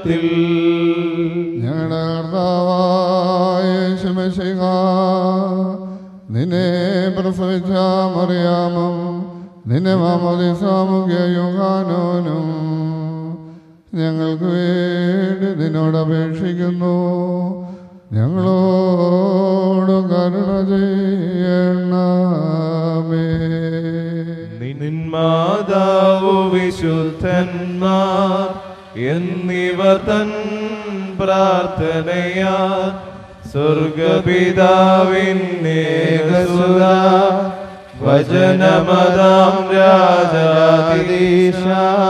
കാലത്തിൽ ഞങ്ങളുടെ കർത്താവായ ശിവശിഖ നിന്നെ പ്രസവിച്ച മറിയാമും നിന്നെ മാമതി സാമുഖ്യ യുഗാനോനും ഞങ്ങൾക്ക് വേണ്ടി നിന്നോട് അപേക്ഷിക്കുന്നു ഞങ്ങളോട് കരുണ ചെയ്യണമേ നിന്മാതാവു വിശുദ്ധന്മാർ എന്നിവർ തൻ പ്രാർത്ഥനയാ സ്വർഗപിതാവിന്നേകസുത വചനമതാം രാജാതിരീശ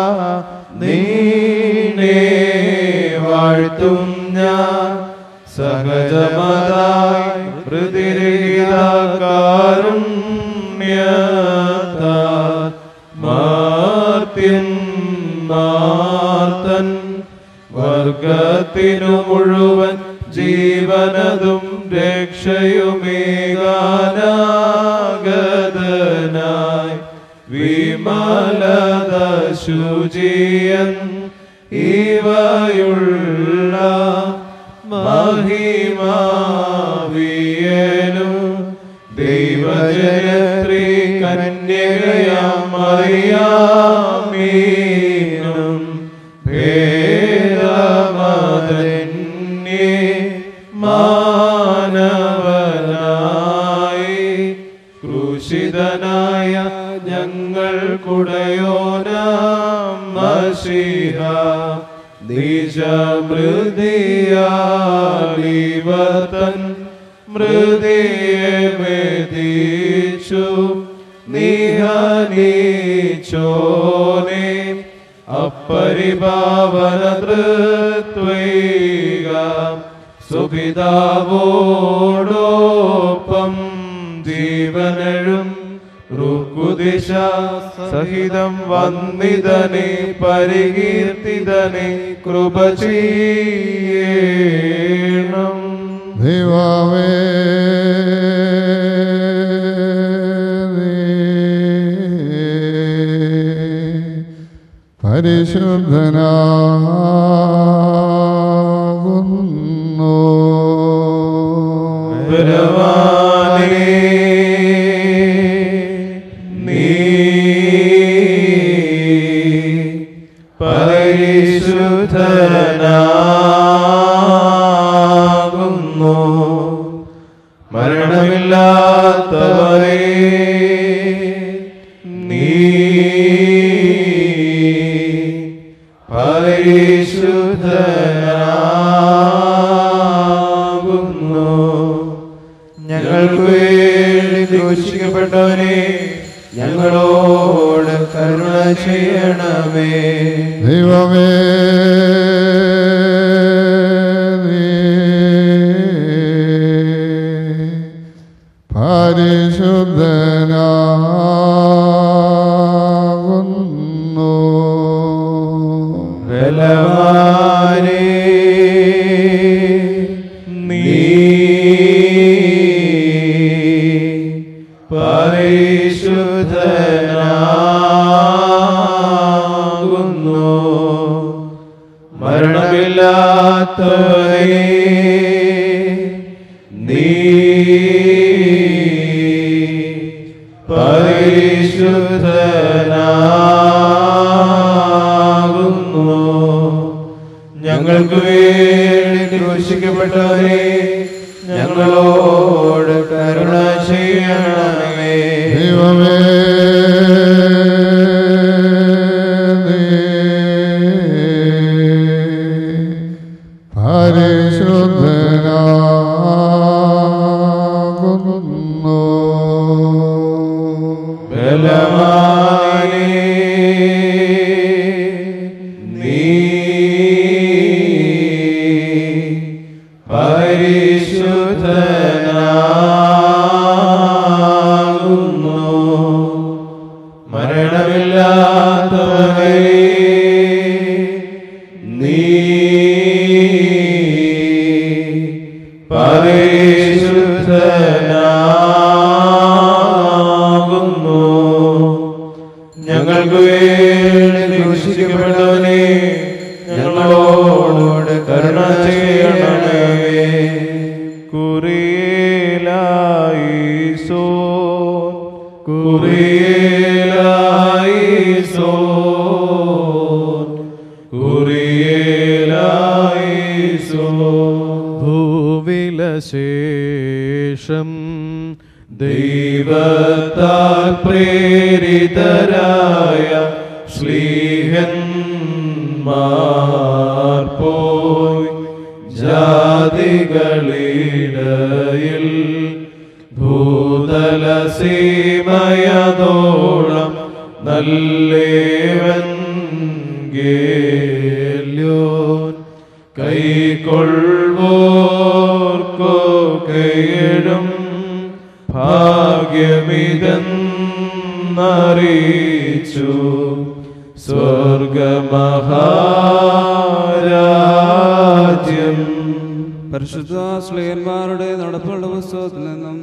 നീനേ വാഴ്ത്തും ഞാൻ സഹജമതായി ഹൃദിരഹിതാകാരുണ്യത്താൽ മാർത്തിൻ മാർത്തൻ വർഗത്തിനു മുഴുവൻ ജീവനതും രക്ഷയുമേകാനാഗതനായി വിമലത ശുചിയൻ ഇവയുള്ള മഹിമാവിയനു ദൈവജനത്രി കന്യകയാം അറിയാമീനും ഭേദമതന്യേ മാനവനായി ക്രൂശിതനായ ഞങ്ങൾ കുടയോനാം മഷിഹ നിജമൃതിയാലിവതൻ മൃതിയെ മെതിച്ചു നിഹനിച്ചോനെ അപ്പരിപാവന തൃത്വൈക സുപിതാവോടൊപ്പം ജീവനഴും റുക്കുദിശ സഹിതം വന്നിതനെ പരികീർത്തിതനെ കൃപ ചെയ്യണം ദൈവമേ പരിശുദ്ധനാകുന്നു ബലവാനേ, നീ പരിശുദ്ധനാകുന്നു മരണമില്ലാത്തവരേ നീ പരിശുദ്ധനാകുന്നു ഞങ്ങൾക്ക് വേണ്ടി ക്രൂശിക്കപ്പെട്ടവനെ ഞങ്ങളോട് കരുണ ചെയ്യണമേ ദൈവമേ നീ പരിശുദ്ധനാകുന്നു ബലവാനേ നീ പരിശുദ്ധനാകുന്നു മരണമില്ലാത്തവരേ നീ പരിശുദ്ധനാകുന്നു ഞങ്ങൾക്ക് വേണ്ടി ക്രൂശിക്കപ്പെട്ടവരെ ഞങ്ങളോട് കരുണ ചെയ്യണമേ ദൈവമേ നീ പരിശുദ്ധനാകുന്നു ബലവാനേ നീ പരിശുദ്ധനാകുന്നു മരണമില്ലാത്തവരേ നീ പരിശുദ്ധനാകുന്നു ഞങ്ങൾക്ക് വേണ്ടി ക്രൂശിക്കപ്പെട്ടവനെ ഞങ്ങളോട് ഭൂവിലശേഷം ദൈവത്താൽ പ്രേരിതരായ ശ്ലീഹന്മാർ പോയി ജാതികളിടയിൽ ഭൂതല സീമയതോളം നല്ലേവൻ ഗേല്യോൻ കൈക്കൊള്ളുവോർക്കൊക്കെഴും ഭാഗ്യമിതെന്നറിയിച്ചു സ്വർഗമഹാരാജ്യം പരിശുദ്ധ ശ്ലേയന്മാരുടെ നടപ്പുള്ള പുസ്തകത്തിൽ നിന്നും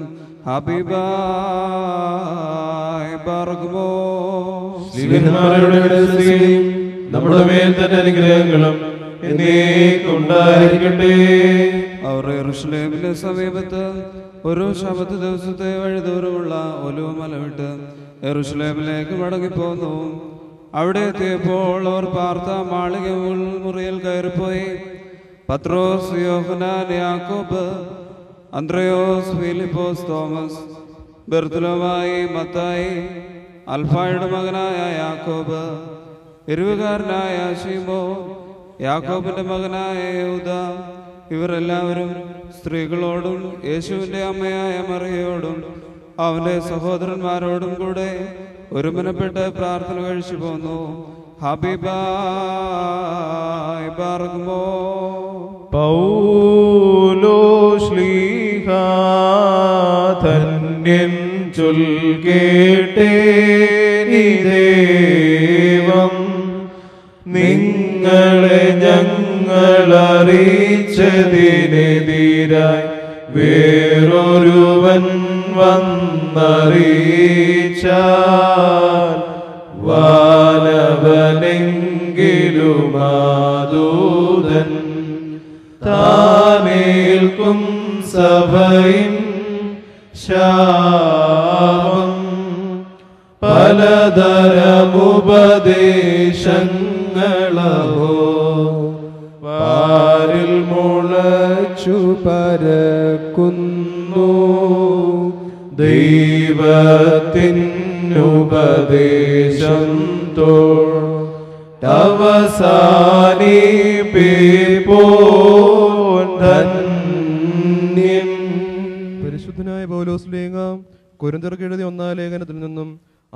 ഹബീബായ് പാർക്കുമോ ശ്രീഹന്മാരുടെ സ്തുതിയും നമ്മുടെ മേൽ തന്നെ അനുഗ്രഹങ്ങളും എന്നേക്കുണ്ടായിരിക്കട്ടെ അവർ യെറുശലേമിന്റെ സമീപത്ത് ഒരു ശബത്ത് ദിവസത്തെ വഴി ദൂരമുള്ള ഒലുവ മല വിട്ട് യെറുശലേമിലേക്ക് മടങ്ങിപ്പോന്നു അവിടെ എത്തിയപ്പോൾ അവർ പാർത്ത മാളിക മുറിയിൽ കയറിപ്പോയി പത്രോസ് യോഹനാൻ യാക്കോബ് അന്ത്രയോസ് ഫിലിപ്പോസ് തോമസ് ബെർത്തുലോമായി മത്തായി അൽഫായുടെ മകനായ യാക്കോബ് എരിവുകാരനായ ഷീമോ യാക്കോബിന്റെ മകനായ യഹൂദ ഇവരെല്ലാവരും സ്ത്രീകളോടും യേശുവിന്റെ അമ്മയായ മറിയയോടും അവന്റെ സഹോദരന്മാരോടും കൂടെ ഒരുമനപ്പെട്ട് പ്രാർത്ഥന കഴിച്ചു പോന്നു ഹബീബായ് പാർക്കുമോ പൗലോ ശ്ലീഹ ധന്യൻ ചൊൽകേട്ടേ ദേവം നിങ്ങളെ ഞങ്ങളറിയിച്ചതിനെതിരായി വേറൊരുവൻ വന്നറിയിച്ചാൽ വാനവനെങ്കിലുമാദൂതൻ താനേൽക്കും സഭയിൻ ശാപം പലതരമുപദേശങ്ങളോ പാരിൽ മുളച്ചു പരക്കുന്നു ദൈവത്തിനുപദേശം തോവസാനിപ്പോൻ ധന്യൻ പരിശുദ്ധനായ പൗലോസ് ലേഖ കുരുന്തർക്ക് എഴുതിയ ഒന്നാം ലേഖനത്തിൽ നിന്നും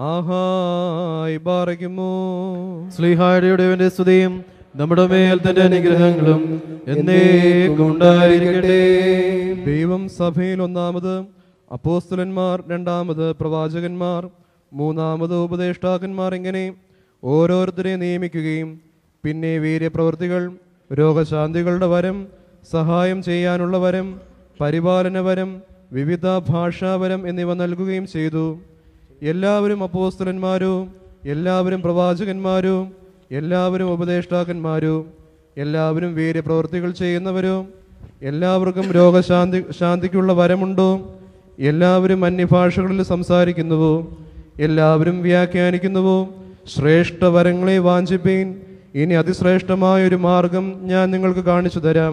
ആഹായി പാറയ്ക്കുമോ ശ്ലീഹായുടെയുടെ സ്തുതിയും നമ്മുടെ മേൽ തന്റെ അനുഗ്രഹങ്ങളും എന്നേക്കും ഉണ്ടായിരിക്കട്ടെ ദൈവം സഭയിൽ ഒന്നാമത് അപ്പോസ്തലന്മാർ രണ്ടാമത് പ്രവാചകന്മാർ മൂന്നാമത് ഉപദേഷ്ടാക്കന്മാർ ഇങ്ങനെ ഓരോരുത്തരെ നിയമിക്കുകയും പിന്നെ വീര്യപ്രവൃത്തികൾ രോഗശാന്തികളുടെ വരം സഹായം ചെയ്യാനുള്ള വരം പരിപാലന വരം വിവിധ ഭാഷാവരം എന്നിവ നൽകുകയും ചെയ്തു എല്ലാവരും അപ്പോസ്തലന്മാരോ എല്ലാവരും പ്രവാചകന്മാരോ എല്ലാവരും ഉപദേഷ്ടാക്കന്മാരോ എല്ലാവരും വീര്യപ്രവൃത്തികൾ ചെയ്യുന്നവരോ എല്ലാവർക്കും രോഗശാന്തി ശാന്തിക്കുള്ള വരമുണ്ടോ എല്ലാവരും അന്യഭാഷകളിൽ സംസാരിക്കുന്നുവോ എല്ലാവരും വ്യാഖ്യാനിക്കുന്നുവോ ശ്രേഷ്ഠ വരങ്ങളെ വാഞ്ചിപ്പീൻ ഇനി അതിശ്രേഷ്ഠമായ ഒരു മാർഗം ഞാൻ നിങ്ങൾക്ക് കാണിച്ചു തരാം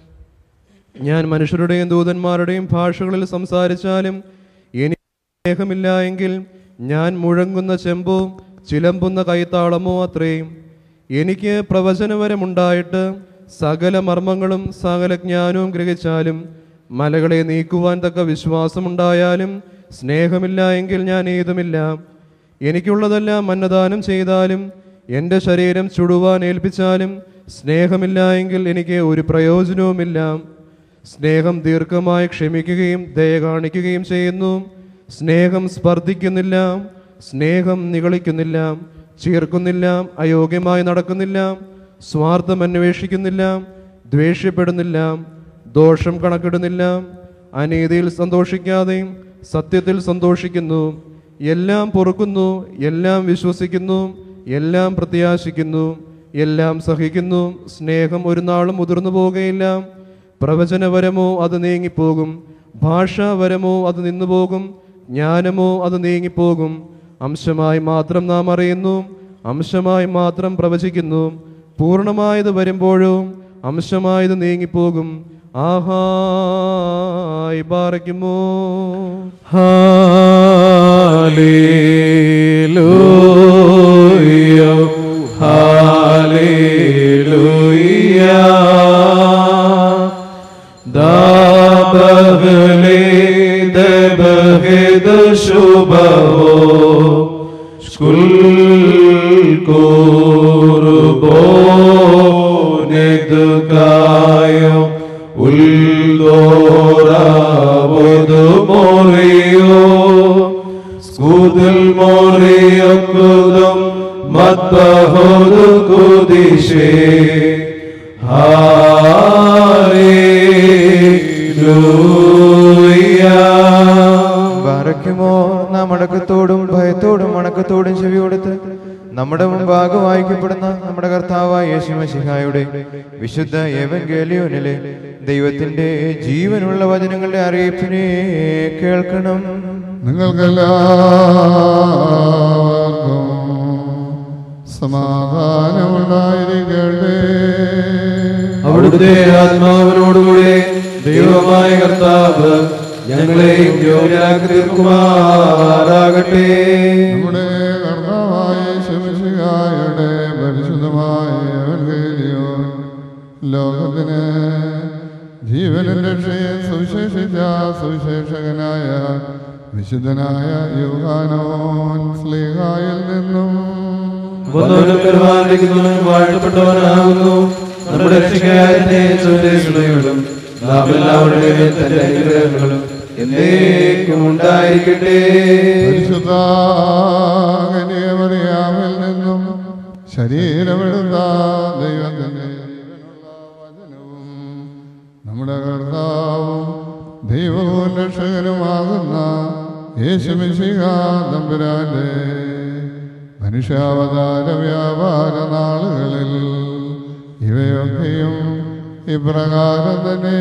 ഞാൻ മനുഷ്യരുടെയും ദൂതന്മാരുടെയും ഭാഷകളിൽ സംസാരിച്ചാലും എനിക്ക് സ്നേഹമില്ല എങ്കിൽ ഞാൻ മുഴങ്ങുന്ന ചെമ്പോ ചിലമ്പുന്ന കൈത്താളമോ അത്രയും എനിക്ക് പ്രവചനവരമുണ്ടായിട്ട് സകല മർമ്മങ്ങളും സകല ജ്ഞാനവും ഗ്രഹിച്ചാലും മലകളെ നീക്കുവാൻ തക്ക വിശ്വാസമുണ്ടായാലും സ്നേഹമില്ല എങ്കിൽ ഞാൻ ഏതുമില്ല എനിക്കുള്ളതെല്ലാം അന്നദാനം ചെയ്താലും എൻ്റെ ശരീരം ചുടുവാൻ ഏൽപ്പിച്ചാലും സ്നേഹമില്ല എങ്കിൽ എനിക്ക് ഒരു പ്രയോജനവുമില്ല സ്നേഹം ദീർഘമായി ക്ഷമിക്കുകയും ദയ കാണിക്കുകയും ചെയ്യുന്നു സ്നേഹം സ്പർദ്ധിക്കുന്നില്ല സ്നേഹം നിഗളിക്കുന്നില്ല ചീർക്കുന്നില്ല അയോഗ്യമായി നടക്കുന്നില്ല സ്വാർത്ഥം അന്വേഷിക്കുന്നില്ല ദ്വേഷ്യപ്പെടുന്നില്ല ദോഷം കണക്കിടുന്നില്ല അനീതിയിൽ സന്തോഷിക്കാതെ സത്യത്തിൽ സന്തോഷിക്കുന്നു എല്ലാം പൊറുക്കുന്നു എല്ലാം വിശ്വസിക്കുന്നു എല്ലാം പ്രത്യാശിക്കുന്നു എല്ലാം സഹിക്കുന്നു സ്നേഹം ഒരു നാളും മുതിർന്നു പോകുകയില്ല പ്രവചനവരമോ അത് നീങ്ങിപ്പോകും ഭാഷാവരമോ അത് നിന്നുപോകും ജ്ഞാനമോ അത് നീങ്ങിപ്പോകും അംശമായി മാത്രം നാം അറിയുന്നു അംശമായി മാത്രം പ്രവചിക്കുന്നു പൂർണ്ണമായത് വരുമ്പോഴോ അംശമായത് നീങ്ങിപ്പോകും ആഹായി ബാറയ്ക്കുമോ Hallelujah. Hallelujah. Da bahle de bahe de shubaho. Skul kurbo nedkayo. Uldora vodu moriyo. Skudul moriyakudum matbahodu kudishe. Hallelujah. ബാരയ്ക്കുമോ നാം അടക്കത്തോടും ഭയത്തോടും അണക്കത്തോടും ചെവി കൊടുത്ത് നമ്മുടെ മുമ്പാകെ വായിക്കപ്പെടുന്ന നമ്മുടെ കർത്താവായ യേശുമശിഹായുടെ വിശുദ്ധ ഏവൻഗേലിയോനിലെ ദൈവത്തിന്റെ ജീവനുള്ള വചനങ്ങളുടെ അറിയിപ്പിനെ കേൾക്കണം നിങ്ങൾക്കെല്ലാവർക്കും സമാധാനമുണ്ടായിരിക്കട്ടെ അവിടുത്തെ ആത്മാവിനോടുകൂടെ ദൈവമായ കർത്താവ് ഞങ്ങളെയും യോഗ്യരാക്കി തീർക്കുമാറാകട്ടെ നമ്മുടെ കർത്താവായ ശിവശികായുടെ പരിശുദ്ധമായ എവൻഗേലിയോൻ ലോകത്തിന് ജീവനും രക്ഷയെ സുവിശേഷിച്ച സുവിശേഷകനായ വിശുദ്ധനായ യുഹാനോൻ സ്ലീഹായിൽ നിന്നും വന്നവനും പെരുമാറിക്കുന്നവനും വാഴ്ത്തപ്പെട്ടവനാകുന്നു നമ്മുടെ രക്ഷകയായ സുരേഷുടയോടും നാം എല്ലാവരുടെയും മേൽ തന്റെ അനുഗ്രഹങ്ങളും എന്നേക്കും ഉണ്ടായിരിക്കട്ടെ പരിശുദ്ധ കന്യമറിയാമിൽ നിന്നും ശരീരമെടുത്ത ദൈവത്തിന്റെ ജീവനുള്ള വചനവും നമ്മുടെ കർത്താവും ദൈവവും രക്ഷകനുമാകുന്ന യേശുമിശിക തമ്പുരാന്റെ മനുഷ്യാവതാര വ്യാപാര നാളുകളിൽ ഇവയൊക്കെയും ഇപ്രകാരം തന്നെ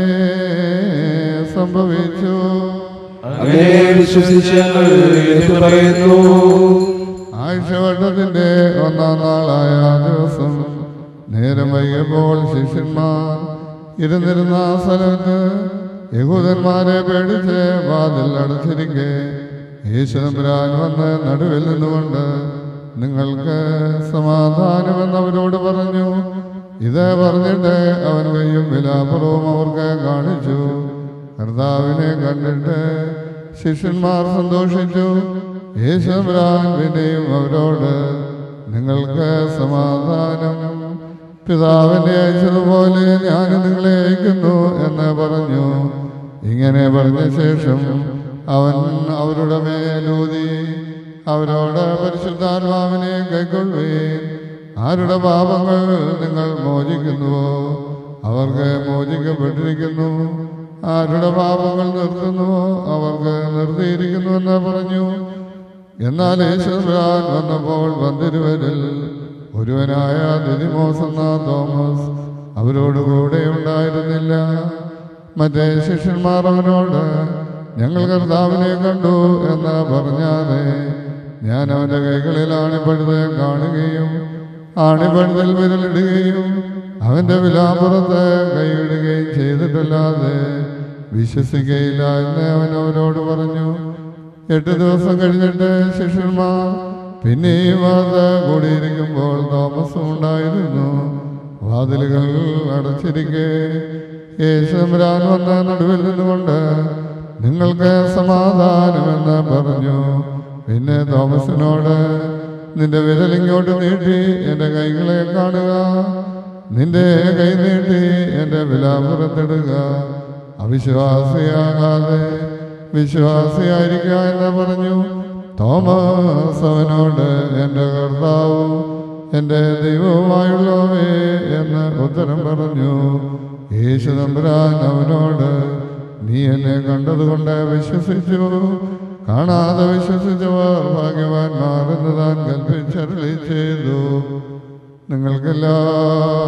സംഭവിച്ചു അങ്ങനെ വിശ്വസിച്ച് ഞങ്ങൾ ഏറ്റു പറയുന്നു ആഴ്ചവട്ടത്തിന്റെ ഒന്നാം നാളായ ആ ദിവസം നേരം വൈകിയപ്പോൾ ശിഷ്യന്മാർ ഇരുന്നിരുന്ന ആ സ്ഥലത്ത് യഹൂദന്മാരെ പേടിച്ച് വാതിൽ അടച്ചിരിക്കെ യേശുദമ്പുരാൻ വന്ന് നടുവിൽ നിന്നുകൊണ്ട് നിങ്ങൾക്ക് സമാധാനമെന്ന് അവരോട് പറഞ്ഞു ഇത് പറഞ്ഞിട്ട് അവൻ കയ്യും വിലാപുറവും അവർക്ക് കാണിച്ചു കർത്താവിനെ കണ്ടിട്ട് ശിഷ്യന്മാർ സന്തോഷിച്ചു യേശുബ്രാൻ പിന്നെയും അവരോട് നിങ്ങൾക്ക് സമാധാനം പിതാവിനെ അയച്ചതുപോലെ ഞാൻ നിങ്ങളെ അയക്കുന്നു എന്ന് പറഞ്ഞു ഇങ്ങനെ പറഞ്ഞ ശേഷം അവൻ അവരുടെ മേലൂതി അവരോട് പരിശുദ്ധാത്മാവിനെ കൈക്കൊള്ളുകയും ആരുടെ പാപങ്ങൾ നിങ്ങൾ മോചിക്കുന്നുവോ അവർക്ക് മോചിക്കപ്പെട്ടിരിക്കുന്നു ആരുടെ പാപങ്ങൾ നിർത്തുന്നുവോ അവർക്ക് നിർത്തിയിരിക്കുന്നുവെന്ന് പറഞ്ഞു എന്നാൽ യേശുരാൻ വന്നപ്പോൾ പന്തിരുവരിൽ ഒരുവനായ ദിദിമോസ് എന്ന തോമസ് അവരോട് കൂടെ ഉണ്ടായിരുന്നില്ല മറ്റേ ശിഷ്യന്മാർ അവനോട് ഞങ്ങൾ കർത്താവിനെ കണ്ടു എന്ന് പറഞ്ഞാതെ ഞാൻ അവന്റെ കൈകളിൽ ആണിപ്പഴുത് കാണുകയും ആണിപ്പഴുതിൽ വിരലിടുകയും അവന്റെ വിലാപുറത്ത് കൈയിടുകയും ചെയ്തിട്ടല്ലാതെ വിശ്വസിക്കയില്ല എന്ന് അവൻ അവരോട് പറഞ്ഞു എട്ട് ദിവസം കഴിഞ്ഞിട്ട് ശിഷ്യന്മാർ പിന്നെയും വാർത്ത കൂടിയിരിക്കുമ്പോൾ താമസം ഉണ്ടായിരുന്നു വാതിലുകൾ അടച്ചിരിക്കെ യേശുരാൻ വന്ന നടുവിൽ നിന്നുകൊണ്ട് നിങ്ങൾക്ക് സമാധാനമെന്ന് പറഞ്ഞു പിന്നെ തോമസിനോട് നിന്റെ വിരലിങ്ങോട്ട് നീട്ടി എൻ്റെ കൈകളെ കാണുക നിന്റെ കൈ നീട്ടി എൻ്റെ വിലാപുറത്തിടുക അവിശ്വാസിയാകാതെ വിശ്വാസിയായിരിക്കുക എന്ന് പറഞ്ഞു തോമസ് അവനോട് എൻ്റെ കർത്താവും എൻ്റെ ദൈവവുമായുള്ളവേ എന്ന് ഉത്തരം പറഞ്ഞു യേശു തമ്പുരാൻ അവനോട് നീ എന്നെ കണ്ടതുകൊണ്ട് വിശ്വസിച്ചു കാണാതെ വിശ്വസിച്ചവർ ഭാഗ്യവാന്മാർ എന്ന് താൻ കൽപ്പിച്ചരളി ചെയ്തു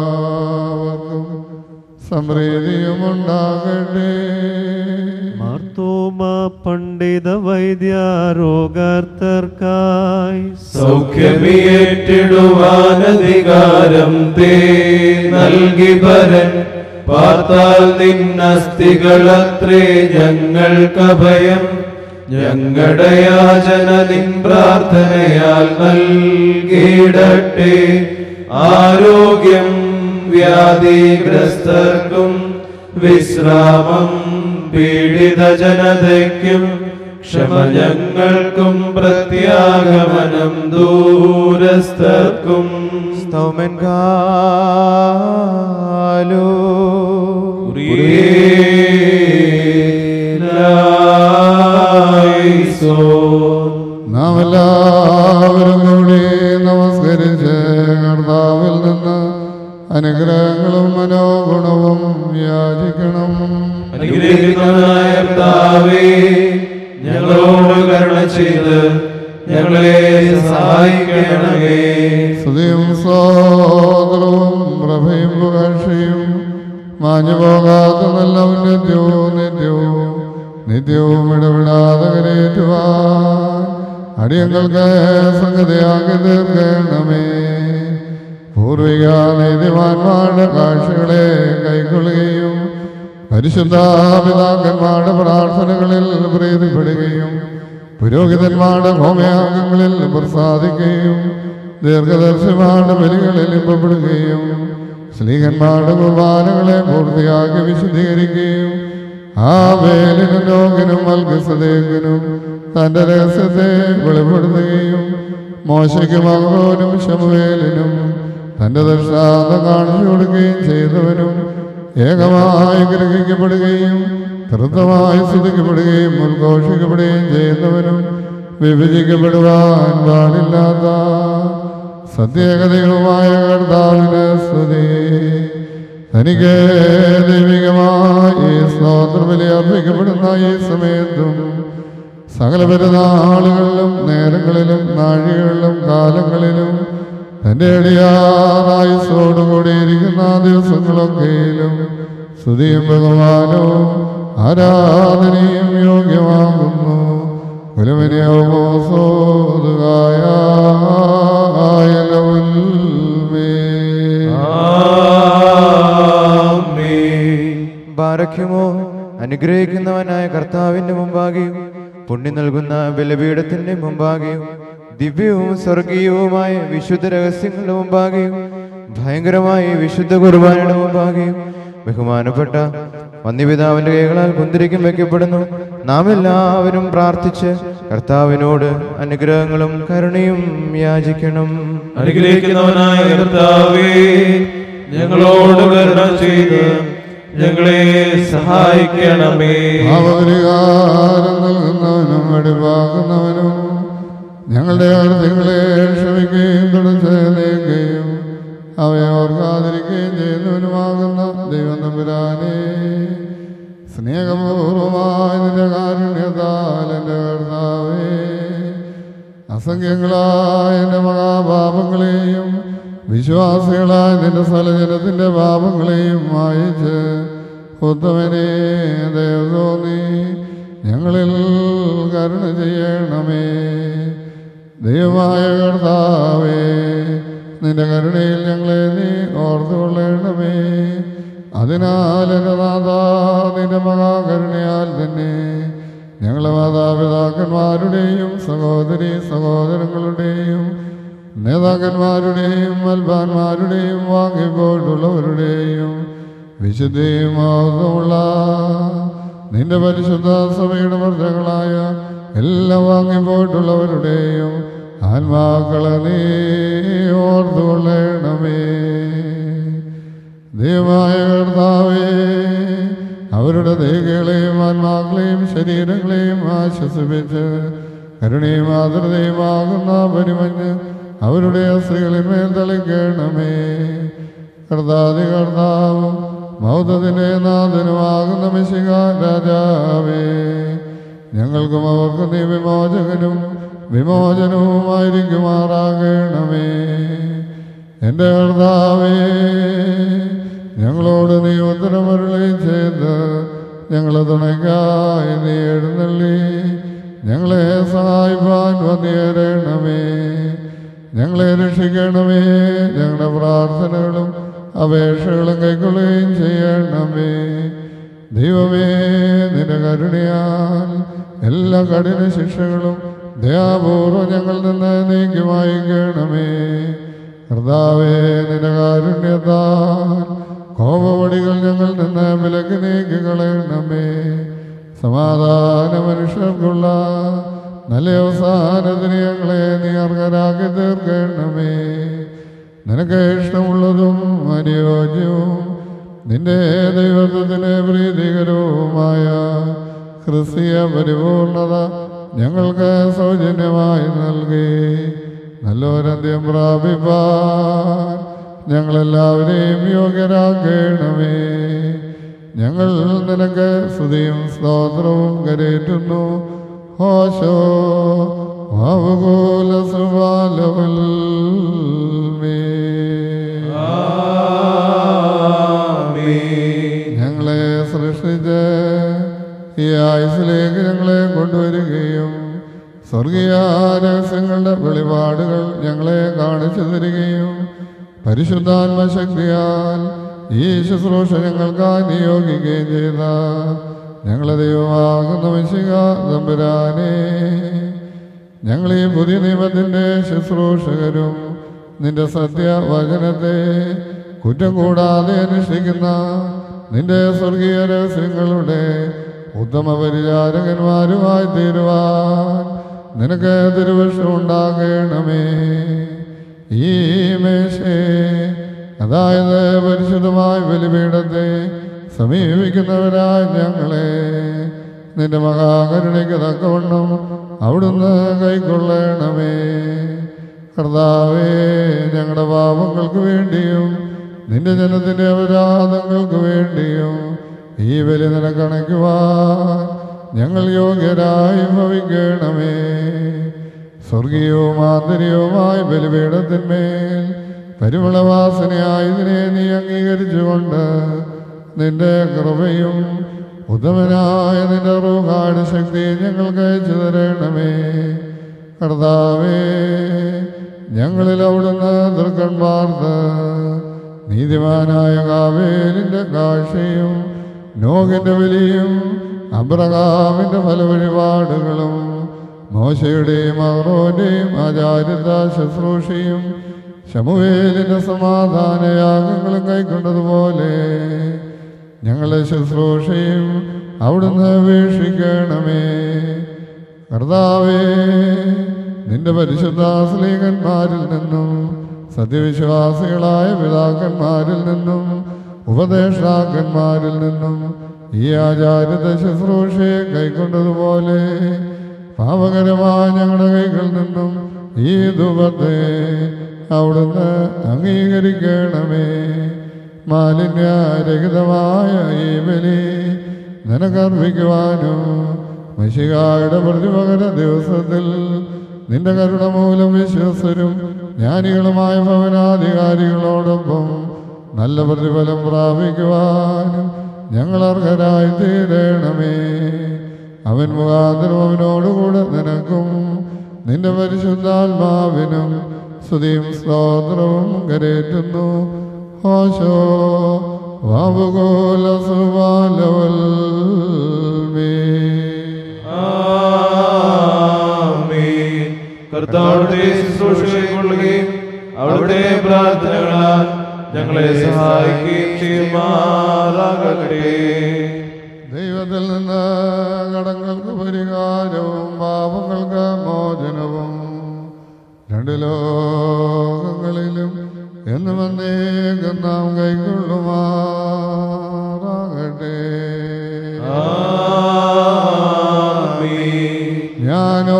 നിങ്ങൾക്കെല്ലാവർക്കും സമൃദ്ധിയും ഉണ്ടാകട്ടെ തോമ പണ്ഡിത വൈദ്യ രോഗാർത്തർക്കായി സൗഖ്യമേറ്റിടുവാനധികാരം തേ നൽകി പരൻ പാർത്താൽ നിന്നസ്തികളത്രേ ഞങ്ങൾക്കഭയം ഞങ്ങളുടെ യാചന നിൻ പ്രാർത്ഥനയാൽ നൽകിയിടട്ടെ ആരോഗ്യം വ്യാധിഗ്രസ്തർക്കും വിശ്രാമം പീഡിത ജനതയ്ക്കും ക്ഷമ ഞങ്ങൾക്കും പ്രത്യാഗമനം ദൂരസ്ഥർക്കും സ്തൗമൻ കാലോ നാം എല്ലാവരും കൂടി നമസ്കരിച്ച് കർത്താവിൽ നിന്ന് അനുഗ്രഹങ്ങളും മനോഗുണവും യാചിക്കണം അനുഗ്രഹിക്കുന്നവനായ കർത്താവേ ഞങ്ങളോട് കരുണ ചെയ്ത് ഞങ്ങളെ സഹായിക്കണമേ സ്തുതിയും സ്വാതവും പ്രഭയും പുകഴ്ചയും മാഞ്ഞു പോകാത്ത നല്ല നിത്യവും നിത്യവും നിത്യവും ഇടപെടാതെ കരയേറ്റുവാൻ അടിയങ്ങൾക്ക് സംഗതിയാക്കി തീർക്കണമേ പൂർവിക നീതിമാന്മാരുടെ കാഴ്ചകളെ കൈക്കൊള്ളുകയും പരിശുദ്ധ പിതാക്കന്മാരുടെ പ്രാർത്ഥനകളിൽ പ്രീതിപ്പെടുകയും പുരോഹിതന്മാരുടെ ഹോമയാഗങ്ങളിൽ പ്രസാദിക്കുകയും ദീർഘദർശിമാരുടെ ബലികളിൽ ഇമ്പപ്പെടുകയും സ്ത്രീകന്മാരുടെ കുർബാനകളെ പൂർത്തിയാക്കി വിശുദ്ധീകരിക്കുകയും ആ വേലിനും ലോകിനും മൽക്കസദേക്കിനും തന്റെ രഹസ്യത്തെ വെളിപ്പെടുത്തുകയും മോശയ്ക്കും അഹ്റോനും ശമുവേലിനും തന്റെ ദർശാന്തം കാണിച്ചു കൊടുക്കുകയും ചെയ്തവനും ഏകമായി ഗ്രഹിക്കപ്പെടുകയും കൃതമായി സ്തുതിക്കപ്പെടുകയും ഉദ്ഘോഷിക്കപ്പെടുകയും ചെയ്യുന്നവനും വിഭജിക്കപ്പെടുവാൻ പാടില്ലാത്ത സത്യേകതയുമായ കർത്താവിന് സ്തുതി തനിക്ക് ദൈവികമായി സ്തോത്രബലി അർപ്പിക്കപ്പെടുന്ന ഈ സമയത്തും സകല പെരുന്നാളുകളിലും നേരങ്ങളിലും നാഴികളിലും കാലങ്ങളിലും തന്റെ അടിയാറായുസോടുകൂടിയിരിക്കുന്ന ദിവസങ്ങളൊക്കെയിലും സ്തുതിയും ബഹുമാനവും ആരാധനയും യോഗ്യമാകുന്നു കുലവനെയാവുമോ സോതുകായ ബാരഖ്യമോ അനുഗ്രഹിക്കുന്നവനായ കർത്താവിന്റെ മുമ്പാകെയും പുണ്യം നൽകുന്ന ബലപീഠത്തിന്റെ മുമ്പാകെയും ദിവ്യവും സ്വർഗീയവുമായ വിശുദ്ധ രഹസ്യങ്ങളുടെ മുമ്പാകെയും ഭയങ്കരമായ വിശുദ്ധ കുർബാനയുടെ മുമ്പാകെയും ബഹുമാനപ്പെട്ട വന്യപിതാവിന്റെ കൈകളാൽ കുന്തിരിക്കും വയ്ക്കപ്പെടുന്നു നാം എല്ലാവരും പ്രാർത്ഥിച്ച് കർത്താവിനോട് അനുഗ്രഹങ്ങളും കരുണയും യാചിക്കണം അനുഗ്രഹിക്കുന്നവനായ കർത്താവേ ഞങ്ങളോട് കരുണ ചെയ്ത് ഞങ്ങളെ സഹായിക്കണമേ ഭാവപരിഹാരം നൽകുന്നവനും വെടിവാക്കുന്നവനും ഞങ്ങളുടെ അർത്ഥങ്ങളെ ക്ഷമിക്കുകയും തുടച്ച് നീക്കുകയും അവയെ ഓർക്കാതിരിക്കുകയും ചെയ്യുന്നവനുമാകുന്ന ദൈവം തമ്പുരാനെ സ്നേഹപൂർവമായ നിന്റെ കാരുണ്യത്താൽ എൻ്റെ കർത്താവേ അസംഖ്യങ്ങളായ എൻ്റെ മഹാപാപങ്ങളെയും വിശ്വാസികളായ നിന്റെ സ്ഥലജനത്തിൻ്റെ പാപങ്ങളെയും വായിച്ച് ഉത്തമനെ ദേവതോന്നി ഞങ്ങളിൽ കരുണ ചെയ്യണമേ ദൈവമായ കർത്താവേ നിന്റെ കരുണയിൽ ഞങ്ങളെ നീ ഓർത്തുകൊള്ളണമേ അതിനാൽ എൻ്റെ നാഥ നിന്റെ മഹാകരുണയാൽ തന്നെ ഞങ്ങളെ മാതാപിതാക്കന്മാരുടെയും സഹോദരി സഹോദരങ്ങളുടെയും നേതാക്കന്മാരുടെയും മൽബാന്മാരുടെയും വാങ്ങിപ്പോയിട്ടുള്ളവരുടെയും വിശുദ്ധിയുമാവുമുള്ള നിന്റെ പരിശുദ്ധ സഭയുടെ വർദ്ധകളായ എല്ലാ വാങ്ങിപ്പോയിട്ടുള്ളവരുടെയും ആത്മാക്കളെ നീ ഓർത്തുകൊള്ളണമേ ദൈവമായ കർത്താവേ അവരുടെ ദേഹികളെയും ആത്മാക്കളെയും ശരീരങ്ങളെയും ആശ്വസിപ്പിച്ച് കരുണയും ആദരതയുമാകുന്ന പരിമഞ്ഞ് അവരുടെ അസ്ഥികളിന്മേൽ തളിക്കണമേ കർത്താതി കർത്താവും മൗതത്തിൻ്റെ നാഥനുമാകുന്ന മിശിക രാജാവേ ഞങ്ങൾക്കും അവർക്കും നീ വിമോചകനും വിമോചനവുമായിരിക്കുമാറാകണമേ എൻ്റെ കർത്താവേ ഞങ്ങളോട് നീ ഉത്തരമരുളി ചെയ്ത് ഞങ്ങളെ തുണയ്ക്കായി നീ എഴുന്നള്ളി ഞങ്ങളെ സഹായിപ്പാൻ വന്നേരണമേ ഞങ്ങളെ രക്ഷിക്കണമേ ഞങ്ങളുടെ പ്രാർത്ഥനകളും അപേക്ഷകളും കൈക്കൊള്ളുകയും ചെയ്യണമേ ദൈവമേ നിന്റെ കരുണയാൽ എല്ലാ കഠിന ശിക്ഷകളും ദയാപൂർവം ഞങ്ങളിൽ നിന്ന് നീക്കി വായിക്കണമേ കർത്താവേ നിന്റെ കാരുണ്യത്താൽ കോപവടികൾ ഞങ്ങളിൽ നിന്ന് വിലക്ക് നീക്കി കളയണമേ സമാധാന മനുഷ്യർക്കുള്ള നല്ല അവസാനത്തിന് ഞങ്ങളെ നീ അർഹരാക്കി തീർക്കണമേ നിനക്ക് ഇഷ്ടമുള്ളതും അനുയോജ്യവും നിന്റെ ദൈവത്വത്തിന് പ്രീതികരവുമായ ക്രിസ്തീയ പരിപൂർണത ഞങ്ങൾക്ക് സൗജന്യമായി നൽകി നല്ലൊരന്ത്യം പ്രാപിപ്പാൻ ഞങ്ങളെല്ലാവരെയും യോഗ്യരാക്കണമേ ഞങ്ങൾ നിനക്ക് സ്തുതിയും സ്തോത്രവും കരേറ്റുന്നു ഹോശോ ഭാവകോല സുബാലവൽ ഞങ്ങളെ സൃഷ്ടിച്ച് ഈ ആയുസിലേക്ക് ഞങ്ങളെ കൊണ്ടുവരികയും സ്വർഗീയ രഹസ്യങ്ങളുടെ വെളിപാടുകൾ ഞങ്ങളെ കാണിച്ചു തരികയും പരിശുദ്ധാത്മശക്തിയാൽ ഈ ശുശ്രൂഷ ഞങ്ങൾക്കായി നിയോഗിക്കുകയും ചെയ്ത ഞങ്ങളെ ദൈവമാകുന്ന വിശിക തമ്പുരാനെ ഞങ്ങൾ ഈ പുതിയ നിയമത്തിൻ്റെ ശുശ്രൂഷകരും നിന്റെ സത്യവചനത്തെ കുറ്റം കൂടാതെ അനുഷ്ഠിക്കുന്ന നിന്റെ സ്വർഗീയ രഹസ്യങ്ങളുടെ ഉത്തമ പരിചാരകന്മാരുമായി തീരുവാൻ നിനക്ക് തിരുവശം ഉണ്ടാകണമേ ഈ മേശേ അതായത് പരിശുദ്ധമായ ബലിപീഠത്തെ സമീപിക്കുന്നവരായ ഞങ്ങളെ നിന്റെ മഹാകരുണയ്ക്ക് തക്കവണ്ണം അവിടുന്ന് കൈക്കൊള്ളണമേ കർത്താവേ ഞങ്ങളുടെ പാപങ്ങൾക്ക് വേണ്ടിയും നിന്റെ ജനത്തിന്റെ അപരാധങ്ങൾക്ക് വേണ്ടിയും ഈ ബലി നിനക്കണയ്ക്കുവാൻ ഞങ്ങൾ യോഗ്യരായി ഭവിക്കണമേ സ്വർഗീയവും ആന്തരികവുമായ ബലിപീഠത്തിന്മേൽ പരിമളവാസനയായി ഇതിനെ നീ അംഗീകരിച്ചുകൊണ്ട് നിന്റെ കൃപയും ഉത്തമനായ നിന്റെ റൂഹാട് ശക്തി ഞങ്ങൾക്ക് അയച്ചു തരണമേ കർത്താവേ ഞങ്ങളിൽ അവിടുന്ന് ദുർഗന്മാർത്ത് നീതിമാനായ കാവേലിന്റെ കാഴ്ചയും നോകിന്റെ വിളിയും അബ്രഹാമിന്റെ ഫലവഴിപാടുകളും മോശയുടെയും അഹ്റോന്റെയും ആചാര്യത ശുശ്രൂഷയും ശമുവേലിന്റെ സമാധാനയാഗങ്ങളും കൈക്കൊണ്ടതുപോലെ ഞങ്ങളെ ശുശ്രൂഷയും അവിടുന്ന് വീക്ഷിക്കണമേ കർത്താവേ നിന്റെ പരിശുദ്ധ സ്ലീകന്മാരിൽ നിന്നും സത്യവിശ്വാസികളായ പിതാക്കന്മാരിൽ നിന്നും ഉപദേഷ്ടാക്കന്മാരിൽ നിന്നും ഈ ആചാര്യത ശുശ്രൂഷയെ കൈക്കൊണ്ടതുപോലെ പാപകരമായ ഞങ്ങളുടെ കൈകളിൽ നിന്നും ഈ ധൂപത്തെ അവിടുന്ന് അംഗീകരിക്കണമേ മാലിന്യരഹിതമായ ഈ ബലി നിനക്കർപ്പിക്കുവാനും മഷികായുടെ പ്രതിപകര ദിവസത്തിൽ നിന്റെ കരുണ മൂലം വിശ്വസരും ജ്ഞാനികളുമായ ഭവനാധികാരികളോടൊപ്പം നല്ല പ്രതിഫലം പ്രാപിക്കുവാനും ഞങ്ങൾ അർഹരായി തീരണമേ അവൻ മുഖാന്തരം അവനോടുകൂടെ നിനക്കും നിന്റെ പരിശുദ്ധാത്മാവിനും സ്തുതിയും സ്തോത്രവും കരേറ്റുന്നു ഹോശോ വാവുകോല സുബാലവൽ ആമേൻ. കർത്താവിന്റെ ശുശ്രൂഷയെ കൊള്ളുകയും അവിടുത്തെ പ്രാർത്ഥനകളാൽ ഞങ്ങളെ സഹായിക്കുകയും ചെയ്യുമാറാകട്ടെ ദൈവത്തിൽ നിന്ന് കടങ്ങൾക്ക് പരിഹാരവും പാപങ്ങൾക്ക് മോചനവും രണ്ട് ലോകങ്ങളിലും എന്നും എന്നേക്കും നാം കൈക്കൊള്ളുമാറാകട്ടെ ആമേൻ. ഞാനോ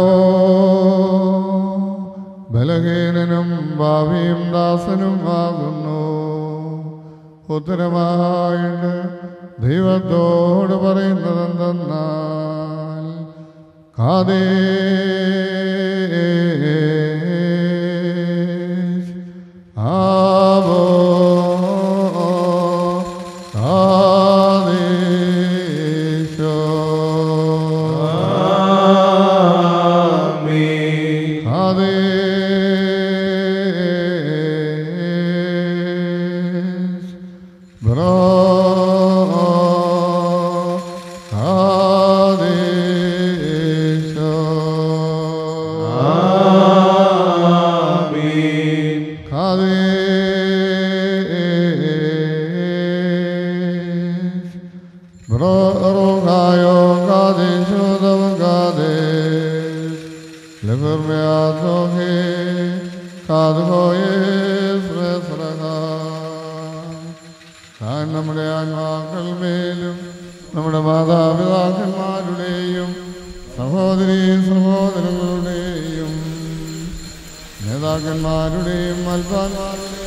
ബലഹീനനും ഭാവിയും ദാസനും ആകുന്നു ഉത്തരമായിട്ട് ദൈവത്തോട് പറയുന്നത് എന്തെന്നാൽ കാതേ ആവോ കാതേ Brogayo Gadishu Gades Levermeadohe Kadhoye Sresraha താൻ നമ്മുടെ ആത്മാക്കൾ മേലും നമ്മുടെ മാതാപിതാക്കന്മാരുടെയും സഹോദരി സഹോദരങ്ങളുടെയും നേതാക്കന്മാരുടെയും അൽപാന്മാരുടെയും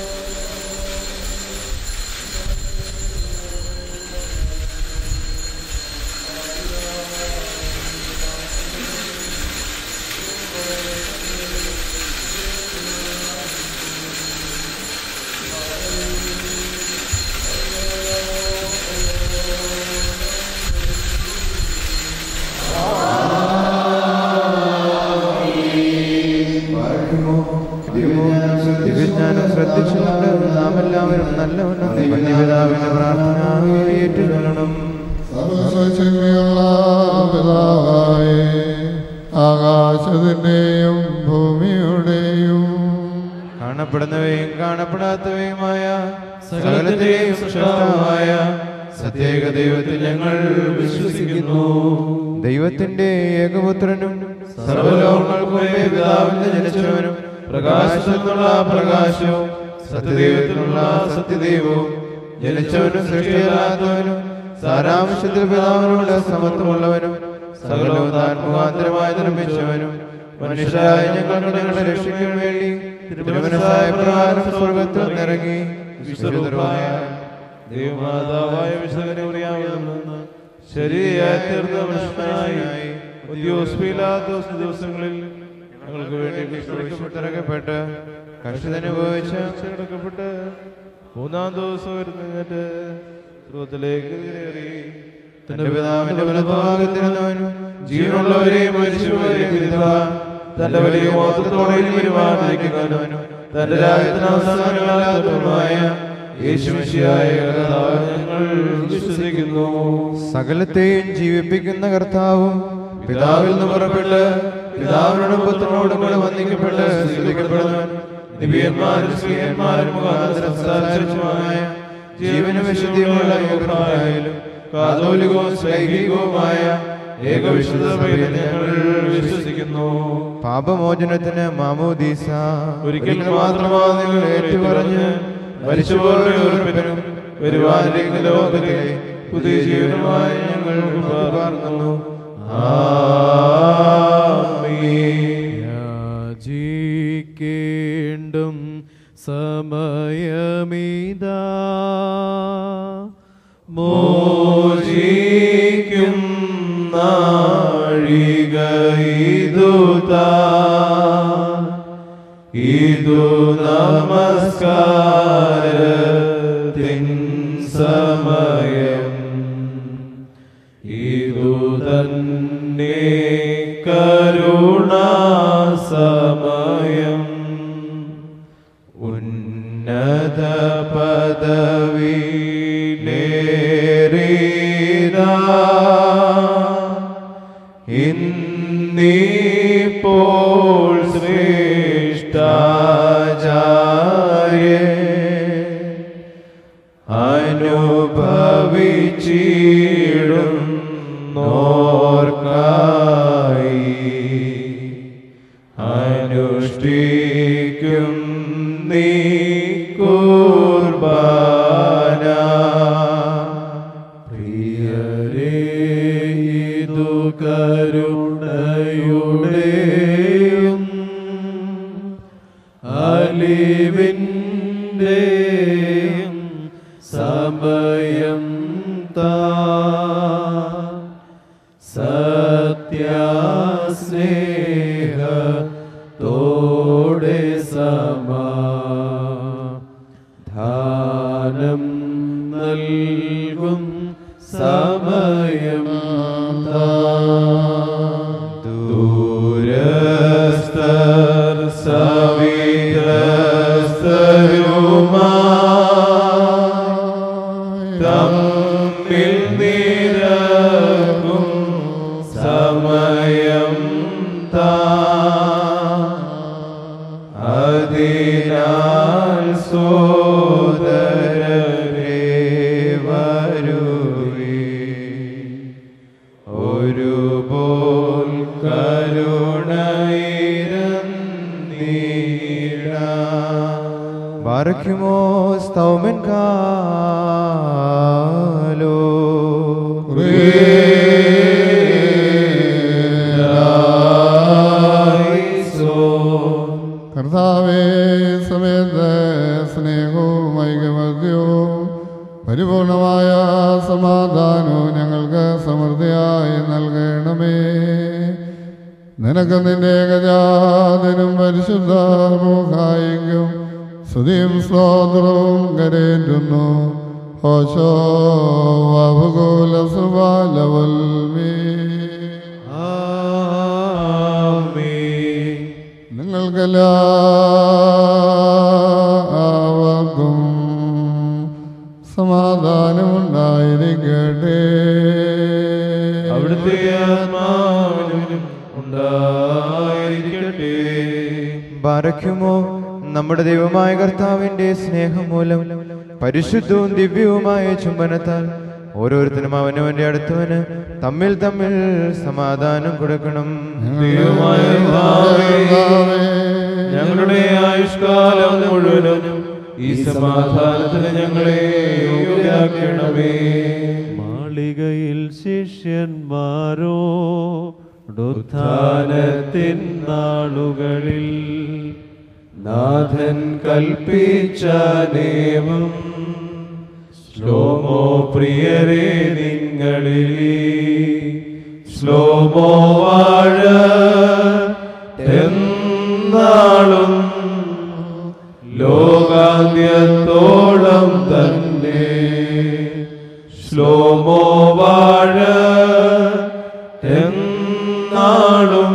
ദിവ്യജ്ഞാനം ശ്രദ്ധിച്ചുകൊണ്ട് നാം എല്ലാവരും നല്ലവണ്ണം പിതാവിന്റെ പ്രാർത്ഥന ഏറ്റുചൊല്ലണം സർവശക്തിയുള്ള പിതാവായി ആകാശത്തിന്റെയും ഭൂമിയുടെയും കാണപ്പെടുന്നവയും കാണപ്പെടാത്തവയുമായ സകലത്തെയും സൃഷ്ടാവായ സത്യേക ദൈവത്തിൽ ഞങ്ങൾ വിശ്വസിക്കുന്നു ദൈവത്തിന്റെ ഏകപുത്രനും സർവലോകങ്ങൾക്കും മുമ്പേ പിതാവിൽ നിന്ന് ജനിച്ചവനും പ്രകാശത്തിനുള്ള പ്രകാശവും സത്യദൈവത്തിനുള്ള സത്യദൈവവും ജനിച്ചവനും സൃഷ്ടിയല്ലാത്തവനും സാരാംശത്തിൽ പിതാവിനോട് സമത്വമുള്ളവനും സകലവും താൻ മുഖാന്തരമായി നിർമ്മിച്ചവനും മനുഷ്യരായ ഞങ്ങളുടെ ഞങ്ങളുടെ രക്ഷയ്ക്കും വേണ്ടി തിരുമനസായ പ്രകാരം സ്വർഗത്തിൽ നിറങ്ങി വിശുദ്ധമായ ദൈവമാതാവായ വിശുദ്ധനെ അറിയാവുന്ന ശരിയായി തീർന്ന മനുഷ്യനായി ഉദ്യോഗസ്ഥയില്ലാത്ത ദിവസങ്ങളിൽ ഞങ്ങൾക്ക് വേണ്ടി വിശ്വസിക്കപ്പെട്ടിറക്കപ്പെട്ട് കഷ്ടതനുഭവിച്ച് കിടക്കപ്പെട്ട് മൂന്നാം ദിവസം വരുന്നിട്ട് സ്രോതത്തിലേക്ക് കയറി തന്റെ പിതാവിന്റെ വലതുഭാഗത്തിരുന്നവനും ജീവനുള്ളവരെയും മരിച്ചവരെയും വിധിപ്പാൻ തന്റെ വലിയ മോത്തത്തോടെ വരുവാനിരിക്കുന്നവനും തന്റെ രാജ്യത്തിന് അവസാനമില്ലാത്തവനുമായ യേശുമിശിയായ കർത്താവ് ഞങ്ങൾ വിശ്വസിക്കുന്നു സകലത്തെയും ജീവിപ്പിക്കുന്ന കർത്താവും പിതാവിൽ നിന്ന് പുറപ്പെട്ട് പിതാവിനോടും പുത്രനോടും കൂടെ വന്ദിക്കപ്പെട്ട് സ്തുതിക്കപ്പെടുന്നവൻ നിബിയന്മാരും സ്ത്രീയന്മാരും മുഖാന്തരം സംസാരിച്ചുമായ ജീവനും വിശുദ്ധിയുമുള്ള യോഗപ്രായാലും കാതോലികവും ശ്ലൈഹികവുമായ ഏകവിശുദ്ധ സഭയിൽ ഞങ്ങൾ വിശ്വസിക്കുന്നു പാപമോചനത്തിന് മാമോദീസ ഒരിക്കൽ മാത്രമാണ് നിങ്ങൾ ഏറ്റുപറഞ്ഞ് മരിച്ചുപോരുടെ ഉറപ്പിനും വരുവാനിരിക്കുന്ന ലോകത്തിലെ പുതിയ ജീവനുമായി ഞങ്ങൾ പാർക്കുന്നു ആമീൻ യാചിക്കേണ്ടും സമയമിതാ മോചിക്കും നാഴിക ഇതുതാ ഇതു നമസ്കാരത്തിൻ സമയം ഇതു തന്നെ കരുണാസമയം ഉന്നത പദവി നേരിതാ ഇന്നിപ്പോൾ ശ്രേഷ്ഠാചാര്യ അനുഭവിച്ചിടും നോർക്കായി അനുഷ്ഠിക്കും നീ കുർബാന പ്രിയരേ ഇതു കരുണയുടെയും അലിവിൻ്റെയും സമയം താ സത്യാസ്നേഹത്തോടെ സമാധാനം നൽകും സമയം താ. ദൂരസ്ഥർ സവിതസ്ഥരുമാ തമ്മിൽ നിരകും സമയം താ അതിനാൽ സോദരരെ വരുവേ ബാറയ്ക്കുമോ സ്തൗമൻ കാലോ കർത്താവേ സമയത്ത് സ്നേഹവും ഐകമത്യവും പരിപൂർണമായ സമാധാനവും ഞങ്ങൾക്ക് സമൃദ്ധിയായി നൽകണമേ നിനക്ക് നിന്റെ ഏകജാതനും പരിശുദ്ധ റൂഹായിക്കും സ്തുതിയും സ്തോത്രവും കരേറ്റുന്നു ഓശോ വകുല സുബാലവൽമീ നിങ്ങൾക്കെല്ലാവർക്കും സമാധാനമുണ്ടായിരിക്കട്ടെ അവിടുത്തെ ആത്മാവിനും ഉണ്ടായിരിക്കട്ടെ ബാറയ്ക്കുമോ നമ്മുടെ ദൈവമായ കർത്താവിന്റെ സ്നേഹം മൂലം പരിശുദ്ധവും ദിവ്യവുമായ ചുംബനത്താൽ ഓരോരുത്തരും അവനവന്റെ അടുത്തവന് തമ്മിൽ തമ്മിൽ സമാധാനം കൊടുക്കണം ദൈവമായ കർത്താവേ, ഞങ്ങളുടെ ആയുഷ്കാലം മുഴുവനും ഈ സമാധാനത്തിന് ഞങ്ങളെ യോഗ്യരാക്കണമേ മാളികയിൽ ശിഷ്യന്മാരോ ഉത്ഥാനത്തിൻ നാളുകളിൽ നാഥൻ കൽപ്പിച്ച നിയമം ശ്ലോമോ പ്രിയരെ നിങ്ങളിൽ ശ്ലോമോ വാഴ എന്നാളും ലോകാന്ത്യത്തോളം തന്നെ ശ്ലോമോ വാഴ എന്നാളും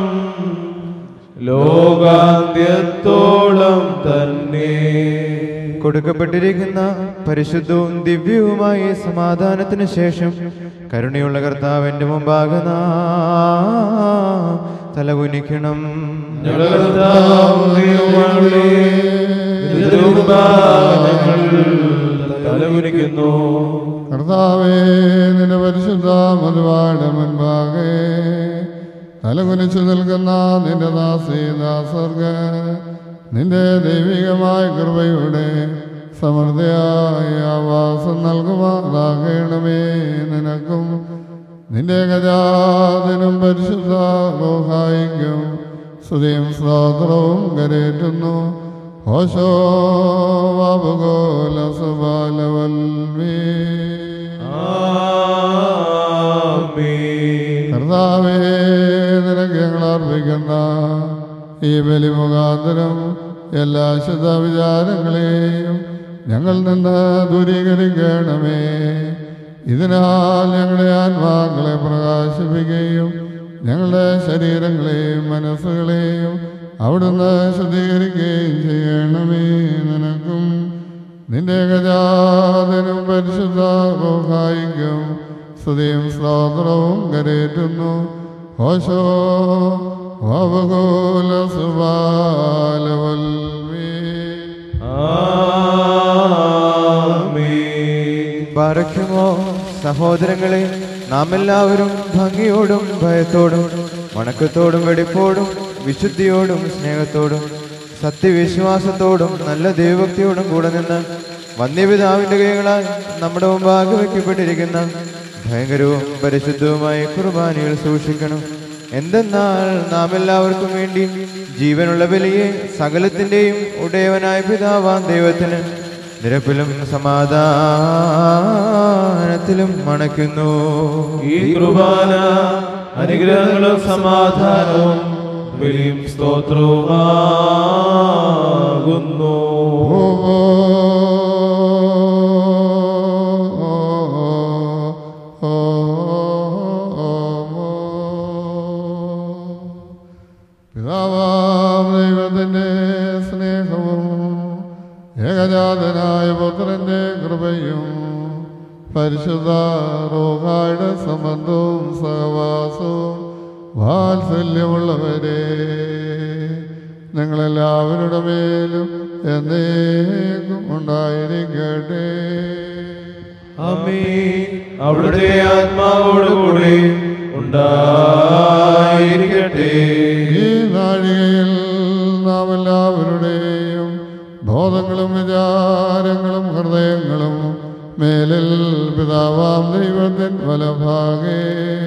ലോകാന്ത്യത്തോളം തന്നെ കൊടുക്കപ്പെട്ടിരിക്കുന്ന പരിശുദ്ധവും ദിവ്യവുമായ ഈ സമാധാനത്തിന് ശേഷം കരുണയുള്ള കർത്താവിന്റെ മുമ്പാകെ നാം തലകുനിക്കണം ഞങ്ങളുടെ കർത്താവ് ദൈവമാണേ, നിന്റെ മുമ്പാകെ ഞങ്ങൾ തലകുനിക്കുന്നു കർത്താവേ നിന്റെ പരിശുദ്ധ മധുവാട് മുൻപാകെ തലകുനിച്ചു നിൽക്കുന്ന നിന്റെ ദാസീദാസർക്ക് നിന്റെ ദൈവികമായ കൃപയുടെ സമൃദ്ധിയായ ആവാസം നൽകുമാറാകണമേ നിനക്കും നിന്റെ ഗജാതിനും പരിശുദ്ധ റോഹായിക്കും സ്തുതിയും സ്തോത്രവും കരേറ്റുന്നു ഓശോ വാപുഗോല സുബാലവൽമീ ആമേൻ. കർത്താവേ നിനക്ക് ഞങ്ങൾ അർപ്പിക്കുന്ന ഈ ബലി മുഖാന്തരം എല്ലാ ശുദ്ധ വിചാരങ്ങളെയും ഞങ്ങൾ നിന്ന് ദൂരീകരിക്കണമേ ഇതിനാൽ ഞങ്ങളുടെ ആത്മാക്കളെ പ്രകാശിപ്പിക്കുകയും ഞങ്ങളുടെ ശരീരങ്ങളെയും മനസ്സുകളെയും അവിടുന്ന് ശുദ്ധീകരിക്കുകയും ചെയ്യണമേ നിനക്കും നിന്റെ ഗജാതനും പരിശുദ്ധ റോഹായിക്കും സ്തുതിയും സ്തോത്രവും കരേറ്റുന്നു ഓശോ അവകൂല സുബാലവൽമീ ആമേൻ. പറയ്ക്കുമോ സഹോദരങ്ങളെ നാം എല്ലാവരും ഭംഗിയോടും ഭയത്തോടും വണക്കത്തോടും വെടിപ്പോടും വിശുദ്ധിയോടും സ്നേഹത്തോടും സത്യവിശ്വാസത്തോടും നല്ല ദൈവഭക്തിയോടും കൂടെ നിന്ന് വന്യപിതാവിന്റെ കൈകളാൽ നമ്മുടെ മുമ്പാകെ വയ്ക്കപ്പെട്ടിരിക്കുന്ന ഭയങ്കരവും പരിശുദ്ധവുമായ കുർബാനകൾ സൂക്ഷിക്കണം എന്തെന്നാൽ നാം എല്ലാവർക്കും വേണ്ടി ജീവനുള്ള ബലിയെ സകലത്തിന്റെയും ഉടയവനായ പിതാവാം ദൈവത്തിന് നിരപ്പിലും സമാധാനത്തിലും മണയ്ക്കുന്നു ഈ കുർബാന അനുഗ്രഹങ്ങളും സമാധാനവും ബലിയും സ്തോത്രവുമാകുന്നു ഓ പിതാവാം ദൈവത്തിൻ്റെ സ്നേഹവും ഏകജാതനായ പുത്രന്റെ കൃപയും പരിശുദ്ധ റോഹായുടെ സംബന്ധവും സഹവാസവും വാത്സല്യമുള്ളവരെ നിങ്ങളെല്ലാവരുടെ മേലും എന്നേക്കും ഉണ്ടായിരിക്കട്ടെ ആമേൻ. അവിടുത്തെ ആത്മാവോടുകൂടി ഉണ്ടായിരിക്കട്ടെ ഈ നാഴികയിൽ നാം എല്ലാവരുടെയും ബോധങ്ങളും വിചാര മുൻപാകെ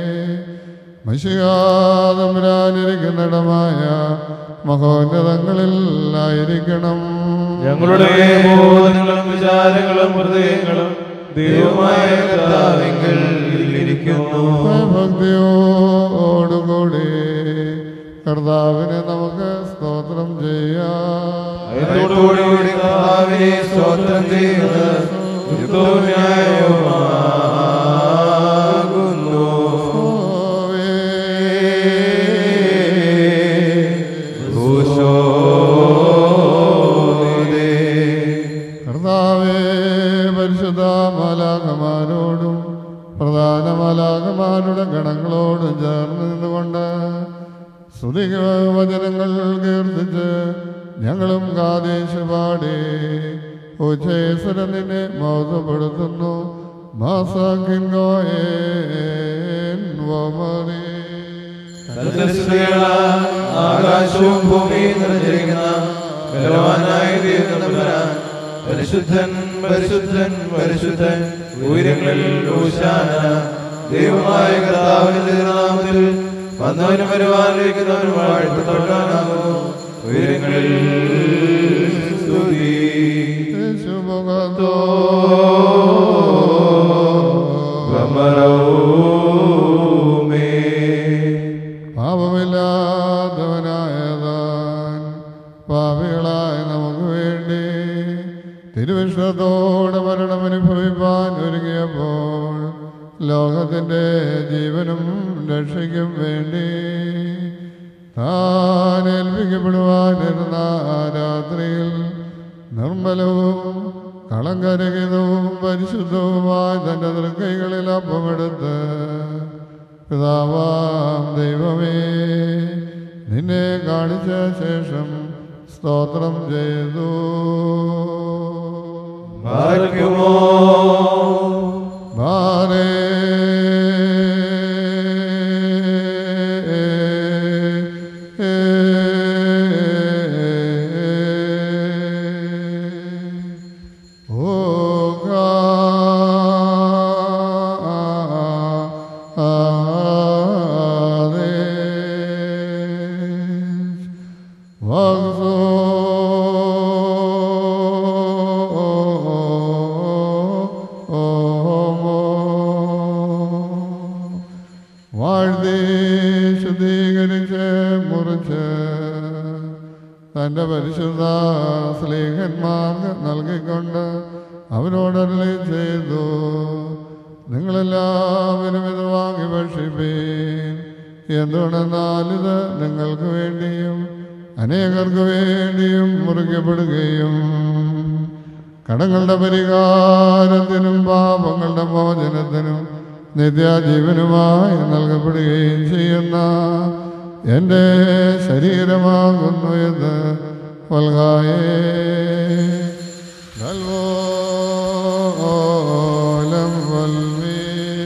മഷികാതമ്പുരാനിരിക്കുന്നിടമായ മഹോന്നതങ്ങളിൽ ആയിരിക്കണം ഞങ്ങളുടെ ബോധങ്ങളും വിചാരങ്ങളും ഹൃദയങ്ങളും ദൈവമായ കർത്താവിങ്കൽ ഇരിക്കുന്നു ഭക്തിയോടുകൂടി കർത്താവിനെ നമുക്ക് സ്തോത്രം ചെയ്യാം ഭയത്തോടുകൂടി കർത്താവിനെ സ്തോത്രം ചെയ്യുന്നത് യുക്തവും ന്യായവുമാകുന്നു. ഭൂശോദേ. കർത്താവേ പരിശുദ്ധ മാലാകമാരോടും പ്രധാന മാലാകമാരുടെ ഗണങ്ങളോടും ചേർന്ന് നിന്നുകൊണ്ട് സ്തുതി വചനങ്ങൾ കീർത്തിച്ച് ഞങ്ങളും കാദേശ് പാടി ഉച്ചേശ്വരൻ നിന്നെ മൗതപ്പെടുത്തുന്നു മാസാഖിൻഗോയേൻ വമറി സൽസ്തുതികളാൽ ആകാശവും ഭൂമിയും നിറഞ്ഞിരിക്കുന്ന ബലവാനായ ദൈവം തമ്പുരാൻ പരിശുദ്ധൻ പരിശുദ്ധൻ പരിശുദ്ധൻ ഉയരങ്ങളിൽ ഊശാന ദൈവമായ കർത്താവിന്റെ തിരുനാമത്തിൽ വന്നവനും വരുവാനിരിക്കുന്നവനും വാഴ്ത്തപ്പെട്ടവനാകുന്നു ഉയരങ്ങളിൽ സ്തുതി യേശുമുഖത്തോ ഭ്രമരവുമേ പാപമില്ലാത്തവനായതാൻ പാപികളായ നമുക്ക് വേണ്ടി തിരുവിഷ്ണത്തോടെ മരണമനുഭവിപ്പാൻ ഒരുങ്ങിയപ്പോൾ ലോകത്തിൻ്റെ ജീവനും രക്ഷയ്ക്കും വേണ്ടി താൻ ഏൽപ്പിക്കപ്പെടുവാനിരുന്ന ആ രാത്രിയിൽ നിർമ്മലവും കളങ്കരഹിതവും പരിശുദ്ധവുമായ തൻ്റെ തൃക്കൈകളിൽ അപ്പമെടുത്ത് പിതാവാം ദൈവമേ നിന്നെ കാണിച്ച ശേഷം സ്തോത്രം ചെയ്തു ഭാഗ്യമോ ബാലേ ഓ വാഴ്ത്തി ശുദ്ധീകരിച്ച് മുറിച്ച് തൻ്റെ പരിശുദ്ധ സ്ലേഹന്മാർക്ക് നൽകിക്കൊണ്ട് അവരോടരളി ചെയ്തു നിങ്ങളെല്ലാവരും ഇത് വാങ്ങി ഭക്ഷിപ്പീൻ എന്തുകൊണ്ടെന്നാൽ ഇത് നിങ്ങൾക്ക് വേണ്ടിയും അനേകർക്ക് വേണ്ടിയും മുറിക്കപ്പെടുകയും കടങ്ങളുടെ പരിഹാരത്തിനും പാപങ്ങളുടെ മോചനത്തിനും നിത്യാജീവനുമായി നൽകപ്പെടുകയും ചെയ്യുന്ന എൻ്റെ ശരീരമാകുന്നു എന്ന് വൽകായേ നൽവോലം വൽമീ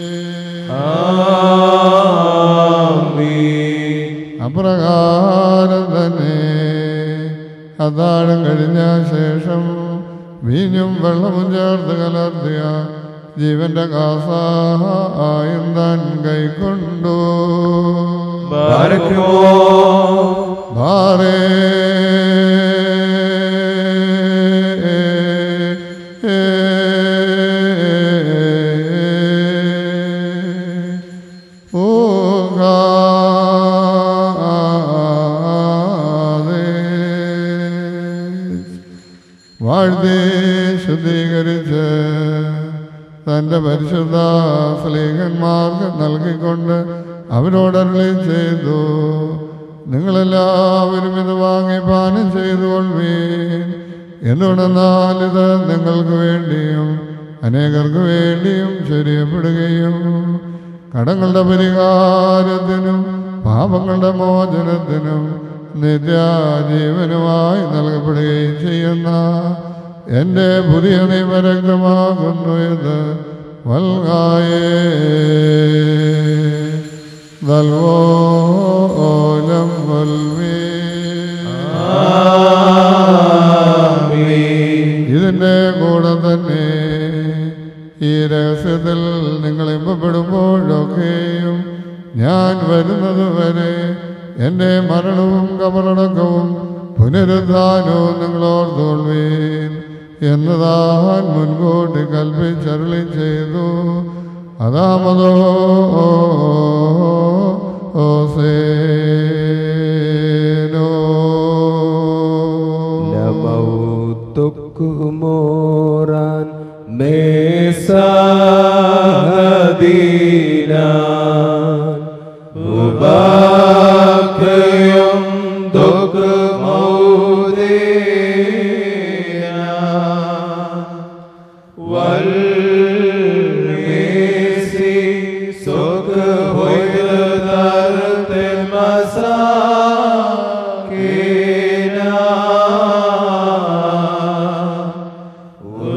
ആമീൻ അപ്രകാരം തന്നെ അത്താഴം കഴിഞ്ഞ ശേഷം വീഞ്ഞും വെള്ളവും ചേർത്ത് കലർത്തിയ ജീവന്റെ കാസായും താൻ കൈക്കൊണ്ടു ഭാഗ്യമോ ഭാരേ വാഴ്ത്തി ശുദ്ധീകരിച്ച് തൻ്റെ പരിശുദ്ധ സ്ലീഹന്മാർക്ക് നൽകിക്കൊണ്ട് അവരോടരളി ചെയ്തു നിങ്ങളെല്ലാവരും ഇത് വാങ്ങി പാനം ചെയ്തു കൊള്ളുവീൻ എന്തുകൊണ്ടെന്നാൽ ഇത് നിങ്ങൾക്ക് വേണ്ടിയും അനേകർക്ക് വേണ്ടിയും ശരിയപ്പെടുകയും കടങ്ങളുടെ പരിഹാരത്തിനും പാപങ്ങളുടെ മോചനത്തിനും നിത്യാജീവനുമായി നൽകപ്പെടുകയും ചെയ്യുന്ന എൻ്റെ പുതിയ നിയമരക്തമാകുന്നു ഇത് വൽകായേ ദൽവോലം വൽവേ ഇതിൻ്റെ കൂടെ തന്നെ ഈ രഹസ്യത്തിൽ നിങ്ങൾ ഇമ്പപ്പെടുമ്പോഴൊക്കെയും ഞാൻ വരുന്നതുവരെ എൻ്റെ മരണവും കബറടക്കവും പുനരുദ്ധാനവും നിങ്ങളോർത്തോൾവീൻ എന്നതാൻ മുൻകൂട്ടി കൽപ്പിച്ചരളി ചെയ്തു അതാമതോ ഓസേനോ ലമൗത്തുക്കുമോറാൻ മേസാദീന ഉപാകയം വൽമേസി സുഖ ഹോയതാരത്തെ മസാകേന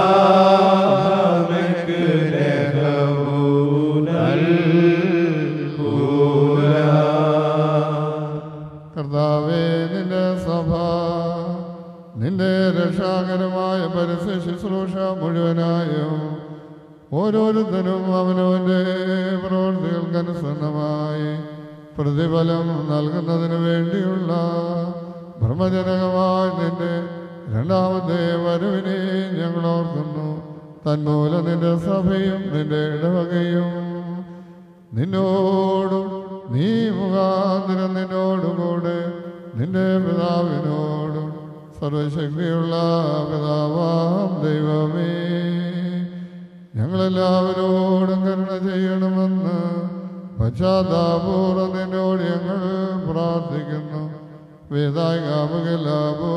കർത്താവേ നിന്റെ സഭ നിന്റെ രക്ഷാകരമായ പരസ്യ ശുശ്രൂഷ മുഴുവനായും ഓരോരുത്തരും അവനവന്റെ പ്രവൃത്തികൾക്കനുസരണമായി പ്രതിഫലം നൽകുന്നതിന് വേണ്ടിയുള്ള ബ്രഹ്മജനകമായ നിന്റെ രണ്ടാമത്തെ വരവിനെ ഞങ്ങൾ ഓർക്കുന്നു തന്മൂലം നിന്റെ സഭയും നിന്റെ ഇടവകയും നിന്നോടും നീ മുഖാന്തരം നിന്നോടുകൂടെ നിന്റെ പിതാവിനോടും സർവശക്തിയുള്ള പിതാവാം ദൈവമേ ഞങ്ങളെല്ലാവരോടും കരുണ ചെയ്യണമെന്ന് പശ്ചാത്താപൂർവ്വം നിന്നോട് ഞങ്ങൾ പ്രാർത്ഥിക്കുന്നു വേദായികാമകലാപോ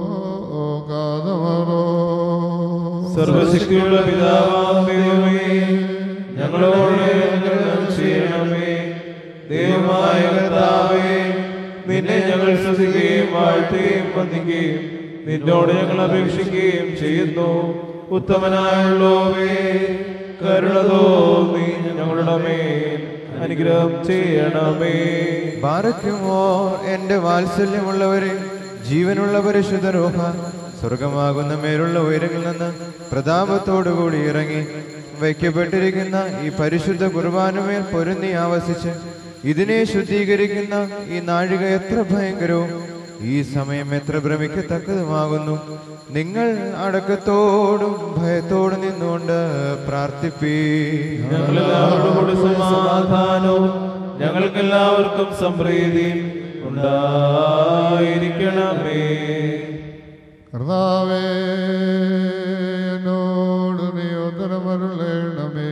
കാതമറോ സർവശക്തിയുള്ള പിതാവാം ദൈവമേ ഞങ്ങളോട് അനുഗ്രഹം ചെയ്യണമേ ദൈവമായ കർത്താവേ നിന്നെ ഞങ്ങൾ ശ്രദ്ധിക്കുകയും വാഴ്ത്തുകയും വന്ദിക്കുകയും നിന്നോട് ഞങ്ങൾ അപേക്ഷിക്കുകയും ചെയ്യുന്നു ഉത്തമനായുള്ളവേ കരുണ തോന്നി ഞങ്ങളുടെ മേൽ അനുഗ്രഹം ചെയ്യണമേ ബാറയ്ക്കുമോ എൻ്റെ വാത്സല്യമുള്ളവരെ ജീവനുള്ള പരിശുദ്ധ റോഹ സ്വർഗമാകുന്ന മേലുള്ള ഉയരങ്ങളിൽ നിന്ന് പ്രതാപത്തോടുകൂടി ഇറങ്ങി വയ്ക്കപ്പെട്ടിരിക്കുന്ന ഈ പരിശുദ്ധ കുർബാനുമേൽ പൊരുന്നി ആവസിച്ച് ഇതിനെ ശുദ്ധീകരിക്കുന്ന ഈ നാഴിക എത്ര ഭയങ്കരവും ഈ സമയം എത്ര ഭ്രമിക്കത്തക്കതുമാകുന്നു നിങ്ങൾ അടക്കത്തോടും ഭയത്തോടും നിന്നുകൊണ്ട് പ്രാർത്ഥിപ്പീ ഞങ്ങളെല്ലാവരോടും കൂടി സമാധാനവും ഞങ്ങൾക്കെല്ലാവർക്കും സംപ്രീതിയും ഉണ്ടായിരിക്കണമേ കർത്താവേ എന്നോട് നീ ഉത്തരമരുളേണമേ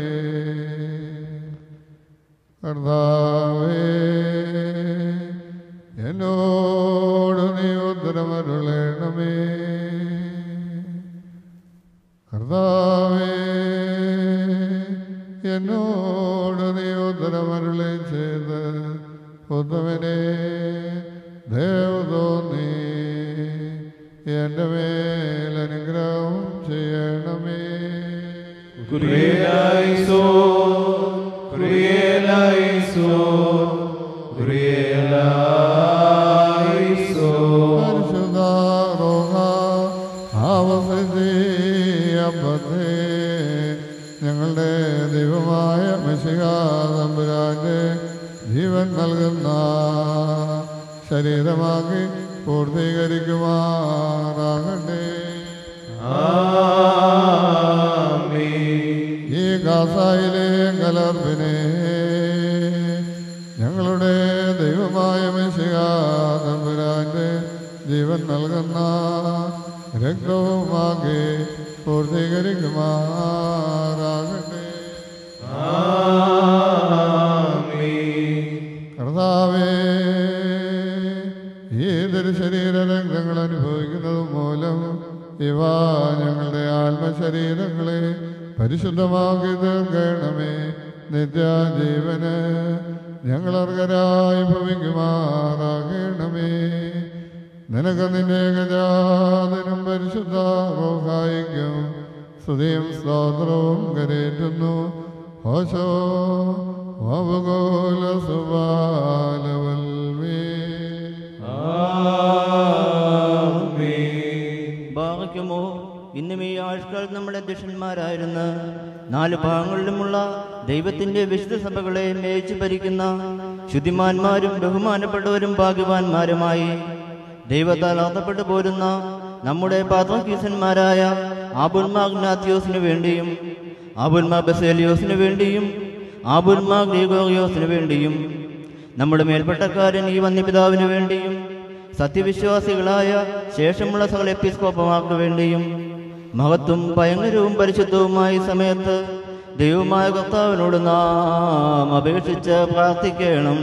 കർത്താവേ എന്നോട് നീ ഉത്തരമരുളേണമേ കർത്താവേ എന്നോട് നീ ഉത്തരമരുളേ ചെയ്ത് ഉത്തമനെ ദേവതോന്നി എൻ്റെ മേൽ അനുഗ്രഹം ചെയ്യണമേ കുരിയേലായിസോ കുരിയേലായിസോ കുരിയേലായിസോ പരിശുദ്ധ റോഹ ആവസീയപ്പത്തെ ഞങ്ങളുടെ ദൈവമായ മിശികാതമ്പുരാന്റെ ജീവൻ നൽകുന്ന ശരീരമാക്കി പൂർത്തീകരിക്കുമാറാകട്ടെ ആമീൻ ഈ ഗാസായിലെ കലർപ്പിനെ ഞങ്ങളുടെ ദൈവമായ മിശികാതമ്പുരാന്റെ ജീവൻ നൽകുന്ന രക്തവുമാക്കി പൂർത്തീകരിക്കുമാറാകട്ടെ ആമീൻ കർത്താവേ ഏതൊരു ശരീര രംഗങ്ങൾ അനുഭവിക്കുന്നത് മൂലം ഇവ ഞങ്ങളുടെ ആത്മശരീരങ്ങളെ പരിശുദ്ധമാക്കി തീർക്കണമേ നിത്യജീവന് ഞങ്ങളർഹരായി ഭവിക്കുമാറാകണമേ നിനക്ക് നിന്റെ ഗജാതനും പരിശുദ്ധ റോഹായിക്കും സ്തുതിയും സ്തോത്രവും കരേറ്റുന്നു ഹോശോ വവഗോല സുബാലവൽമേ ആമീൻ ഭാഗിക്കുമോ ഇന്നും ഈ ആഴ്ചകൾ നമ്മുടെ അധ്യക്ഷന്മാരായിരുന്ന നാല് ഭാഗങ്ങളിലുമുള്ള ദൈവത്തിന്റെ വിശുദ്ധ സഭകളെ മേയിച്ചു ഭരിക്കുന്ന ശുദ്ധിമാന്മാരും ബഹുമാനപ്പെട്ടവരും ഭാഗ്യവാന്മാരുമായി ദൈവത്താൽ ആർത്തപ്പെട്ടു പോരുന്ന നമ്മുടെ പാത്രക്കീസന്മാരായ ആബുൽമാ ഗ്നാത്തിയോസിനു വേണ്ടിയും ആബുൽമാ ബസേലിയോസിനു വേണ്ടിയും ആബുൽമാ ഗ്രീഗോറിയോസിനു വേണ്ടിയും നമ്മുടെ മേൽപ്പെട്ടക്കാരൻ ഈ വന്യപിതാവിനു വേണ്ടിയും സത്യവിശ്വാസികളായ ശേഷമുള്ള സകല എപ്പിസ്കോപ്പമാർക്ക് വേണ്ടിയും മഹത്വം ഭയങ്കരവും പരിശുദ്ധവുമായ ഈ സമയത്ത് ദൈവമായ കർത്താവിനോട് നാം അപേക്ഷിച്ച് പ്രാർത്ഥിക്കണം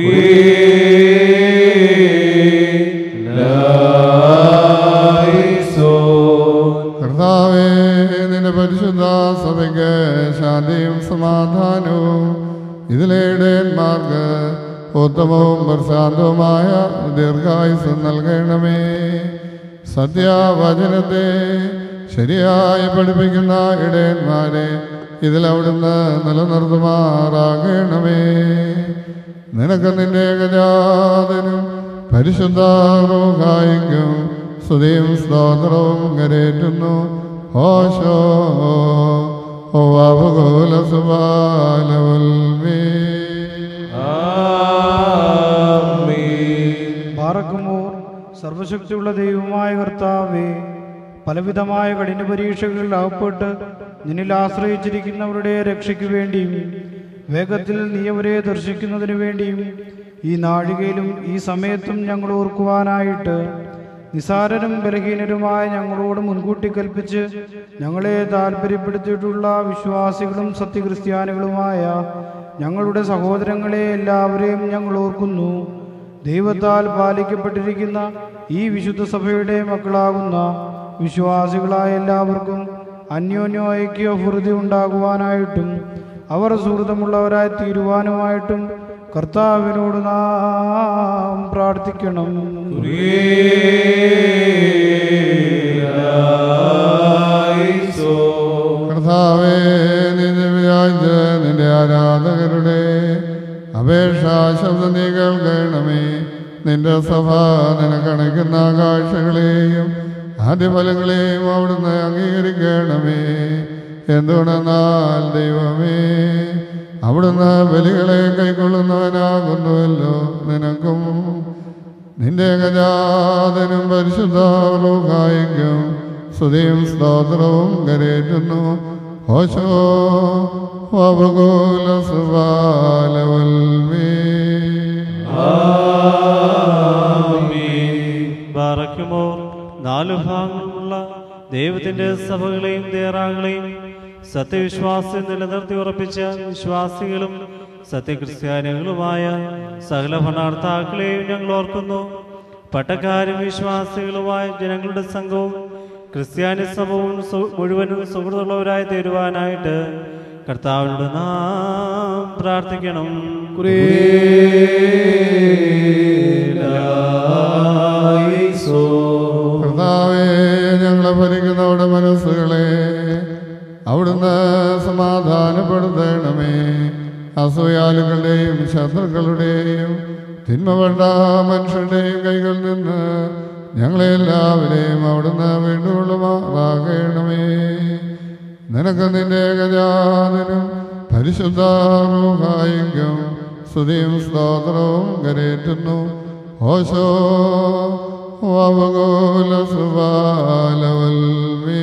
കർത്താവേ നിന്റെ പരിശുദ്ധ സഭയ്ക്ക് ശാന്തിയും സമാധാനവും ഇതിലെ ഇടയന്മാർക്ക് ഉത്തമവും പ്രശാന്തവുമായ ദീർഘായുസ് നൽകണമേ സത്യവചനത്തെ ശരിയായി പഠിപ്പിക്കുന്ന ഇടയന്മാരെ ഇതിൽ അവിടുന്ന് നിലനിർത്തുമാറാകണമേ നിനക്ക് നിന്റെ ഗജാതനും പരിശുദ്ധ റോഹായിക്കും സ്തുതിയും സ്തോത്രവും കരേറ്റുന്നു ഓശോ ഓ അവകുല സുബാലവൽമേ പാറക്കുമോർ സർവശക്തിയുള്ള ദൈവമായ കർത്താവേ പലവിധമായ കഠിന പരീക്ഷകളിൽ അകപ്പെട്ട് നിന്നിൽ ആശ്രയിച്ചിരിക്കുന്നവരുടെ രക്ഷയ്ക്ക് വേണ്ടിയും വേഗത്തിൽ നീ അവരെ ദർശിക്കുന്നതിനു വേണ്ടിയും ഈ നാഴികയിലും ഈ സമയത്തും ഞങ്ങൾ ഓർക്കുവാനായിട്ട് നിസാരരും ബലഹീനരുമായ ഞങ്ങളോട് മുൻകൂട്ടി കൽപ്പിച്ച് ഞങ്ങളെ താല്പര്യപ്പെടുത്തിയിട്ടുള്ള വിശ്വാസികളും സത്യക്രിസ്ത്യാനികളുമായ ഞങ്ങളുടെ സഹോദരങ്ങളെ എല്ലാവരെയും ഞങ്ങൾ ഓർക്കുന്നു ദൈവത്താൽ പാലിക്കപ്പെട്ടിരിക്കുന്ന ഈ വിശുദ്ധ സഭയുടെ മക്കളാകുന്ന വിശ്വാസികളായ എല്ലാവർക്കും അന്യോന്യ ഐക്യ ഹൃദയ ഉണ്ടാകുവാനായിട്ടും അവർ സുഹൃതമുള്ളവരായി തീരുവാനുമായിട്ടും കർത്താവിനോട് നാം പ്രാർത്ഥിക്കണം കർത്താവേ നിന്റെ വിചാരിച്ച് നിന്റെ ആരാധകരുടെ അപേക്ഷാ ശബ്ദം നീ കേൾക്കണമേ നിന്റെ സഭ നിനക്കണയ്ക്കുന്ന കാഴ്ചകളെയും ആദ്യഫലങ്ങളെയും അവിടുന്ന് അംഗീകരിക്കണമേ എന്തുകൊണ്ടെന്നാൽ ദൈവമേ അവിടുന്ന് ബലികളെ കൈക്കൊള്ളുന്നവനാകുന്നുവല്ലോ നിനക്കും നിന്റെ ഗജാതനും പരിശുദ്ധ ലോകായിക്കും സ്തുതിയും സ്തോത്രവും കരേറ്റുന്നു ഓശോ വപകുല സുബാലവൽമേ ബാറയ്ക്കുമോ നാലു ഭാഗങ്ങളുള്ള ദൈവത്തിന്റെ സഭകളെയും ദേറാകളെയും സത്യവിശ്വാസം നിലനിർത്തി ഉറപ്പിച്ച വിശ്വാസികളും സത്യക്രിസ്ത്യാനികളുമായ സകല ഭരണാർത്ഥാക്കളെയും ഞങ്ങൾ ഓർക്കുന്നു പട്ടക്കാരും വിശ്വാസികളുമായ ജനങ്ങളുടെ സംഘവും ക്രിസ്ത്യാനി സമൂഹവും സു- മുഴുവനും സുഹൃത്തുള്ളവരായി തീരുവാനായിട്ട് കർത്താവിനോട് നാം പ്രാർത്ഥിക്കണം കർത്താവേ ഞങ്ങളെ ഭരിക്കുന്നവരുടെ മനസ്സുകളെ അവിടുന്ന് സമാധാനപ്പെടുത്തണമേ അസൂയാലുകളുടെയും ശത്രുക്കളുടെയും തിന്മവേണ്ട മനുഷ്യരുടെയും കൈകളിൽ നിന്ന് ഞങ്ങളെല്ലാവരെയും അവിടുന്ന് വീണ്ടുകൊള്ളുമാറാകണമേ നിനക്ക് നിന്റെ ഗജാതനും പരിശുദ്ധ റൂഹായിക്കും സ്തുതിയും സ്തോത്രവും കരേറ്റുന്നു ഓശോ വവകുല സുബാലവൽമേ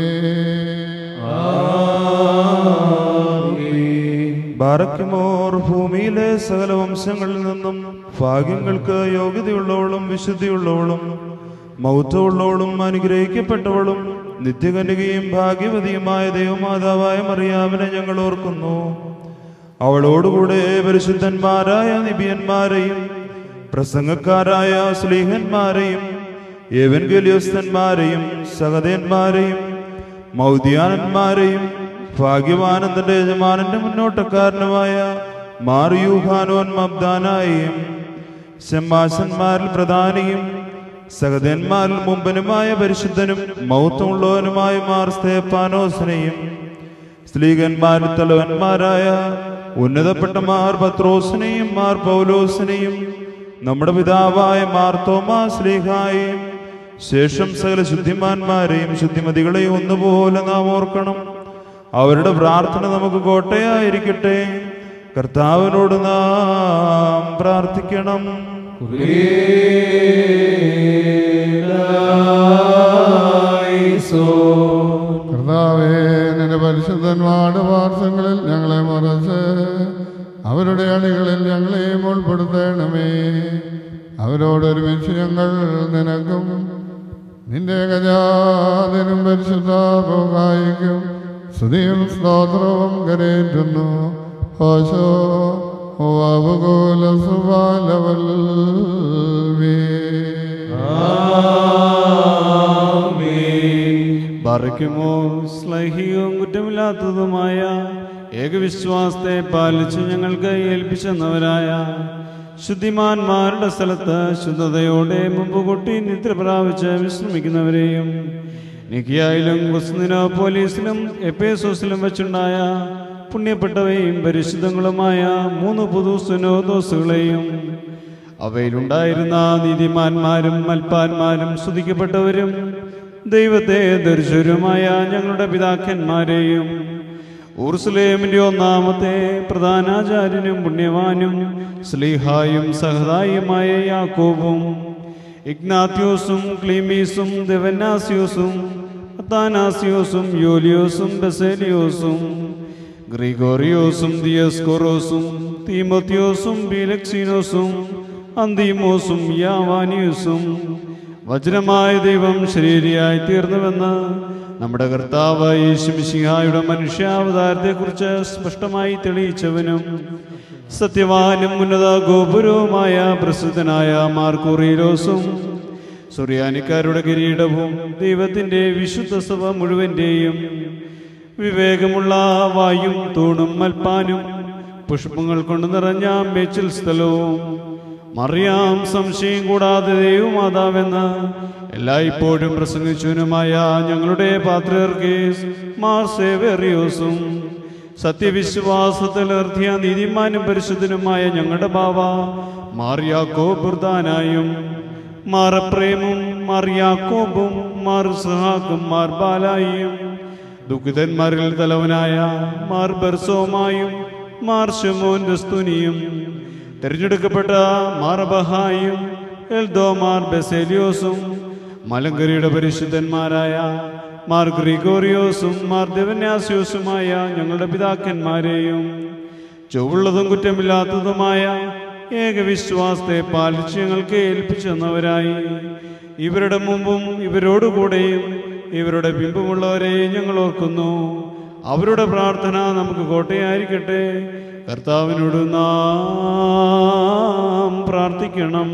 ബാറയ്ക്കുമോർ ഭൂമിയിലെ സകല വംശങ്ങളിൽ നിന്നും ഭാഗ്യങ്ങൾക്ക് യോഗ്യതയുള്ളവളും വിശുദ്ധിയുള്ളവളും മൗത്വമുള്ളവളും അനുഗ്രഹിക്കപ്പെട്ടവളും നിത്യകന്യകയും ഭാഗ്യവതിയുമായ ദൈവമാതാവായ മറിയാമിനെ ഞങ്ങൾ ഓർക്കുന്നു അവളോടുകൂടെ പരിശുദ്ധന്മാരായ നിബിയന്മാരെയും പ്രസംഗക്കാരായ സ്ലീഹന്മാരെയും ഏവൻഗലിയോസ്തന്മാരെയും സഹതന്മാരെയും മൗദ്യാനന്മാരെയും ഭാഗ്യവാനന്ദന്റെ യജമാനന്റെ മുന്നോട്ടക്കാരനുമായ മാറിയൂഹാനോൻ മബ്ദാനായും ശമ്മാശന്മാരിൽ പ്രധാനിയും സഹതന്മാരിൽ മുമ്പനുമായ പരിശുദ്ധനും മൗത്തമുള്ളവനുമായ മാർ സ്തേപ്പാനോസിനെയും സ്ത്രീകന്മാരിൽ തലവന്മാരായ ഉന്നതപ്പെട്ട മാർ പത്രോസിനെയും മാർ പൗലോസിനെയും നമ്മുടെ പിതാവായ മാർ തോമാ സ്ലീഹായെയും ശേഷം സകല ശുദ്ധിമാന്മാരെയും ശുദ്ധിമതികളെയും ഒന്നുപോലെ നാം ഓർക്കണം അവരുടെ പ്രാർത്ഥന നമുക്ക് കോട്ടയായിരിക്കട്ടെ കർത്താവിനോട് നാം പ്രാർത്ഥിക്കണം കർത്താവേ നിന്റെ പരിശുദ്ധന്മാരുടെ വാർത്തങ്ങളിൽ ഞങ്ങളെ മറച്ച് അവരുടെ അണികളിൽ ഞങ്ങളെയും ഉൾപ്പെടുത്തണമേ അവരോടൊരുമിച്ച് ഞങ്ങൾ നിനക്കും നിന്റെ ഗജാതിനും പരിശുദ്ധ പോകായിക്കും സ്തുതിയും സ്തോത്രവും കരേറ്റുന്നു ഓശോ അവകുല സുബാലവൽ ബറയ്ക്കുമോ സ്ലൈഹികവും കുറ്റമില്ലാത്തതുമായ ഏകവിശ്വാസത്തെ പാലിച്ച് ഞങ്ങൾക്ക് ഏൽപ്പിച്ചെന്നവരായ ശുദ്ധിമാന്മാരുടെ സ്ഥലത്ത് ശുദ്ധതയോടെ മുമ്പ് കൊട്ടി നിദ്ര പ്രാപിച്ച് വിശ്രമിക്കുന്നവരെയും നിക്കിയായാലും കുസ്നിനോ പോലീസിലും എപ്പേസോസിലും വെച്ചുണ്ടായ പുണ്യപ്പെട്ടവയും പരിശുദ്ധങ്ങളുമായ മൂന്ന് പുതു സുനോദോസുകളെയും അവയിലുണ്ടായിരുന്ന നീതിമാന്മാരും മൽപ്പാന്മാരും സ്തുതിക്കപ്പെട്ടവരും ദൈവത്തെ ദർശരുമായ ഞങ്ങളുടെ പിതാക്കന്മാരെയും ഊർസുലേമിന്റെ ഒന്നാമത്തെ പ്രധാനാചാര്യനും പുണ്യവാനും സ്ലീഹായും സഹതായുമായ യാക്കോബും ഇഗ്നാത്യോസും ക്ലീമീസും ദെവനാസ്യോസും അത്താനാസ്യോസും യോലിയോസും ബസേലിയോസും ഗ്രിഗോറിയോസും ദിയസ്കോറോസും തീമോത്യോസും ബീലക്സീനോസും അന്തീമോസും യാവാനിയോസും വജ്രമായ ദൈവം ശരീരിയായി തീർന്നുവെന്ന് നമ്മുടെ കർത്താവ് യേശുമിശിഹായുടെ മനുഷ്യാവതാരത്തെക്കുറിച്ച് സ്പഷ്ടമായി തെളിയിച്ചവനും സത്യവാനും ഉന്നത ഗോപുരവുമായ പ്രസിദ്ധനായ മാർക്കൂറിയിലോസും സുറിയാനിക്കാരുടെ കിരീടവും ദൈവത്തിൻ്റെ വിശുദ്ധ സഭ മുഴുവൻ്റെയും വിവേകമുള്ള വായും തൂണും മൽപ്പാനും പുഷ്പങ്ങൾ കൊണ്ട് നിറഞ്ഞ മേച്ചിൽ സ്ഥലവും മറിയാം സംശയം കൂടാതെ ദൈവമാതാവെന്ന് എല്ലായ്പ്പോഴും പ്രസംഗിച്ചവനുമായ ഞങ്ങളുടെ പാത്രീർക്കേസ് മാർ സേവേറിയോസും സത്യവിശ്വാസത്തിൽ നിർത്തിയ നീതിമാനും പരിശുദ്ധനുമായ ഞങ്ങളുടെ ബാവ മാറിയാക്കോ ബുർദാനായും മാറപ്രേമും മാറിയാക്കോബും മാർ സഹാക്കും മാർ ബാലായിയും ദുഃഖിതന്മാരിൽ തലവനായ മാർ ബർസോമായും മാർ ഷമോൻ ദസ്തുനിയും തിരഞ്ഞെടുക്കപ്പെട്ട മാറബഹായും എൽദോമാർ ബെസേലിയോസും മലങ്കരിയുടെ പരിശുദ്ധന്മാരായ മാർ ഗ്രിഗോറിയോസും മാർ ദേവന്യാസ്യോസുമായ ഞങ്ങളുടെ പിതാക്കന്മാരെയും ചൊവ്വുള്ളതും കുറ്റമില്ലാത്തതുമായ ഏകവിശ്വാസത്തെ പാലിച്ച് ഞങ്ങൾക്ക് ഏൽപ്പിച്ചെന്നവരായി ഇവരുടെ മുമ്പും ഇവരോടുകൂടെയും ഇവരുടെ ബിംബമുള്ളവരെ ഞങ്ങൾ ഓർക്കുന്നു അവരുടെ പ്രാർത്ഥന നമുക്ക് കോട്ടയായിരിക്കട്ടെ കർത്താവിനോട് നാം പ്രാർത്ഥിക്കണം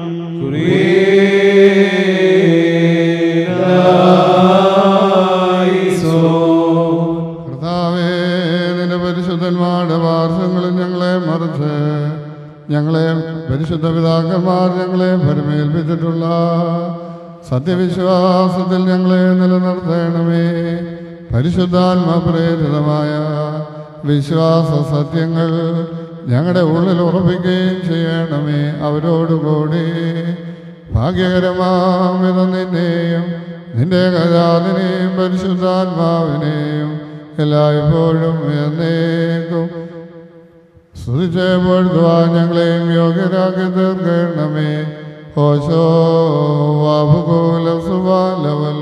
കർത്താവേ നിന്റെ പരിശുദ്ധന്മാരുടെ വാർത്തങ്ങളിൽ ഞങ്ങളെ മറിച്ച് ഞങ്ങളെ പരിശുദ്ധ പിതാക്കന്മാർ ഞങ്ങളെ പരമേൽപ്പിച്ചിട്ടുള്ള സത്യവിശ്വാസത്തിൽ ഞങ്ങളെ നിലനിർത്തണമേ പരിശുദ്ധാത്മപ്രേരിതമായ വിശ്വാസ സത്യങ്ങൾ ഞങ്ങളുടെ ഉള്ളിൽ ഉറപ്പിക്കുകയും ചെയ്യണമേ അവരോടുകൂടി ഭാഗ്യകരമാം വിധം നിന്നെയും നിന്റെ ഗജാതിനെയും പരിശുദ്ധാത്മാവിനെയും എല്ലായ്പ്പോഴും എന്നേക്കും സ്തുതിച്ചപ്പെടുത്തുവാൻ ഞങ്ങളെയും യോഗ്യരാക്കി തീർക്കണമേ ഓശോ വാഭുകൂല സുബാലവൽ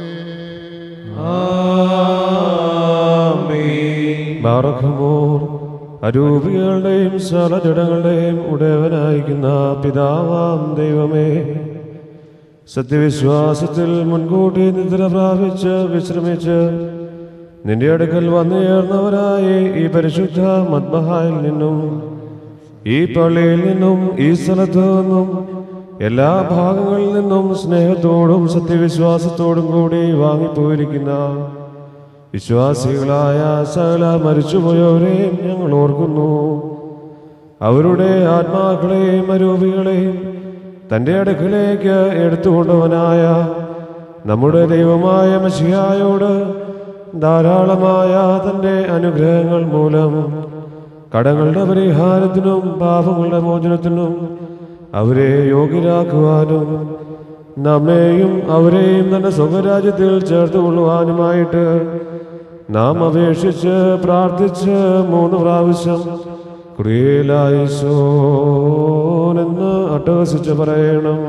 ബാറഖമോർ അരൂപികളുടെയും സകലജടങ്ങളുടെയും ഉടയവനായിരിക്കുന്ന പിതാവാം ദൈവമേ സത്യവിശ്വാസത്തിൽ മുൻകൂട്ടി നിദ്ര പ്രാപിച്ച് വിശ്രമിച്ച് നിന്റെ അടുക്കൽ വന്നുചേർന്നവരായ ഈ പരിശുദ്ധ മദ്ബഹായിൽ നിന്നും ഈ പള്ളിയിൽ നിന്നും ഈ സ്ഥലത്തു നിന്നും എല്ലാ ഭാഗങ്ങളിൽ നിന്നും സ്നേഹത്തോടും സത്യവിശ്വാസത്തോടും കൂടി വാങ്ങിപ്പോയിരിക്കുന്ന വിശ്വാസികളായ സകല മരിച്ചുപോയവരെയും ഞങ്ങൾ ഓർക്കുന്നു അവരുടെ ആത്മാക്കളെയും അരൂപികളെയും തൻ്റെ അടുക്കലേക്ക് എടുത്തുകൊണ്ടവനായ നമ്മുടെ ദൈവമായ മഷിയായോട് ധാരാളമായ തൻ്റെ അനുഗ്രഹങ്ങൾ മൂലം കടങ്ങളുടെ പരിഹാരത്തിനും പാപങ്ങളുടെ മോചനത്തിനും അവരെ യോഗ്യരാക്കുവാനും നമ്മെയും അവരെയും തന്റെ സ്വകരാജ്യത്തിൽ ചേർത്തുകൊള്ളുവാനുമായിട്ട് നാം അപേക്ഷിച്ച് പ്രാർത്ഥിച്ച് മൂന്ന് പ്രാവശ്യം കുറിയേലായിസോനെന്ന് അട്ടഹസിച്ച് പറയണം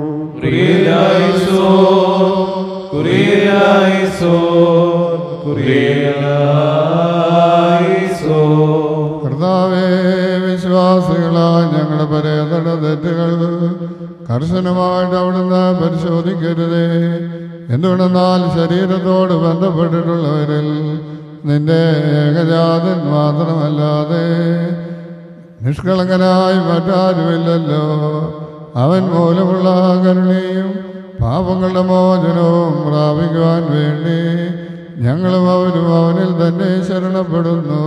കർത്താവേ വിശ്വാസികളായ ഞങ്ങളുടെ പരേതട തെറ്റുകൾ കർശനമായിട്ട് അവിടുന്ന് പരിശോധിക്കരുതേ എന്തുകൊണ്ടെന്നാൽ ശരീരത്തോട് ബന്ധപ്പെട്ടിട്ടുള്ളവരിൽ നിന്റെ ഏകജാതൻ മാത്രമല്ലാതെ നിഷ്കളങ്കനായി മറ്റാരുമില്ലല്ലോ അവൻ മൂലമുള്ള കരുണയും പാപങ്ങളുടെ മോചനവും പ്രാപിക്കുവാൻ വേണ്ടി ഞങ്ങളും അവനും അവനിൽ തന്നെ ശരണപ്പെടുന്നു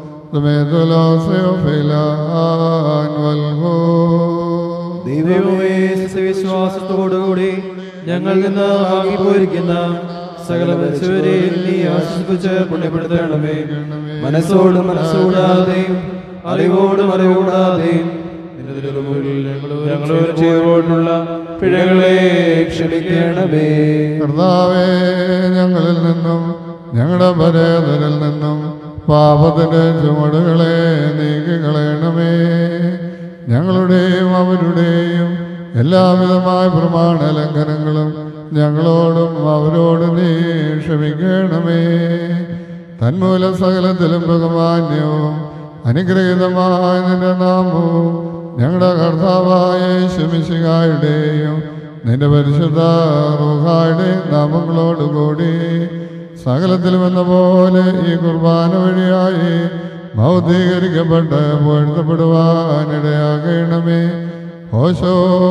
ദൈവമേ വിശ്വാസത്തോടുകൂടി ഞങ്ങൾ നിന്ന് ആകിപ്പോയിരിക്കുന്ന സകല മനുഷ്യരെയും നീ ആശ്വസിപ്പിച്ച് പുണ്യപ്പെടുത്തണമേ മനസ്സോട് മനസ്സുകൂടാതെയും അറിവോടും അറിവുകൂടാതെയും ഞങ്ങളോട് ചെയ്തുകൊണ്ടുള്ള പിഴകളെ ക്ഷമിക്കണമേ കർത്താവേ ഞങ്ങളിൽ നിന്നും ഞങ്ങളുടെ പരേതരിൽ നിന്നും പാപത്തിന്റെ ചുമടുകളെ നീക്കിക്കളയണമേ ഞങ്ങളുടെയും അവരുടെയും എല്ലാവിധമായ പ്രമാണ ലംഘനങ്ങളും ഞങ്ങളോടും അവരോടും നീ ക്ഷമിക്കണമേ തന്മൂല സകലത്തിലും ബഹുമാന്യവും അനുഗ്രഹീതമായ നിന്റെ നാമവും ഞങ്ങളുടെ കർത്താവായ ശമിശികായുടെയും നിന്റെ പരിശുദ്ധ റൂഹായുടെ നാമങ്ങളോടുകൂടി സകലത്തിലും എന്ന പോലെ ഈ കുർബാന വഴിയായി ഭൗതീകരിക്കപ്പെട്ട് പൊഴുത്തപ്പെടുവാനിടയാകണമേ ഓശോ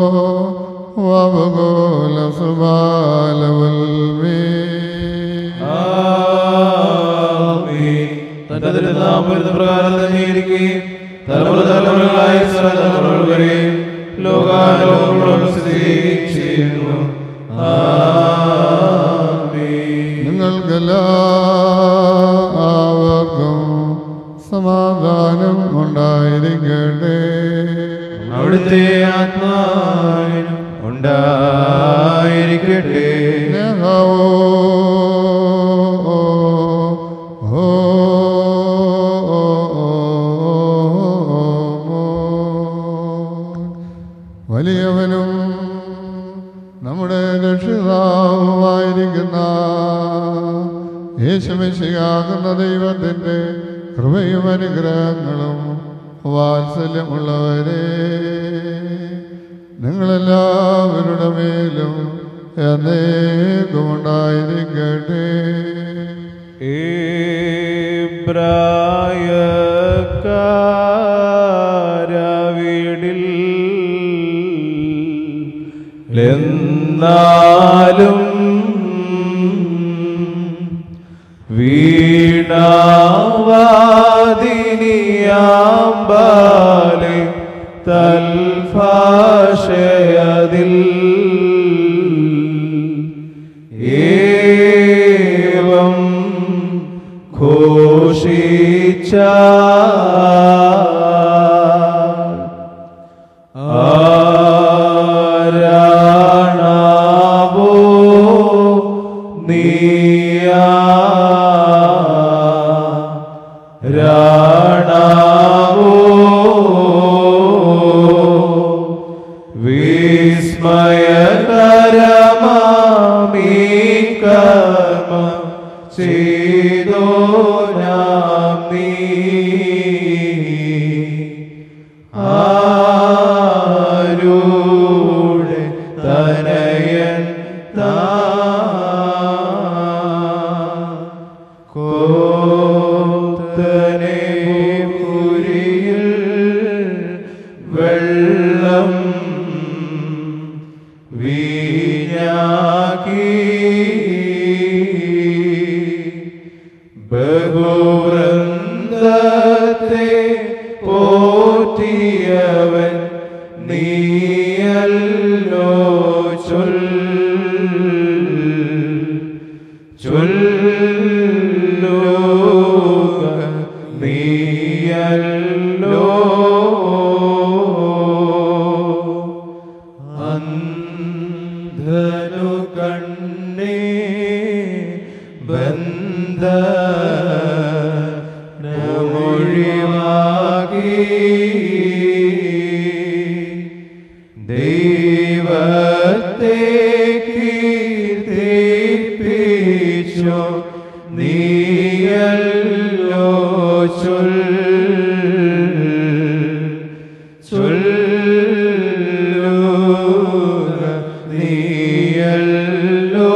വബുഗോല സുബാലവൽമേ തന്റെ തിരുനാമം പ്രകാരം തന്നെയിരിക്കുകയും തലമുറ തലമുറകളായി തലമുറകൾ വരെയും ലോകാലോകങ്ങളോട് സ്ഥിതി ചെയ്യുന്നു നിങ്ങൾക്കെല്ലാവർക്കും സമാധാനം ഉണ്ടായിരിക്കട്ടെ അവിടുത്തെ ആത്മാവിനും ഉണ്ടായിരിക്കട്ടെ സ്നേഹവോ ഓ വലിയവനും നമ്മുടെ രക്ഷിതാവുമായിരിക്കുന്ന യേശുമിശിയാകുന്ന ദൈവത്തിൻ്റെ കൃപയും അനുഗ്രഹങ്ങളും വാത്സല്യമുള്ളവരെ നിങ്ങളെല്ലാവരുടെ മേലും എന്നേക്കും ഉണ്ടായിരിക്കട്ടെ ഇബ്രായക്കാരവിടിൽ എന്നാലും വീണാവാദിനിയാമ്പാലെ തൽഭാഷയതിൽ ഏവം ഘോഷിച്ച ആരാണാവോ നീയാ രാണാവോ വിസ്മയകരമാമീ കർമ്മ ചെയ്തോ നാം നീ ആരുടെ തനയൻ താ കോത്തനെ പുരിയിൽ വെള്ളം വീഞ്ഞാക്കി ബഹുവൃന്ദത്തെ പോറ്റിയവൻ നീയല്ലോ ചൊൽ ചൊല്ലുക നീയല്ലോ അന്ധനു കണ്ണേ ബന്ധ ദൈവത്തെ കീർത്തിപ്പിച്ചു നീയല്ലോ ചൊൽ ചൊല്ലുക നീയല്ലോ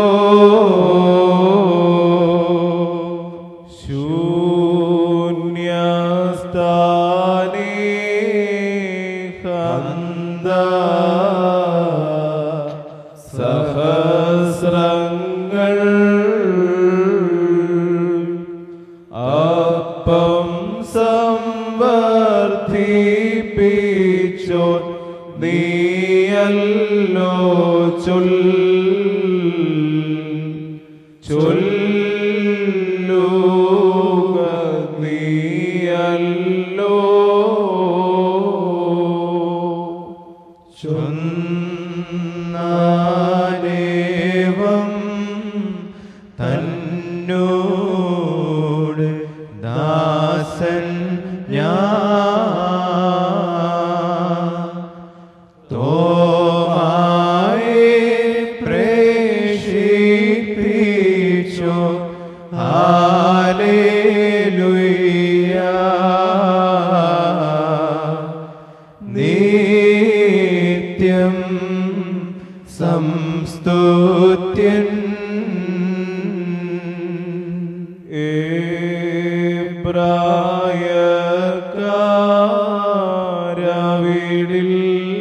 ശൂന്യസ്ഥാനേ ഹന്ത സഹസ്രങ്ങൾ അപ്പം സംവർദ്ധിപ്പിച്ചോ നീയല്ലോ ചൊൽ ചൊല്ലുക നീയല്ലോ ചൊന്നാനേവം തന്നോട് ദാസൻ ഞാൻ തോമായി പ്രേഷിപ്പിച്ചു ഹാലേലുയ്യ നിത്യം സംസ്തുത്യൻ ഏബ്രായക്കാരവിടിൽ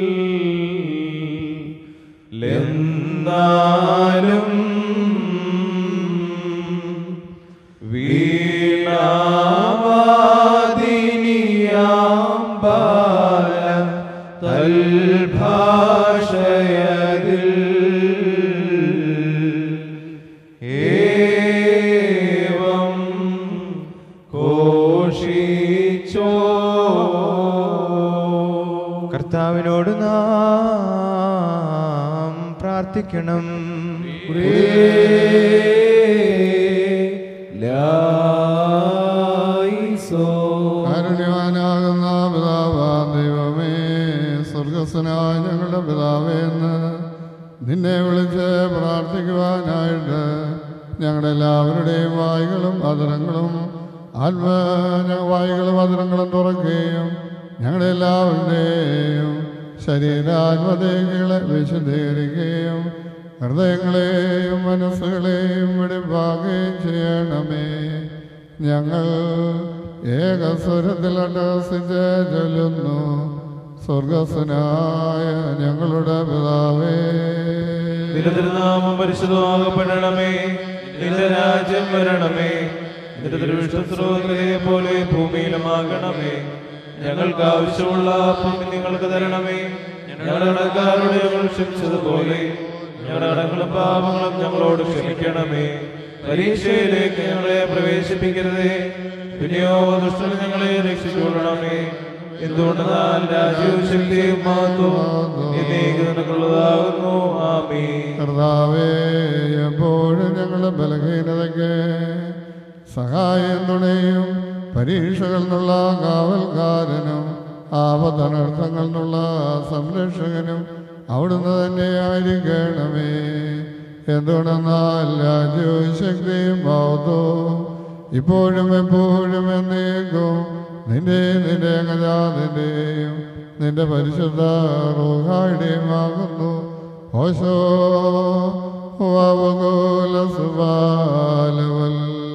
ലെന്നാലും വീണാവാദിനിയാം ബാല തൽഭാഷയതിൽ ഏവം കോഷിച്ചോ കർത്താവിനോട് നാം പ്രാർത്ഥിക്കണം കാരുണ്യവാനാകുന്ന പിതാവാം ദൈവമേ സ്വർഗസ്വനായ ഞങ്ങളുടെ പിതാവേ എന്ന് നിന്നെ വിളിച്ച് പ്രാർത്ഥിക്കുവാനായിട്ട് ഞങ്ങളുടെ എല്ലാവരുടെയും വായികളും അതരങ്ങളും ആത്മ വായികളും അതരങ്ങളും തുറക്കുകയും ഞങ്ങളുടെ എല്ലാവരുടെയും ശരീരാത്മദേഹികളെ വിശദീകരിക്കുകയും ഹൃദയങ്ങളെയും മനസ്സുകളെയും വെടിപ്പാക്കുകയും ചെയ്യണമേ ഞങ്ങൾ ഏകസ്വരത്തിൽ അട്ടഹസിച്ച് ചൊല്ലുന്നു സ്വർഗസ്വനായ ഞങ്ങളുടെ പിതാവേ നിന്റെ തിരുനാമം പരിശുദ്ധമാകപ്പെടണമേ നിന്റെ രാജ്യം വരണമേ നിന്റെ തിരുവിഷ്ടസ്രോതയെ പോലെ ഭൂമിയിലുമാകണമേ ഞങ്ങൾക്ക് ആവശ്യമുള്ള അപ്പം നിങ്ങൾക്ക് തരണമേ ഞങ്ങളുടെ കടക്കാരോട് ഞങ്ങൾ ക്ഷമിച്ചതുപോലെ ഞങ്ങളുടെ കടങ്ങളും പാപങ്ങളും ഞങ്ങളോട് ക്ഷമിക്കണമേ പരീക്ഷയിലേക്ക് ഞങ്ങളെ പ്രവേശിപ്പിക്കരുതേ പിന്നെയോ ദുഷ്ടൻ ഞങ്ങളെ രക്ഷിച്ചുകൊള്ളണമേ എന്തുകൊണ്ടെന്നാൽ രാജ്യവും ശക്തിയും മഹത്വവും എന്നേക്ക് നിനക്കുള്ളതാകുന്നു ആമേ കർത്താവേ എപ്പോഴും ഞങ്ങളുടെ ബലഹീനതയ്ക്ക് സഹായം തുണയും പരീക്ഷകളിൽ നിന്നുള്ള കാവൽക്കാരനും ആപതനർത്ഥങ്ങളിൽ നിന്നുള്ള സംരക്ഷകനും അവിടുന്ന് തന്നെ ആയിരിക്കണമേ എന്തുകൊണ്ടെന്നാൽ രാജ്യവും ശക്തിയും മഹത്വവും ഇപ്പോഴും എപ്പോഴും എന്നേക്കും നിന്റെ നിന്റെ ഏകജാതിൻ്റെയും നിന്റെ പരിശുദ്ധ റോഹായുടെയും ആകുന്നു ഓശോ വവകുല സുബാലവൽ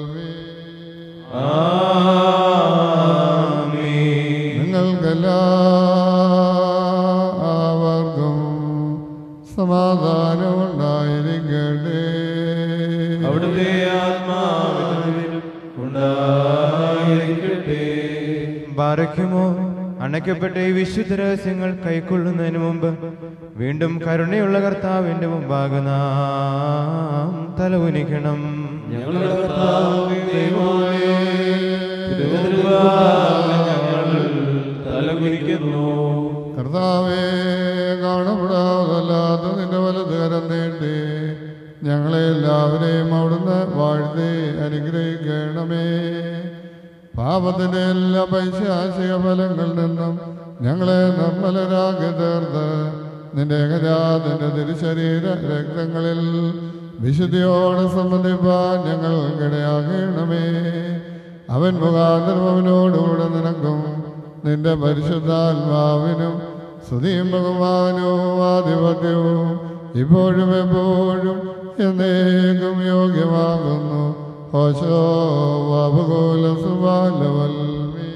നിങ്ങൾക്കെല്ലാവർക്കും സമാധാനം ഉണ്ടായിരിക്കട്ടെ അവിടുത്തെ ആത്മാവിനും ഉണ്ടായിരിക്കട്ടെ ബാരയ്ക്കുമോ അണയ്ക്കപ്പെട്ട ഈ വിശുദ്ധ രഹസ്യങ്ങൾ കൈക്കൊള്ളുന്നതിന് മുമ്പ് വീണ്ടും കരുണയുള്ള കർത്താവിന്റെ മുമ്പാകെ നാം തലകുനിക്കണം ഞങ്ങളുടെ കർത്താവേ ദൈവമേ, തിരുവരുവാകെ ഞങ്ങൾ തലകുനിക്കുന്നു കർത്താവേ കാണപ്പെടാതല്ലാത്ത നിന്റെ വലത് കരം നീട്ടി ഞങ്ങളെ എല്ലാവരെയും അവിടുന്ന് വാഴ്ത്തി അനുഗ്രഹിക്കണമേ പാപത്തിന്റെ എല്ലാ പൈശാചിക ഫലങ്ങളിൽ നിന്നും ഞങ്ങളെ നിർമ്മലരാക്കി തീർത്ത് നിന്റെ ഏകജാതന്റെ തിരുശരീര രക്തങ്ങളിൽ വിശുദ്ധിയോടെ സംബന്ധിപ്പാൻ ഞങ്ങൾ ഇടയാകണമേ അവൻ മുഖാന്തരം അവനോടുകൂടെ നിനക്കും നിന്റെ പരിശുദ്ധാത്മാവിനും സ്തുതിയും ബഹുമാനവും ആധിപത്യവും ഇപ്പോഴും എപ്പോഴും എന്നേക്കും യോഗ്യമാകുന്നു ഓശോ വാപകോല സുബാലവൽമി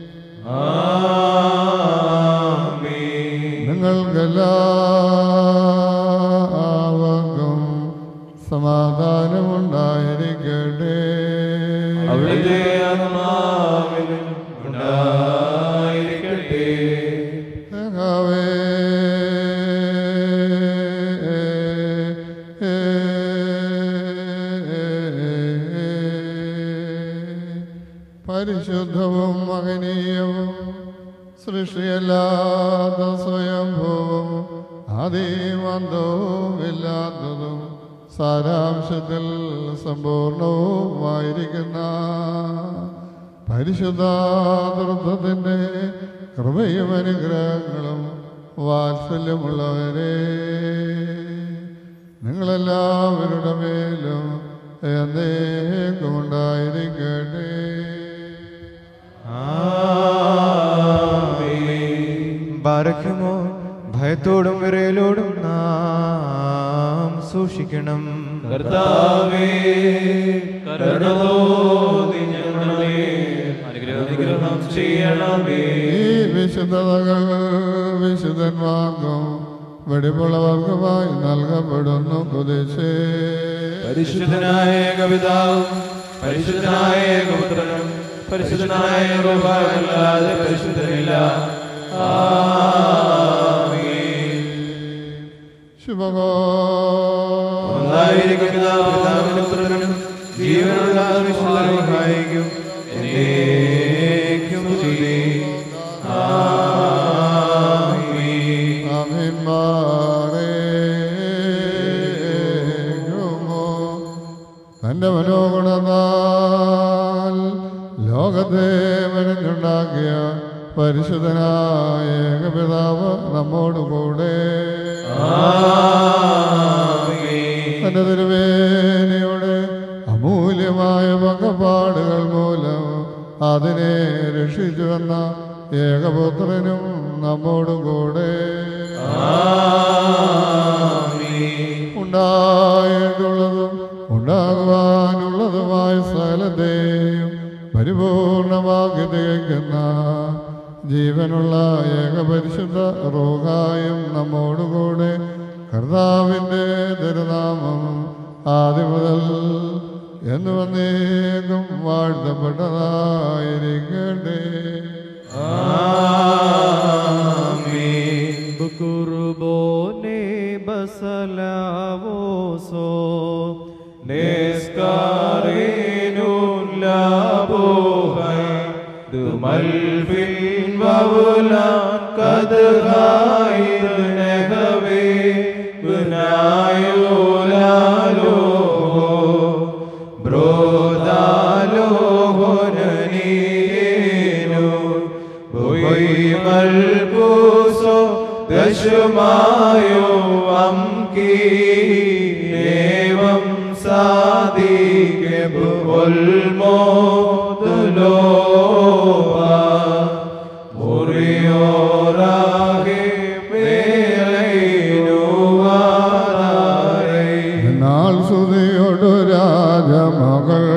നിങ്ങൾക്കെല്ലാവർക്കും സമാധാനമുണ്ടായിരിക്കട്ടെ അവിടുത്തെ ആത്മാവിനും ഉണ്ടായിരിക്കട്ടെ കർത്താവേ, പരിശുദ്ധവും മഹനീയവും സൃഷ്ടിയല്ലാത്ത സ്വയംഭൂവും ആദിമന്തവും ഇല്ലാത്തതും സാരാംശത്തിൽ സമ്പൂർണവുമായിരിക്കുന്ന പരിശുദ്ധാതൃത്വത്തിൻ്റെ കൃപയും അനുഗ്രഹങ്ങളും വാത്സല്യമുള്ളവരെ നിങ്ങളെല്ലാവരുടെ മേലും എന്നേക്കും ഉണ്ടായിരിക്കട്ടെ ബാരക്കുമോ ഭയത്തോടും വിറയലോടും നാം സൂക്ഷിക്കണം കർത്താവേ കരുണ തോന്നി ഞങ്ങളെ അനുഗ്രഹം ചെയ്യണമേ ഈ വിശുദ്ധതകൾ വിശുദ്ധന്മാർക്കും വെടിപ്പുള്ളവർക്കുമായി നൽകപ്പെടുന്നു കുതിശേ പരിശുദ്ധനായ കവിതാവും പരിശുദ്ധനായ പുത്രനും പരിശുദ്ധനായ ഗോപാലല്ലാതെ പരിശുദ്ധനില്ല ശുഭകോ ഒന്നായിരിക്കുന്ന പിതാവിനും പുത്രനും ജീവനുള്ള വിശുദ്ധനും എന്നേക്കും സ്തുതി. ആമീൻ. അഭിമാറേകുമോ തന്റെ മനോഗുണത്താൽ ലോകത്തെ മെനഞ്ഞുണ്ടാക്കിയ പരിശുദ്ധനായ ഏകപിതാവ് നമ്മോട് കൂടെ തന്റെ തിരുവേനയുടെ അമൂല്യമായ പങ്കപ്പാടുകൾ മൂലം അതിനെ രക്ഷിച്ചുവെന്ന ഏകപുത്രനും നമ്മോട് കൂടെ ഉണ്ടായിട്ടുള്ളതും ഉണ്ടാകുവാനുള്ളതുമായ സ്ഥലത്തെയും പരിപൂർണമാക്കി തികയ്ക്കുന്ന ജീവനുള്ള ഏകപരിശുദ്ധ റോഗായും നമ്മോടുകൂടെ കർത്താവിൻ്റെ തിരുനാമം ആദ്യം മുതൽ എന്ന് വന്നേക്കും വാഴ്ത്തപ്പെട്ടതായിരിക്കട്ടെ ബുക്കുറുബോനെ ബസലാവോസോ نسكارين لابوها دمل بالمولى قد غايد نهوي بنايو لالو برودالو هنينو بوي ملبوسو ദശമായോ അംകീനേവം സാധിക്കെ ഉൽമോദലോ മുറിയോറാകെ മേലൈനുവാരേ എന്നാൽ സുതിയൊടു രാജമകൾ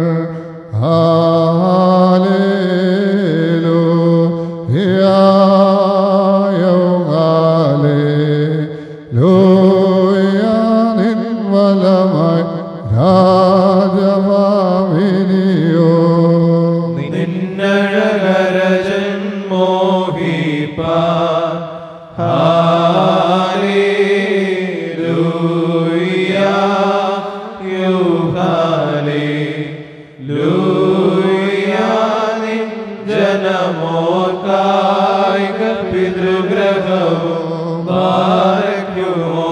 ഹാലേലോ നിൻവലമായി രാജമാവിനിയോ നിന്നഴകരജൻ മോഹിപ്പാൻ ഹാലേലൂയ യുഹാലേ ലൂയ നിൻ ജനമോർക്കായിക പിതൃഗ്രഹവും ഭാരയ്ക്കുമോ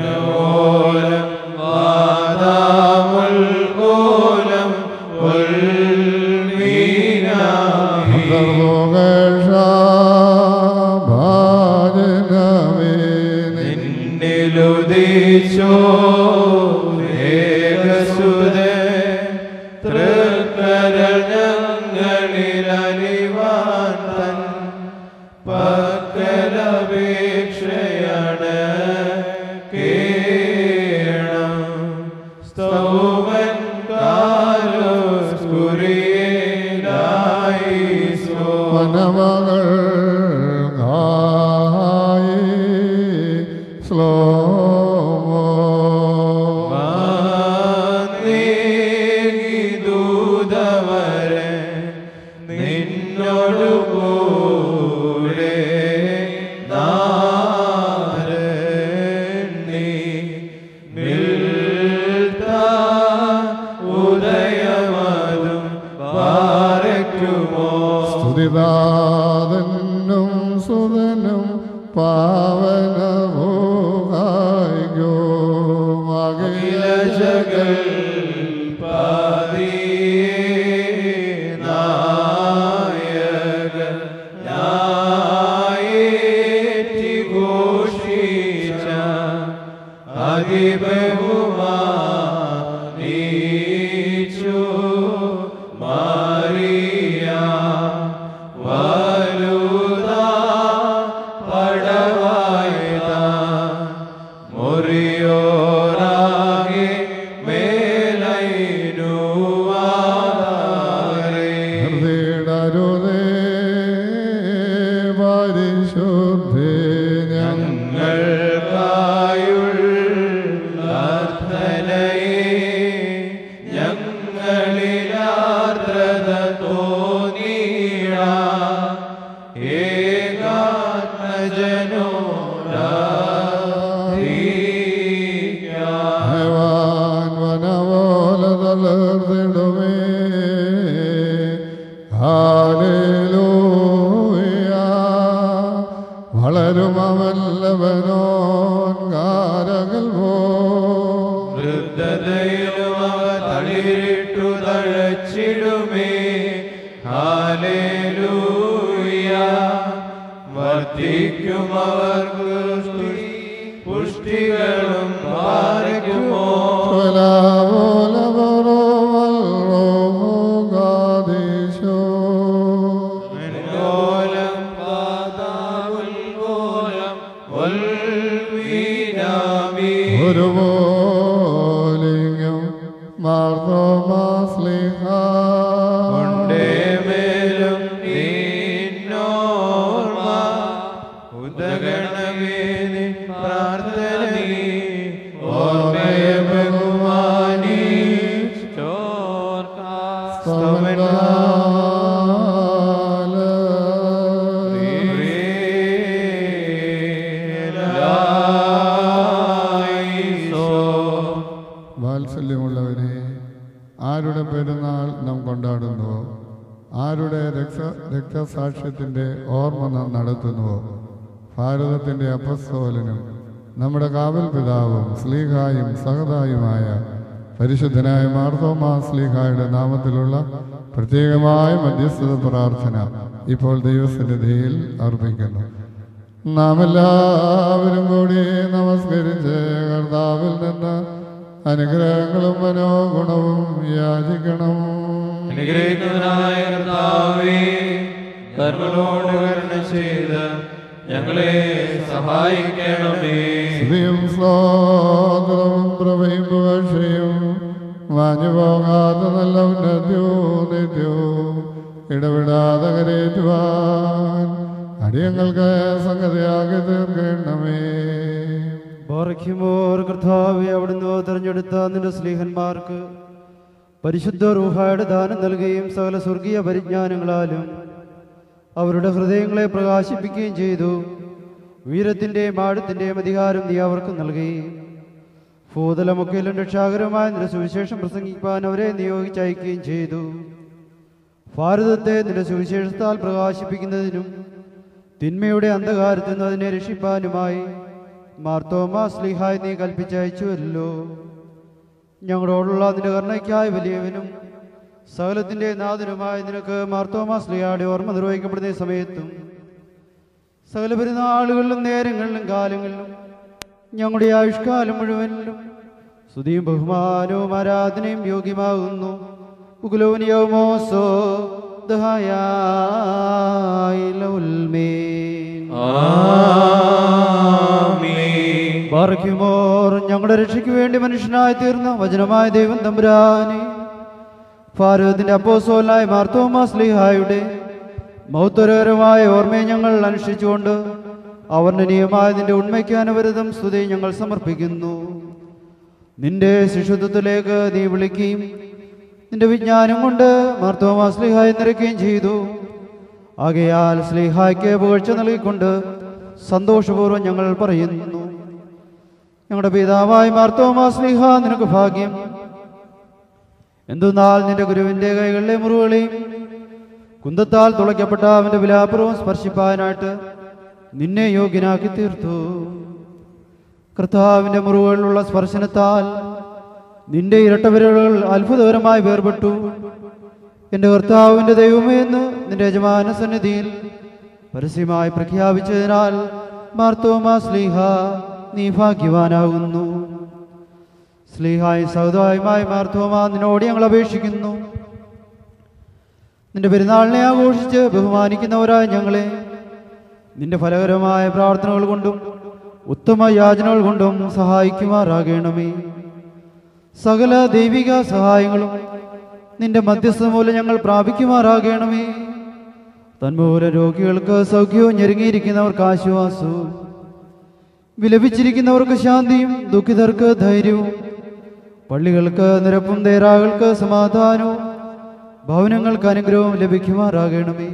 ോ വാദാമുൽ കോലം ഉൽ ഏകസുതേ തൃക്കരൾ ഞങ്ങളിൽ അലിവാൻ തൻ പക്കലപേക്ഷയാണ് കേണം സ്തൗമൻ കാലുസ്കുരിയേലായിസോ വനമകൾ ഗായി ശ്ലോമോ ദൂതവരെ നിന്നോടു കൂടെ നാരണി നിൽത്താ ഉദയമതും പാരയ്ക്കുമോ സ്തുതിദാതനും സുതനും പാവനഭൂകായികോ അഖില ജഗൽ നായക നായേറ്റി ഘോഷിച്ച അതിബഹുമാനീച്ചു മാറിയ വലുതാ പടവായത മുറിയോറാകെ മേലൈനുവാറേ ഹൃദയടരുതേ പരിശുദ്ധേ ഞങ്ങൾ ഞങ്ങളിലാർദ്രത തോന്നീട ഏകാത്മജനോടാ ഭഗവാൻ വനവോല തളർന്നിടുമേ ഹാലേലൂയ വളരും അവല്ലവനോൻ കാരകൽ പോ വൃദ്ധതയിലും അവ തളിരിട്ടു തഴച്ചിടുമേ ഹാലേലൂയ വർദ്ധിക്കും അവർ പുഷ്ടി പുഷ്ടികളും പാലിക്കുമോ സ്വലാവോല പരോവൽറോകാദീശോ മെൻകോലം പാതാവുൽകോലം വൽവീനാമി ഒരുപോലിങ്ങും മാർത്തോമാസ്ലിഹ മേലും നിന്നോർമ്മ ഉദഗണമേ നിൻ പ്രാർത്ഥനീ ഓർമ്മയെ ബഹുമാനി വാത്സല്യമുള്ളവരെ ആരുടെ പെരുന്നാൾ നാം കൊണ്ടാടുന്നുവോ ആരുടെ രക്ത രക്തസാക്ഷ്യത്തിൻ്റെ ഓർമ്മ നാം നടത്തുന്നുവോ ഭാരതത്തിൻ്റെ അപസ്തോലനും നമ്മുടെ കാവൽ പിതാവും സ്ലീഹായും സഹതായുമായ പരിശുദ്ധനായ മാർത്തോമാ സ്ലീഹായുടെ നാമത്തിലുള്ള പ്രത്യേകമായ മധ്യസ്ഥത പ്രാർത്ഥന ഇപ്പോൾ ദൈവസന്നിധിയിൽ അർപ്പിക്കുന്നു നാം എല്ലാവരും കൂടി നമസ്കരിച്ച് കർത്താവിൽ നിന്ന് അനുഗ്രഹങ്ങളും മനോഗുണവും യാചിക്കണം അനുഗ്രഹിക്കുന്നതിനായ കർത്താവേ കർമ്മനോട് കരുണ ചെയ്ത് ഞങ്ങളെ സഹായിക്കണമേ സ്തുതിയും സ്തോത്രവും പ്രഭയും പുകഴ്ചയും വാഞ്ഞു പോകാത്ത നല്ല ഉന്നത്യവും നിത്യവും ഇടപെടാതെ കരേറ്റുവാൻ അടിയങ്ങൾക്ക് സംഗതിയാക്കി തീർക്കണമേ ബാറയ്ക്കുമോർ കർത്താവെ അവിടുന്ന് തെരഞ്ഞെടുത്ത നിന്റെ സ്ലീഹന്മാർക്ക് പരിശുദ്ധ റൂഹായുടെ ദാനം നൽകുകയും സകല സ്വർഗീയ പരിജ്ഞാനങ്ങളാലും അവരുടെ ഹൃദയങ്ങളെ പ്രകാശിപ്പിക്കുകയും ചെയ്തു വീരത്തിൻ്റെയും ആഴത്തിൻ്റെയും അധികാരം നീ അവർക്ക് നൽകി ഭൂതലമൊക്കെയിലും രക്ഷാകരമായ നിന്റെ സുവിശേഷം പ്രസംഗിക്കാൻ അവരെ നിയോഗിച്ചയക്കുകയും ചെയ്തു ഭാരതത്തെ നിന്റെ സുവിശേഷത്താൽ പ്രകാശിപ്പിക്കുന്നതിനും തിന്മയുടെ അന്ധകാരത്തിൽ നിന്ന് അതിനെ രക്ഷിപ്പാനുമായി മാർത്തോമാ സ്ലിഹായി നീ കൽപ്പിച്ചയച്ചുവല്ലോ ഞങ്ങളോടുള്ള നിന്റെ കരുണയ്ക്കായി വലിയവനും സകലത്തിന്റെ നാഥനുമായ നിനക്ക് മാർത്തോമാ സ്ലിഹായുടെ ഓർമ്മ നിർവഹിക്കപ്പെടുന്ന ഈ സമയത്തും സകല പെരുന്നാളുകളിലും നേരങ്ങളിലും കാലങ്ങളിലും ഞങ്ങളുടെ ആയുഷ്കാലം മുഴുവനിലും സ്തുതിയും ബഹുമാനവും ആരാധനയും യോഗ്യമാകുന്നു ഉകുലോനിയോമോസോ ബാറയ്ക്കുമോർ ഞങ്ങളുടെ രക്ഷയ്ക്ക് വേണ്ടി മനുഷ്യനായി തീർന്ന വചനമായ ദൈവം തമ്പുരാനെ ഭാരതത്തിന്റെ അപ്പോസോലായ മാർത്തോമാ സ്ലിഹായുടെ മൗത്തരകരമായ ഓർമ്മയെ ഞങ്ങൾ അനുഷ്ഠിച്ചുകൊണ്ട് അവർണ്ണനീയമായതിന്റെ ഉണ്മയ്ക്ക് അനവരതം സ്തുതി ഞങ്ങൾ സമർപ്പിക്കുന്നു നിന്റെ ശിശുത്വത്തിലേക്ക് നീ വിളിക്കുകയും നിന്റെ വിജ്ഞാനം കൊണ്ട് മാർത്തോമാ സ്ലിഹായി നിറയ്ക്കുകയും ചെയ്തു ആകയാൽ സ്ലിഹായ്ക്ക് പുകഴ്ച നൽകിക്കൊണ്ട് സന്തോഷപൂർവ്വം ഞങ്ങൾ പറയുന്നു ഞങ്ങളുടെ പിതാവായ മാർത്തോമാ സ്ലിഹ നിനക്ക് ഭാഗ്യം എന്തുന്നാൽ നിന്റെ ഗുരുവിന്റെ കൈകളിലെ മുറിവുകളെയും കുന്തത്താൽ തുളയ്ക്കപ്പെട്ട അവന്റെ വിലാപുറവും സ്പർശിപ്പാനായിട്ട് നിന്നെ യോഗ്യനാക്കി തീർത്തു കർത്താവിന്റെ മുറിവുകളിലുള്ള സ്പർശനത്താൽ നിന്റെ ഇരട്ടവിരലുകൾ അത്ഭുതകരമായി വേർപെട്ടു എന്റെ കർത്താവിന്റെ ദൈവമേ എന്ന് നിന്റെ യജമാന സന്നിധിയിൽ പരസ്യമായി പ്രഖ്യാപിച്ചതിനാൽ മാർത്തോമാ സ്ലീഹ നീ ഭാഗ്യവാനാകുന്നു സ്ലീഹായി സൗദായുമായി മാർത്തോമാ നിന്നോട് ഞങ്ങൾ അപേക്ഷിക്കുന്നു നിന്റെ പെരുന്നാളിനെ ആഘോഷിച്ച് ബഹുമാനിക്കുന്നവരായ ഞങ്ങളെ നിന്റെ ഫലകരമായ പ്രാർത്ഥനകൾ കൊണ്ടും ഉത്തമ യാചനകൾ കൊണ്ടും സഹായിക്കുമാറാകണമേ സകല ദൈവിക സഹായങ്ങളും നിന്റെ മധ്യസ്ഥ മൂലം ഞങ്ങൾ പ്രാപിക്കുമാറാകണമേ തന്മൂലം രോഗികൾക്ക് സൗഖ്യവും ഞെരുങ്ങിയിരിക്കുന്നവർക്ക് ആശ്വാസവും വിലപിച്ചിരിക്കുന്നവർക്ക് ശാന്തിയും ദുഃഖിതർക്ക് ധൈര്യവും പള്ളികൾക്ക് നിരപ്പും തേരാകൾക്ക് സമാധാനവും ഭവനങ്ങൾക്ക് അനുഗ്രഹവും ലഭിക്കുമാറാകണമേ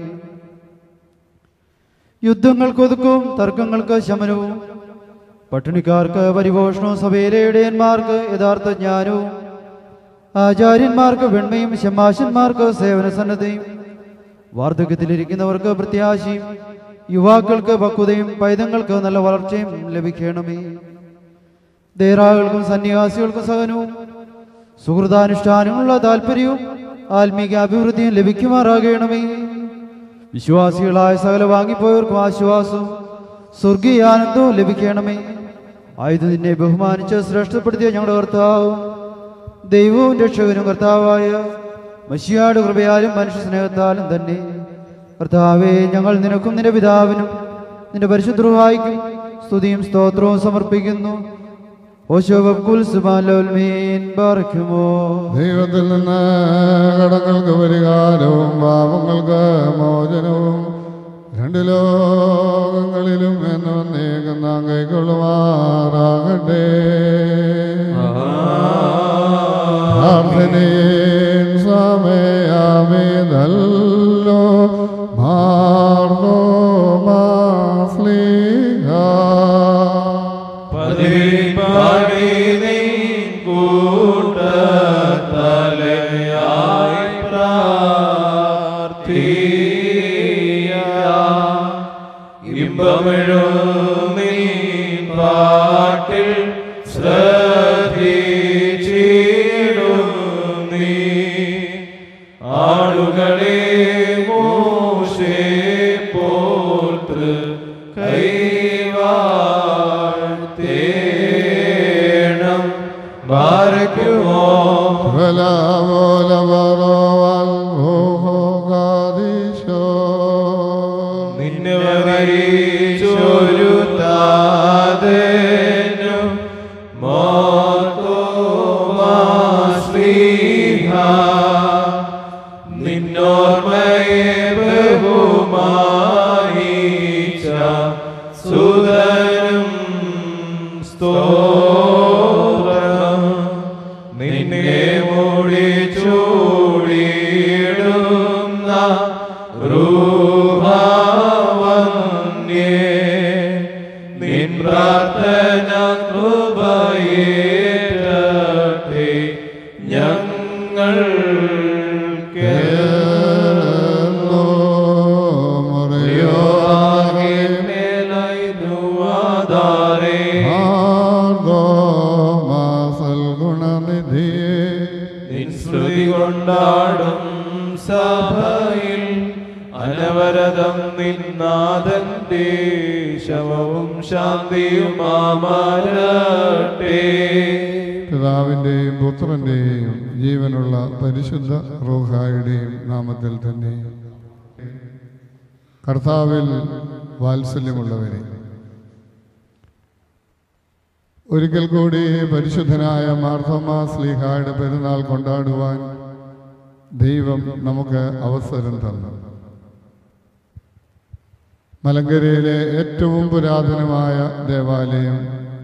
യുദ്ധങ്ങൾക്ക് ഒതുക്കവും തർക്കങ്ങൾക്ക് ശമനവും പട്ടിണിക്കാർക്ക് പരിപോഷണവും സഭയിലെ ഇടയന്മാർക്ക് യഥാർത്ഥ ജ്ഞാനവും ആചാര്യന്മാർക്ക് വെണ്മയും ശമാശന്മാർക്ക് സേവന സന്നദ്ധയും വാർദ്ധക്യത്തിലിരിക്കുന്നവർക്ക് പ്രത്യാശയും യുവാക്കൾക്ക് പക്വതയും പൈതങ്ങൾക്ക് നല്ല വളർച്ചയും ലഭിക്കണമേ ദേറാകൾക്കും സന്യാസികൾക്കും സഹനവും സുഹൃതാനുഷ്ഠാനങ്ങളുള്ള താല്പര്യവും ആത്മീക അഭിവൃദ്ധിയും ലഭിക്കുമാറാകണമേ വിശ്വാസികളായ സകല വാങ്ങിപ്പോയവർക്കും ആശ്വാസവും സ്വർഗീയ ആനന്ദവും ലഭിക്കണമേ ആയുധ നിന്നെ ബഹുമാനിച്ച് ശ്രേഷ്ഠപ്പെടുത്തിയ ഞങ്ങളുടെ കർത്താവും ദൈവവും രക്ഷകനും കർത്താവായ മഷിയാട് കൃപയാലും മനുഷ്യ സ്നേഹത്താലും തന്നെ കർത്താവെ ഞങ്ങൾ നിനക്കും നിന്റെ പിതാവിനും നിന്റെ പരിശുദ്ധവായിക്കും സ്തുതിയും സ്തോത്രവും സമർപ്പിക്കുന്നു ഓശോ വബ്കുൽ സുബാലോൽമീൻ ബാറയ്ക്കുമോ ദൈവത്തിൽ നിന്ന് കടങ്ങൾക്ക് പരിഹാരവും പാപങ്ങൾക്ക് മോചനവും രണ്ട് ലോകങ്ങളിലും എന്ന് വന്നേക്കുന്ന കൈക്കൊള്ളുമാറാകട്ടെ പ്രാർത്ഥനയും സമയാമിതല്ലോ മാർന്നോ മാസ്ലിഹ പതിപ്പാടി നീ കൂട്ടത്തലയായി പ്രാർത്ഥിയ ഇമ്പമിഴും നീ പാട്ടിൽ ശ്രദ്ധിച്ചിടും നീ ആളുകളെ മോശേ പോൽത്ത് കൈവാഴ്ത്തേണം ബാരക്കുമോ നിന്നെ വരിച്ചൊരു താതനും മോത്തോമാശ്രീഹ നിന്നോർമ്മയെ ബഹുമാനിച്ച സുതനും സ്തോത്രം നിന്നെ മൂടി ചൂടിയിടുന്ന റൂഹാവന്യേ നിൻ പ്രാർത്ഥന കൃപയേറ്റത്തെ ഞങ്ങൾ നിൻ സ്തുതി കൊണ്ടാടും സഭയിൽ അനവരതം നിന്നാദന്റെ ശവവും ശാന്തിയുമാമാരട്ടെ പിതാവിൻ്റെയും പുത്രൻ്റെയും ജീവനുള്ള പരിശുദ്ധ റോഹായുടെയും നാമത്തിൽ തന്നെ കർത്താവിൽ വാത്സല്യമുള്ളവരെ ഒരിക്കൽ കൂടി പരിശുദ്ധനായ മാർത്തോമാ സ്ലീഹായുടെ പെരുന്നാൾ കൊണ്ടാടുവാൻ ദൈവം നമുക്ക് അവസരം തന്നു മലങ്കരയിലെ ഏറ്റവും പുരാതനമായ ദേവാലയം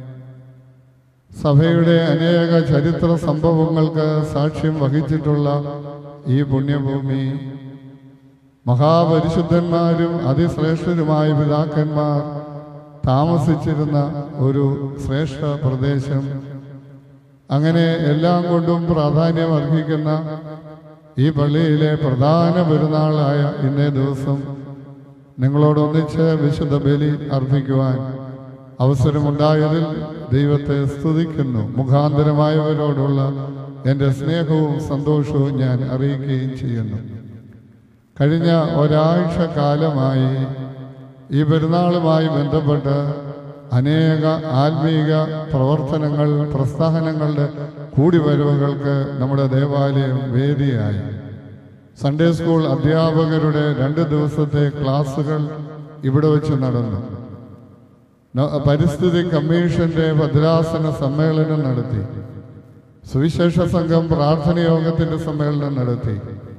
സഭയുടെ അനേക ചരിത്ര സംഭവങ്ങൾക്ക് സാക്ഷ്യം വഹിച്ചിട്ടുള്ള ഈ പുണ്യഭൂമി മഹാപരിശുദ്ധന്മാരും അതിശ്രേഷ്ഠരുമായ പിതാക്കന്മാർ താമസിച്ചിരുന്ന ഒരു ശ്രേഷ്ഠ പ്രദേശം അങ്ങനെ എല്ലാം കൊണ്ടും പ്രാധാന്യം അർഹിക്കുന്ന ഈ പള്ളിയിലെ പ്രധാന പെരുന്നാളായ ഇന്നേ ദിവസം നിങ്ങളോടൊന്നിച്ച് വിശുദ്ധ ബലി അർപ്പിക്കുവാൻ അവസരമുണ്ടായതിൽ ദൈവത്തെ സ്തുതിക്കുന്നു മുഖാന്തരമായവരോടുള്ള എൻ്റെ സ്നേഹവും സന്തോഷവും ഞാൻ അറിയിക്കുകയും ചെയ്യുന്നു കഴിഞ്ഞ ഒരാഴ്ച കാലമായി ഈ പെരുന്നാളുമായി ബന്ധപ്പെട്ട് അനേക ആത്മീക പ്രവർത്തനങ്ങൾ പ്രസ്ഥാനങ്ങളുടെ കൂടിവരവുകൾക്ക് നമ്മുടെ ദേവാലയം വേദിയായി സൺഡേ സ്കൂൾ അധ്യാപകരുടെ രണ്ട് ദിവസത്തെ ക്ലാസുകൾ ഇവിടെ വെച്ച് നടന്നു ന- പരിസ്ഥിതി കമ്മീഷന്റെ ഭദ്രാസന സമ്മേളനം നടത്തി സുവിശേഷ സംഘം പ്രാർത്ഥന യോഗത്തിന്റെ സമ്മേളനം നടത്തി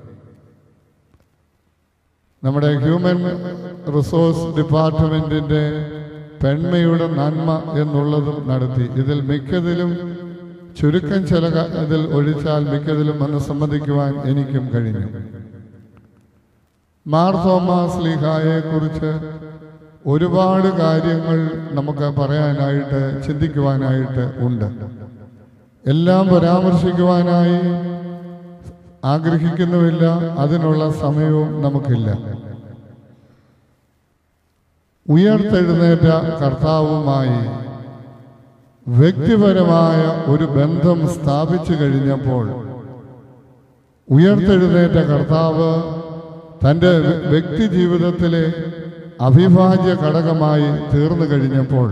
നമ്മുടെ ഹ്യൂമൻ റിസോഴ്സ് ഡിപ്പാർട്ട്മെന്റിന്റെ പെൺമയുടെ നന്മ എന്നുള്ളതും നടത്തി ഇതിൽ മിക്കതിലും ചുരുക്കം ചില ക- ഇതിൽ ഒഴിച്ചാൽ മിക്കതിലും വന്ന് സമ്മതിക്കുവാൻ എനിക്കും കഴിഞ്ഞു മാർ തോമാസ് ലീഹായെ കുറിച്ച് ഒരുപാട് കാര്യങ്ങൾ നമുക്ക് പറയാനായിട്ട് ചിന്തിക്കുവാനായിട്ട് ഉണ്ട് എല്ലാം പരാമർശിക്കുവാനായി ആഗ്രഹിക്കുന്നുമില്ല അതിനുള്ള സമയവും നമുക്കില്ല ഉയർത്തെഴുന്നേറ്റ കർത്താവുമായി വ്യക്തിപരമായ ഒരു ബന്ധം സ്ഥാപിച്ചു കഴിഞ്ഞപ്പോൾ ഉയർത്തെഴുന്നേറ്റ കർത്താവ് തൻ്റെ വ്യ- വ്യക്തി ജീവിതത്തിലെ അവിഭാജ്യ ഘടകമായി തീർന്നു കഴിഞ്ഞപ്പോൾ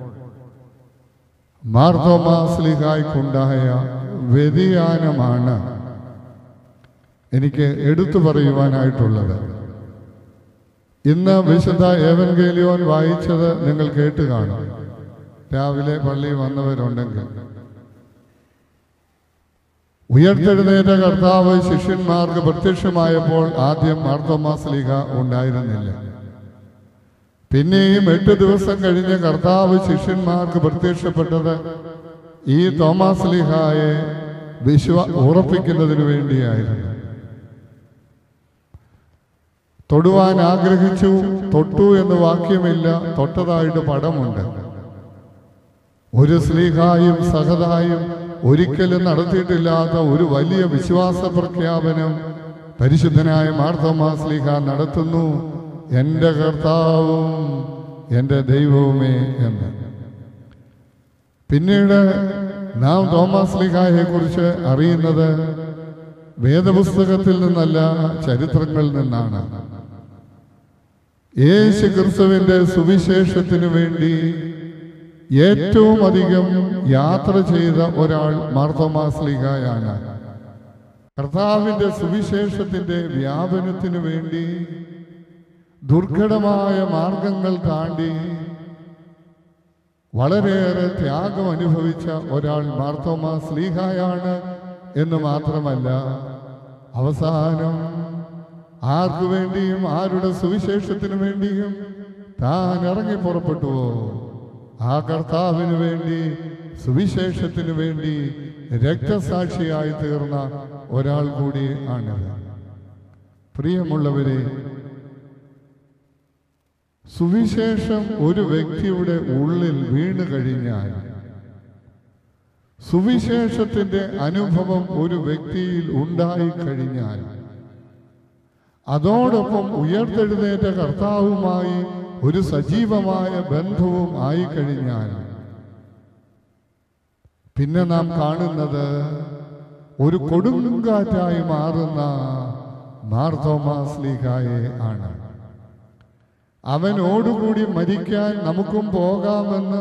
മാർത്തോമാസ്ലിഹായ്ക്കുണ്ടായ വ്യതിയാനമാണ് എനിക്ക് എടുത്തു പറയുവാനായിട്ടുള്ളത് ഇന്ന് വിശുദ്ധ ഏവൻഗേലിയോൻ വായിച്ചത് നിങ്ങൾ കേട്ട് കാണും രാവിലെ പള്ളി വന്നവരുണ്ടെങ്കിൽ ഉയർത്തെഴുന്നേറ്റ കർത്താവ് ശിഷ്യന്മാർക്ക് പ്രത്യക്ഷമായപ്പോൾ ആദ്യം മാർത്തോമാസ് ലീഗ ഉണ്ടായിരുന്നില്ല പിന്നെയും എട്ട് ദിവസം കഴിഞ്ഞ് കർത്താവ് ശിഷ്യന്മാർക്ക് പ്രത്യക്ഷപ്പെട്ടത് ഈ തോമാസ് ലീഹായെ വിശ്വ ഉറപ്പിക്കുന്നതിന് വേണ്ടിയായിരുന്നു തൊടുവാൻ ആഗ്രഹിച്ചു തൊട്ടു എന്ന് വാക്യമില്ല തൊട്ടതായിട്ട് പടമുണ്ട് ഒരു സ്ലീഹായും സഹതായും ഒരിക്കലും നടത്തിയിട്ടില്ലാത്ത ഒരു വലിയ വിശ്വാസ പ്രഖ്യാപനം പരിശുദ്ധനായ മാർത്തോമാ സ്ലീഹ നടത്തുന്നു എൻ്റെ കർത്താവും എൻ്റെ ദൈവവുമേ എന്ന് പിന്നീട് നാം തോമാസ് ലീഹായെ കുറിച്ച് അറിയുന്നത് വേദപുസ്തകത്തിൽ നിന്നല്ല ചരിത്രങ്ങളിൽ നിന്നാണ് യേശു ക്രിസ്തുവിന്റെ സുവിശേഷത്തിനു വേണ്ടി ഏറ്റവും അധികം യാത്ര ചെയ്ത ഒരാൾ മാർത്തോമാസ്ലിഹായാണ് കർത്താവിന്റെ സുവിശേഷത്തിന്റെ വ്യാപനത്തിനു വേണ്ടി ദുർഘടമായ മാർഗങ്ങൾ താണ്ടി വളരെയേറെ ത്യാഗം അനുഭവിച്ച ഒരാൾ മാർത്തോമാ സ്ലീഹായാണ് എന്ന് മാത്രമല്ല അവസാനം ആർക്കു വേണ്ടിയും ആരുടെ സുവിശേഷത്തിനു വേണ്ടിയും താൻ ഇറങ്ങി പുറപ്പെട്ടുവോ ആ കർത്താവിന് വേണ്ടി സുവിശേഷത്തിനു വേണ്ടി രക്തസാക്ഷിയായി തീർന്ന ഒരാൾ കൂടി ആണിത് പ്രിയമുള്ളവരെ സുവിശേഷം ഒരു വ്യക്തിയുടെ ഉള്ളിൽ വീണു കഴിഞ്ഞാൽ സുവിശേഷത്തിന്റെ അനുഭവം ഒരു വ്യക്തിയിൽ ഉണ്ടായി കഴിഞ്ഞാൽ അതോടൊപ്പം ഉയർത്തെഴുന്നേറ്റ കർത്താവുമായി ഒരു സജീവമായ ബന്ധവും ആയി കഴിഞ്ഞാൽ പിന്നെ നാം കാണുന്നത് ഒരു കൊടുങ്കാറ്റായി മാറുന്ന മാർത്തോമാസ്ലിഹായെ ആണ് അവനോടുകൂടി മരിക്കാൻ നമുക്കും പോകാമെന്ന്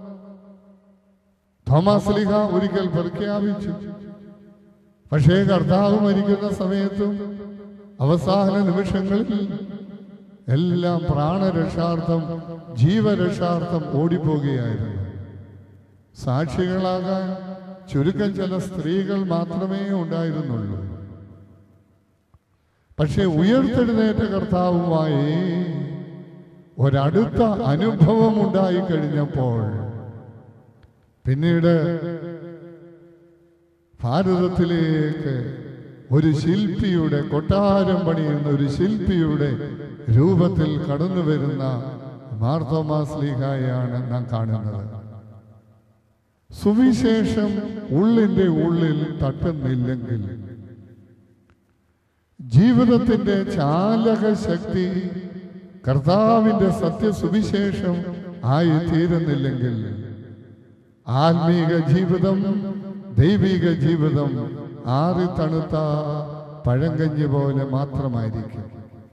തോമാസ് ലീഹ ഒരിക്കൽ പ്രഖ്യാപിച്ചു പക്ഷേ കർത്താവ് മരിക്കുന്ന സമയത്തും അവസാന നിമിഷങ്ങളിൽ എല്ലാം പ്രാണരക്ഷാർത്ഥം ജീവരക്ഷാർത്ഥം ഓടിപ്പോകുകയായിരുന്നു സാക്ഷികളാകാൻ ചുരുക്കം ചില സ്ത്രീകൾ മാത്രമേ ഉണ്ടായിരുന്നുള്ളൂ പക്ഷെ ഉയർത്തെഴുന്നേറ്റ കർത്താവുമായി ഒരടുത്ത അനുഭവം ഉണ്ടായി കഴിഞ്ഞപ്പോൾ പിന്നീട് ഭാരതത്തിലേക്ക് ഒരു ശില്പിയുടെ കൊട്ടാരം പണിയുന്ന ഒരു ശില്പിയുടെ രൂപത്തിൽ കടന്നു വരുന്ന മാർത്തോമാസ്ലിഹായാണ് നാം കാണുന്നത് സുവിശേഷം ഉള്ളിന്റെ ഉള്ളിൽ തട്ടുന്നില്ലെങ്കിൽ ജീവിതത്തിന്റെ ചാലക ശക്തി കർത്താവിന്റെ സത്യസുവിശേഷം ആയി തീരുന്നില്ലെങ്കിൽ ആത്മീക ജീവിതം ദൈവിക ജീവിതം ആറി തണുത്ത പഴങ്കഞ്ഞി പോലെ മാത്രമായിരിക്കും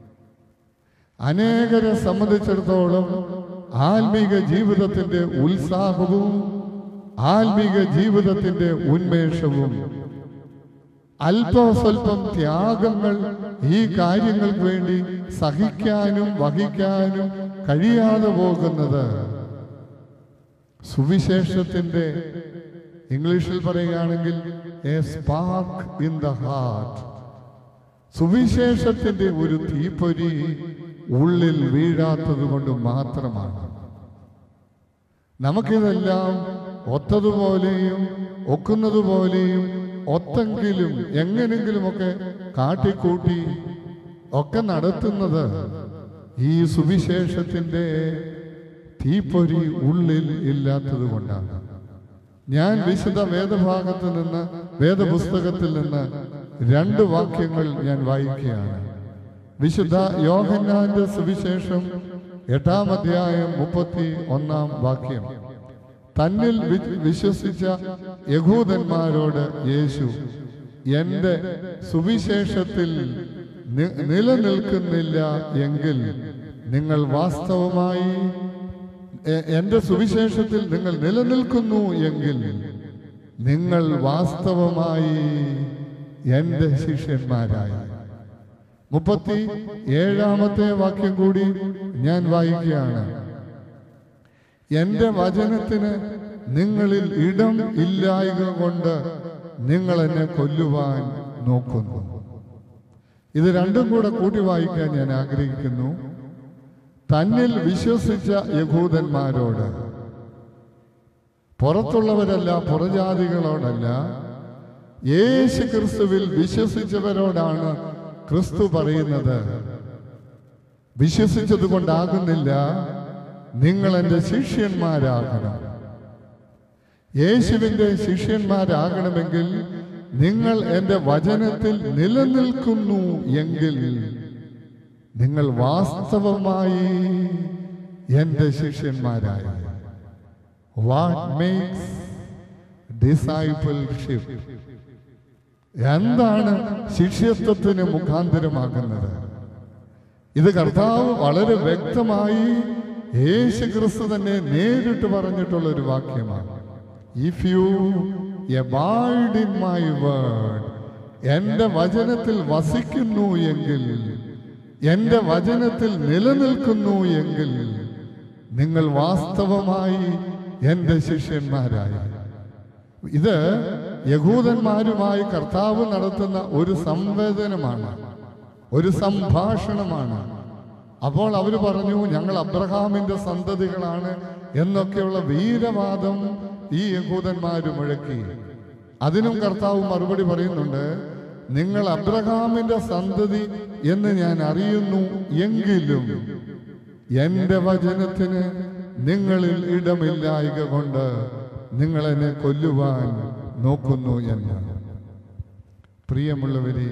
അനേകരെ സംബന്ധിച്ചിടത്തോളം ആത്മീക ജീവിതത്തിന്റെ ഉത്സാഹവും ആത്മീക ജീവിതത്തിന്റെ ഉന്മേഷവും അല്പസ്വല്പം ത്യാഗങ്ങൾ ഈ കാര്യങ്ങൾക്ക് വേണ്ടി സഹിക്കാനും വഹിക്കാനും കഴിയാതെ പോകുന്നത് സുവിശേഷത്തിന്റെ ഇംഗ്ലീഷിൽ പറയുകയാണെങ്കിൽ a spark in the heart സുവിശേഷത്തിന്റെ ഒരു തീപ്പൊരി ഉള്ളിൽ വീഴാത്തത് കൊണ്ട് മാത്രമാണ് നമുക്കിതെല്ലാം ഒത്തതുപോലെയും ഒക്കുന്നതുപോലെയും ഒത്തെങ്കിലും എങ്ങനെങ്കിലുമൊക്കെ കാട്ടിക്കൂട്ടി ഒക്കെ നടത്തുന്നത് ഈ സുവിശേഷത്തിന്റെ തീപ്പൊരി ഉള്ളിൽ ഇല്ലാത്തത് കൊണ്ടാണ് ഞാൻ വിശുദ്ധ വേദഭാഗത്ത് നിന്ന് വേദപുസ്തകത്തിൽ നിന്ന് രണ്ട് വാക്യങ്ങൾ ഞാൻ വായിക്കുകയാണ് വിശുദ്ധ യോഹന്നാന്റെ സുവിശേഷം എട്ടാം അധ്യായം മുപ്പത്തി ഒന്നാം വാക്യം തന്നിൽ വി- വിശ്വസിച്ച യഹൂദന്മാരോട് യേശു എന്റെ സുവിശേഷത്തിൽ നി- നിലനിൽക്കുന്നില്ല എങ്കിൽ നിങ്ങൾ വാസ്തവമായി എ- എന്റെ സുവിശേഷത്തിൽ നിങ്ങൾ നിലനിൽക്കുന്നു എങ്കിൽ നിങ്ങൾ വാസ്തവമായി എന്റെ ശിഷ്യന്മാരായി മുപ്പത്തി ഏഴാമത്തെ വാക്യം കൂടി ഞാൻ വായിക്കുകയാണ് എന്റെ വചനത്തിന് നിങ്ങളിൽ ഇടം ഇല്ലായക കൊണ്ട് നിങ്ങൾ എന്നെ കൊല്ലുവാൻ നോക്കുന്നു ഇത് രണ്ടും കൂടെ കൂട്ടി വായിക്കാൻ ഞാൻ ആഗ്രഹിക്കുന്നു തന്നിൽ വിശ്വസിച്ച യഹൂദന്മാരോട് പുറത്തുള്ളവരല്ല പുറജാതികളോടല്ല യേശു ക്രിസ്തുവിൽ വിശ്വസിച്ചവരോടാണ് ക്രിസ്തു പറയുന്നത് വിശ്വസിച്ചത് കൊണ്ടാകുന്നില്ല നിങ്ങൾ എൻ്റെ ശിഷ്യന്മാരാകണം യേശുവിൻ്റെ ശിഷ്യന്മാരാകണമെങ്കിൽ നിങ്ങൾ എൻ്റെ വചനത്തിൽ നിലനിൽക്കുന്നു എങ്കിൽ നിങ്ങൾ വാസ്തവമായി എൻ്റെ ശിഷ്യന്മാരായ വാട്ട് മേക്സ് ഡിസൈപ്പിൾഷിപ്പ് എന്താണ് ശിഷ്യത്വത്തിന് മുഖാന്തരമാകുന്നത് ഇത് കർത്താവ് വളരെ വ്യക്തമായി യേശു ക്രിസ്തു തന്നെ നേരിട്ട് പറഞ്ഞിട്ടുള്ള ഒരു വാക്യമാണ് if you abide in my word എന്റെ വചനത്തിൽ വസിക്കുന്നു എങ്കിൽ എന്റെ വചനത്തിൽ നിലനിൽക്കുന്നു എങ്കിൽ നിങ്ങൾ വാസ്തവമായി എന്റെ ശിഷ്യന്മാരായി ഇത് യഹൂദന്മാരുമായി കർത്താവ് നടത്തുന്ന ഒരു സംവേദനമാണ് ഒരു സംഭാഷണമാണ് അപ്പോൾ അവർ പറഞ്ഞു ഞങ്ങൾ അബ്രഹാമിന്റെ സന്തതികളാണ് എന്നൊക്കെയുള്ള വീരവാദം ഈ യഹൂദന്മാർ മുഴക്കി അതിനും കർത്താവ് മറുപടി പറയുന്നുണ്ട് നിങ്ങൾ അബ്രഹാമിന്റെ സന്തതി എന്ന് ഞാൻ അറിയുന്നു എങ്കിലും എന്റെ വചനത്തിന് നിങ്ങളിൽ ഇടമില്ലായക കൊണ്ട് നിങ്ങൾ എന്നെ കൊല്ലുവാൻ നോക്കുന്നു എന്നാണ് പ്രിയമുള്ളവരെ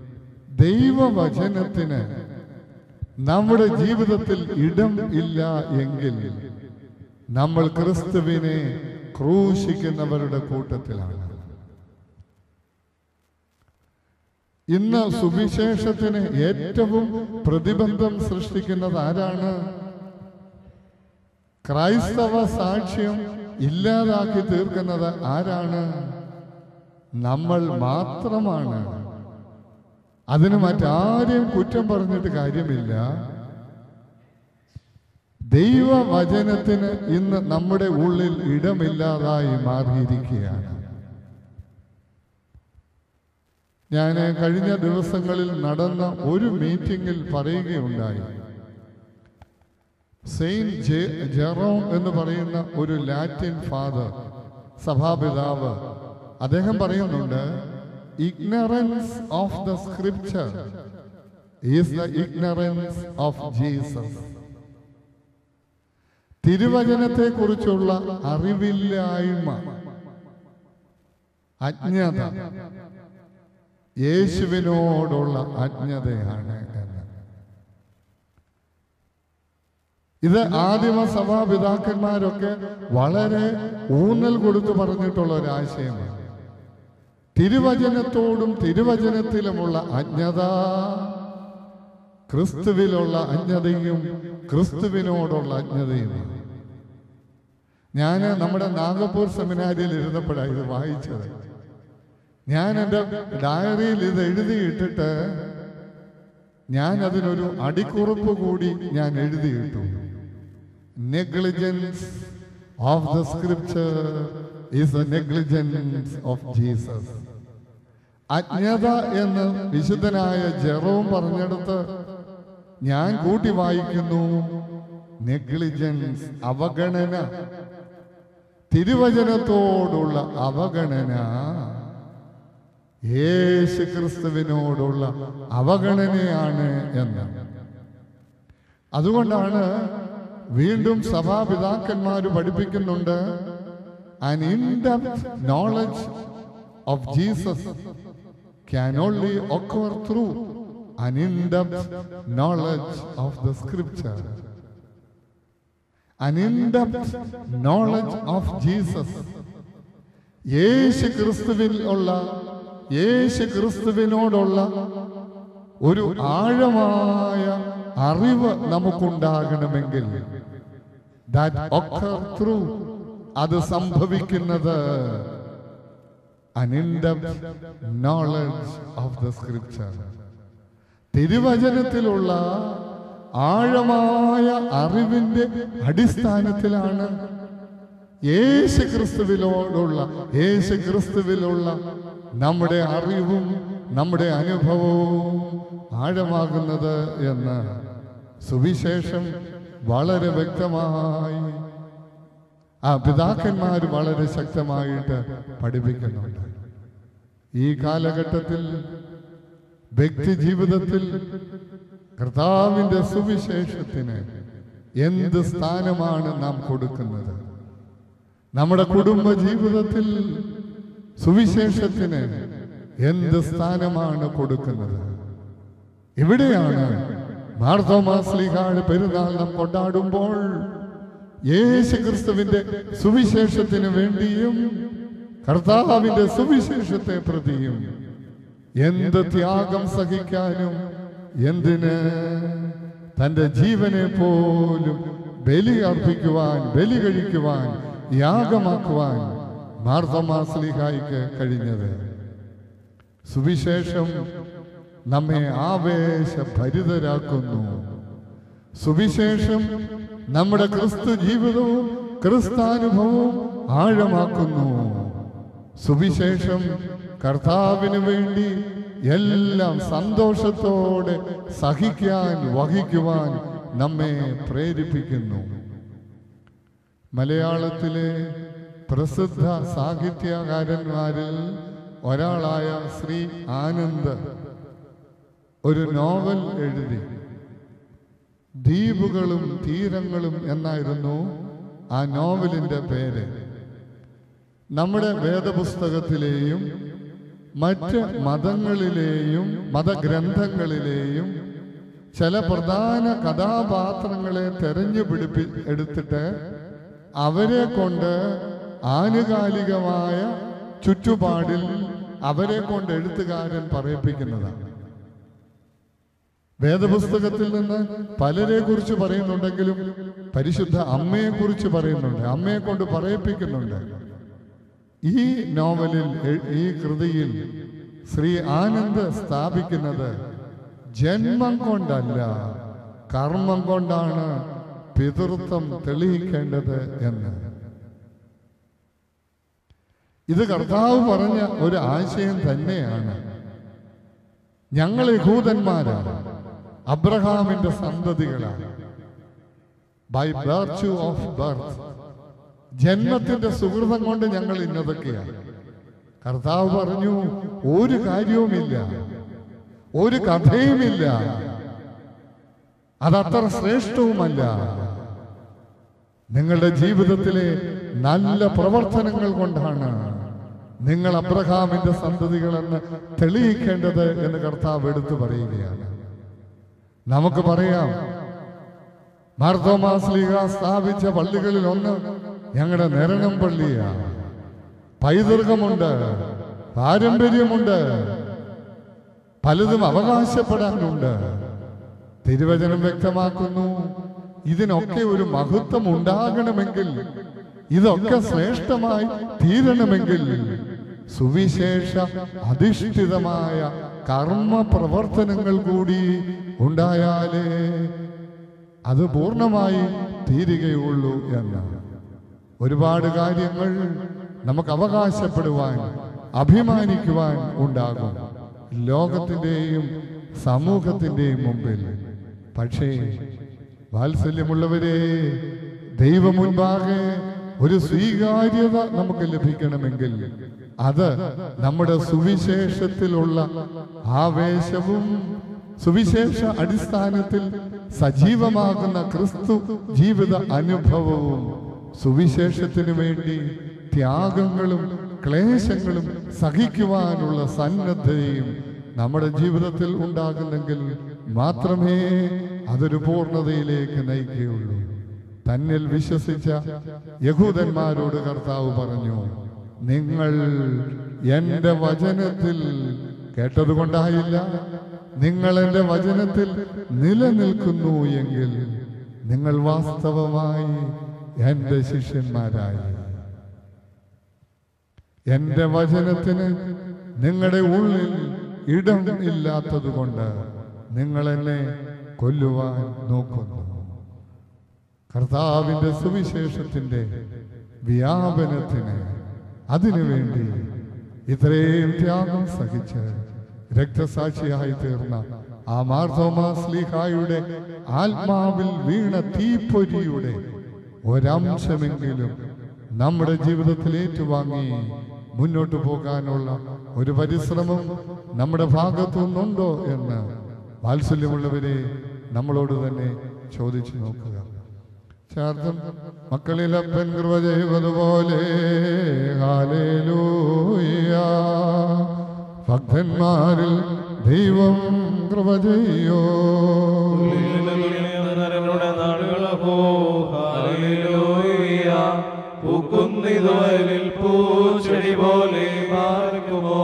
ദൈവവചനത്തിന് നമ്മുടെ ജീവിതത്തിൽ ഇടം ഇല്ല എങ്കിൽ നമ്മൾ ക്രിസ്തുവിനെ ക്രൂശിക്കുന്നവരുടെ കൂട്ടത്തിലാണ് ഇന്ന് സുവിശേഷത്തിന് ഏറ്റവും പ്രതിബന്ധം സൃഷ്ടിക്കുന്നത് ആരാണ് ക്രൈസ്തവ സാക്ഷ്യം ഇല്ലാതാക്കി തീർക്കുന്നത് ആരാണ് നമ്മൾ മാത്രമാണ് അതിന് മറ്റാരെയും കുറ്റം പറഞ്ഞിട്ട് കാര്യമില്ല ദൈവവചനത്തിന് ഇന്ന് നമ്മുടെ ഉള്ളിൽ ഇടമില്ലാതായി മാറിയിരിക്കുകയാണ് ഞാൻ കഴിഞ്ഞ ദിവസങ്ങളിൽ നടന്ന ഒരു മീറ്റിംഗിൽ പറയുകയുണ്ടായി സെയിന്റ് ജെ- ജെറോം എന്ന് പറയുന്ന ഒരു ലാറ്റിൻ ഫാദർ സഭാപിതാവ് അദ്ദേഹം പറയുന്നുണ്ട് ignorance of the scripture is the ignorance of Jesus തിരുവചനത്തെ കുറിച്ചുള്ള അറിവില്ലായ്മ അജ്ഞത യേശുവിനോടുള്ള അജ്ഞതയാണ് എന്ന് ഇത് ആദിമ സഭാപിതാക്കന്മാരൊക്കെ വളരെ ഊന്നൽ കൊടുത്തു പറഞ്ഞിട്ടുള്ള ഒരു ആശയമാണ് തിരുവചനത്തോടും തിരുവചനത്തിലുമുള്ള അജ്ഞത ക്രിസ്തുവിലുള്ള അജ്ഞതയും ക്രിസ്തുവിനോടുള്ള അജ്ഞതയുമാണ് ഞാൻ നമ്മുടെ നാഗപ്പൂർ സെമിനാരിയിൽ ഇരുന്നപ്പോഴാണ് ഇത് വായിച്ചത് ഞാൻ എൻ്റെ ഡയറിയിൽ ഇത് എഴുതിയിട്ടിട്ട് ഞാൻ അതിനൊരു അടിക്കുറിപ്പ് കൂടി ഞാൻ എഴുതിയിട്ടു negligence of the scripture is a negligence of Jesus അജ്ഞത എന്ന് വിശുദ്ധനായ ജെറോം പറഞ്ഞെടുത്ത് ഞാൻ കൂട്ടി വായിക്കുന്നു നെഗ്ലിജൻസ് അവഗണന തിരുവചനത്തോടുള്ള അവഗണന യേശു ക്രിസ്തുവിനോടുള്ള അവഗണനയാണ് എന്ന് അതുകൊണ്ടാണ് വീണ്ടും സഭാപിതാക്കന്മാർ പഠിപ്പിക്കുന്നുണ്ട് an in-depth knowledge of Jesus can only occur through an in-depth knowledge of the scripture. An in-depth knowledge of Jesus. യേശു ക്രിസ്തുവിൽ ഉള്ള യേശു ക്രിസ്തുവിനോടുള്ള ഒരു ആഴമായ അറിവ് നമുക്കുണ്ടാകണമെങ്കിൽ ദാറ്റ് occur through അത് സംഭവിക്കുന്നത് an in-depth knowledge of the scripture തിരുവചനത്തിലുള്ള ആഴമായ അറിവിന്റെ അടിസ്ഥാനത്തിലാണ് യേശു ക്രിസ്തുവിനോടുള്ള യേശു ക്രിസ്തുവിലുള്ള നമ്മുടെ അറിവും നമ്മുടെ അനുഭവവും ആഴമാകുന്നത് എന്ന് സുവിശേഷം വളരെ വ്യക്തമായി ആ പിതാക്കന്മാർ വളരെ ശക്തമായിട്ട് പഠിപ്പിക്കുന്നുണ്ട് ഈ കാലഘട്ടത്തിൽ വ്യക്തി ജീവിതത്തിൽ കർത്താവിന്റെ സുവിശേഷത്തിന് എന്ത് സ്ഥാനമാണ് നാം കൊടുക്കുന്നത് നമ്മുടെ കുടുംബ ജീവിതത്തിൽ സുവിശേഷത്തിന് എന്ത് സ്ഥാനമാണ് കൊടുക്കുന്നത് ഇവിടെയാണ് മാർത്തോമാസ്ലിഹാട് പെരുന്നാൾ നാം കൊണ്ടാടുമ്പോൾ യേശു ക്രിസ്തുവിന്റെ സുവിശേഷത്തിന് വേണ്ടിയും കർത്താവിന്റെ സുവിശേഷത്തെ പ്രതിയും എന്ത് ത്യാഗം സഹിക്കാനും എന്തിന് തന്റെ ജീവനെ പോലും ബലി അർപ്പിക്കുവാൻ ബലി കഴിക്കുവാൻ യാഗമാക്കുവാൻ മാർത്തമാസ്ലിഹായിക്ക് കഴിഞ്ഞത് സുവിശേഷം നമ്മെ ആവേശഭരിതരാക്കുന്നു സുവിശേഷം നമ്മുടെ ക്രിസ്തു ജീവിതവും ക്രിസ്താനുഭവവും ആഴമാക്കുന്നു സുവിശേഷം കർത്താവിന് വേണ്ടി എല്ലാം സന്തോഷത്തോടെ സഹിക്കാൻ വഹിക്കുവാൻ നമ്മെ പ്രേരിപ്പിക്കുന്നു മലയാളത്തിലെ പ്രസിദ്ധ സാഹിത്യകാരന്മാരിൽ ഒരാളായ ശ്രീ ആനന്ദ് ഒരു നോവൽ എഴുതി ദ്വീപുകളും തീരങ്ങളും എന്നായിരുന്നു ആ നോവലിന്റെ പേര് നമ്മുടെ വേദപുസ്തകത്തിലെയും മറ്റ് മതങ്ങളിലെയും മതഗ്രന്ഥങ്ങളിലെയും ചില പ്രധാന കഥാപാത്രങ്ങളെ തെരഞ്ഞു പിടിപ്പി എടുത്തിട്ട് അവരെ കൊണ്ട് ആനുകാലികമായ ചുറ്റുപാടിൽ അവരെ കൊണ്ട് എഴുത്തുകാരൻ പറയിപ്പിക്കുന്നതാണ് വേദപുസ്തകത്തിൽ നിന്ന് പലരെ കുറിച്ച് പറയുന്നുണ്ടെങ്കിലും പരിശുദ്ധ അമ്മയെ കുറിച്ച് പറയുന്നുണ്ട് അമ്മയെ കൊണ്ട് പറയിപ്പിക്കുന്നുണ്ട് ഈ നോവലിൽ എ- ഈ കൃതിയിൽ ശ്രീ ആനന്ദ് സ്ഥാപിക്കുന്നത് ജന്മം കൊണ്ടല്ല കർമ്മം കൊണ്ടാണ് പിതൃത്വം തെളിയിക്കേണ്ടത് എന്ന് ഇത് കർത്താവ് പറഞ്ഞ ഒരു ആശയം തന്നെയാണ് ഞങ്ങൾ യഹൂദന്മാരാണ് അബ്രഹാമിന്റെ സന്തതികളാണ് ബൈ ബർച്ചു ഓഫ് ബർത്ത് ജന്മത്തിന്റെ സുഹൃതം കൊണ്ട് ഞങ്ങൾ ഇന്നതൊക്കെയാണ് കർത്താവ് പറഞ്ഞു ഒരു കാര്യവുമില്ല ഒരു കഥയുമില്ല അതത്ര ശ്രേഷ്ഠവുമല്ല നിങ്ങളുടെ ജീവിതത്തിലെ നല്ല പ്രവർത്തനങ്ങൾ കൊണ്ടാണ് നിങ്ങൾ അബ്രഹാമിന്റെ സന്തതികളെന്ന് തെളിയിക്കേണ്ടത് എന്ന് കർത്താവ് എടുത്തു പറയുകയാണ് നമുക്ക് പറയാം മാർത്തോമാസ്ലിക സ്ഥാപിച്ച പള്ളികളിൽ ഒന്ന് ഞങ്ങളുടെ നിരണം പള്ളിയാണ് പൈതൃകമുണ്ട് പാരമ്പര്യമുണ്ട് പലതും അവകാശപ്പെടാനുണ്ട് തിരുവചനം വ്യക്തമാക്കുന്നു ഇതിനൊക്കെ ഒരു മഹത്വം ഉണ്ടാകണമെങ്കിൽ ഇതൊക്കെ ശ്രേഷ്ഠമായി തീരണമെങ്കിൽ സുവിശേഷ അധിഷ്ഠിതമായ കർമ്മ പ്രവർത്തനങ്ങൾ കൂടി ഉണ്ടായാലേ അത് പൂർണ്ണമായി തീരുകയുള്ളൂ എന്ന് ഒരുപാട് കാര്യങ്ങൾ നമുക്ക് അവകാശപ്പെടുവാൻ അഭിമാനിക്കുവാൻ ഉണ്ടാകും ലോകത്തിൻ്റെയും സമൂഹത്തിൻ്റെയും മുമ്പിൽ പക്ഷേ വാത്സല്യമുള്ളവരെ ദൈവം മുൻപാകെ ഒരു സ്വീകാര്യത നമുക്ക് ലഭിക്കണമെങ്കിൽ അത് നമ്മുടെ സുവിശേഷത്തിലുള്ള ആവേശവും സുവിശേഷ അടിസ്ഥാനത്തിൽ സജീവമാകുന്ന ക്രിസ്തു ജീവിത അനുഭവവും സുവിശേഷത്തിനു വേണ്ടി ത്യാഗങ്ങളും ക്ലേശങ്ങളും സഹിക്കുവാനുള്ള സന്നദ്ധതയും നമ്മുടെ ജീവിതത്തിൽ ഉണ്ടാകുന്നെങ്കിൽ മാത്രമേ അതൊരു പൂർണ്ണതയിലേക്ക് നയിക്കുകയുള്ളൂ തന്നിൽ വിശ്വസിച്ച യഹൂദന്മാരോട് കർത്താവ് പറഞ്ഞു നിങ്ങൾ എന്റെ വചനത്തിൽ കേട്ടതുകൊണ്ടായില്ല നിങ്ങൾ എന്റെ വചനത്തിൽ നിലനിൽക്കുന്നു എങ്കിൽ നിങ്ങൾ വാസ്തവമായി എന്റെ ശിഷ്യന്മാരായി എന്റെ വചനത്തിന് നിങ്ങളുടെ ഉള്ളിൽ ഇടം ഇല്ലാത്തതുകൊണ്ട് നിങ്ങൾ എന്നെ കൊല്ലുവാൻ നോക്കുന്നു കർത്താവിന്റെ സുവിശേഷത്തിന്റെ വ്യാപനത്തിന് അതിനുവേണ്ടി ഇത്രയും ത്യാഗം സഹിച്ച് രക്തസാക്ഷിയായി തീർന്ന ആ മാർത്തോമാസ്ലിഹായുടെ ആത്മാവിൽ വീണ തീപ്പൊരിയുടെ ഒരംശമെങ്കിലും നമ്മുടെ ജീവിതത്തിൽ ഏറ്റുവാങ്ങി മുന്നോട്ട് പോകാനുള്ള ഒരു പരിശ്രമം നമ്മുടെ ഭാഗത്തു നിന്നുണ്ടോ എന്ന് വാത്സല്യമുള്ളവരെ നമ്മളോട് തന്നെ ചോദിച്ചു നോക്കുക ചേർത്തും മക്കളിലപ്പൻ കൃപ ചെയ്തതുപോലെ ഹാലേലൂയ ഭക്തന്മാരിൽ ദൈവം കൃപ ചെയ്യോ നരനുടെ നാളുകളഹോ ഹാലേലൂയ പൂക്കുന്നിതുവരിൽ പൂച്ചെടി പോലെ മാർക്കുമോ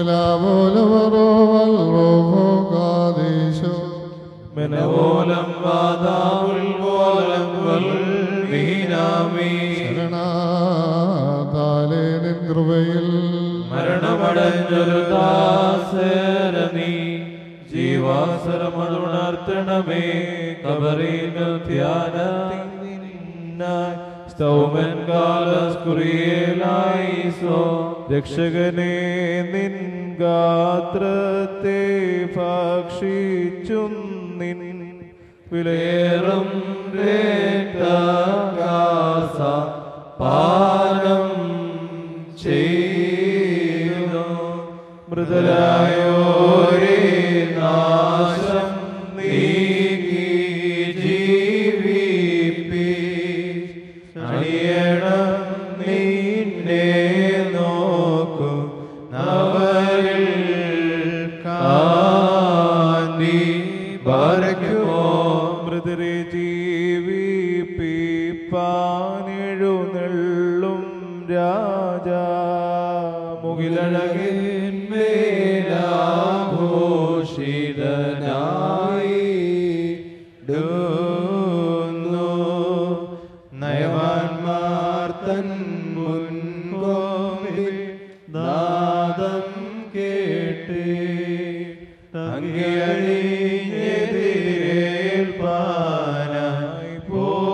മെനവോലം വാദാമുൽ പോലം മീനാമീ ശരണാതാലേ നിൻ കൃപയിൽ മരണമടഞ്ഞൊരു ദാസര നീ ജീവാസരമതുണർത്തണമേ കബറീനു ധ്യാനത്തിനായി സ്തൗമൻ കാലസ്കുറിയേലായിസോ രക്ഷകനെ നിൻ ഗാത്രത്തെ ഭക്ഷിച്ചു നിൻ വിലയേറും രക്തകാസ പാനം ചെയ്യുന്നു മൃതരായോരേ നാശം നീക്കി ജീവിപ്പി അണിയണം നിന്നെ നോക്കൂ നവരിൽ കാന്തി ബാരക്കുമോ മൃതരെ ജീവിപ്പിപ്പാനെഴുന്നള്ളും രാജാ മുകിലഴകിൻ നയവാൻമാർ തൻ മുൻകോവിൽ നാദം കേട്ടേ അങ്ങിയണിഞ്ഞെതിരേൽപ്പാനായി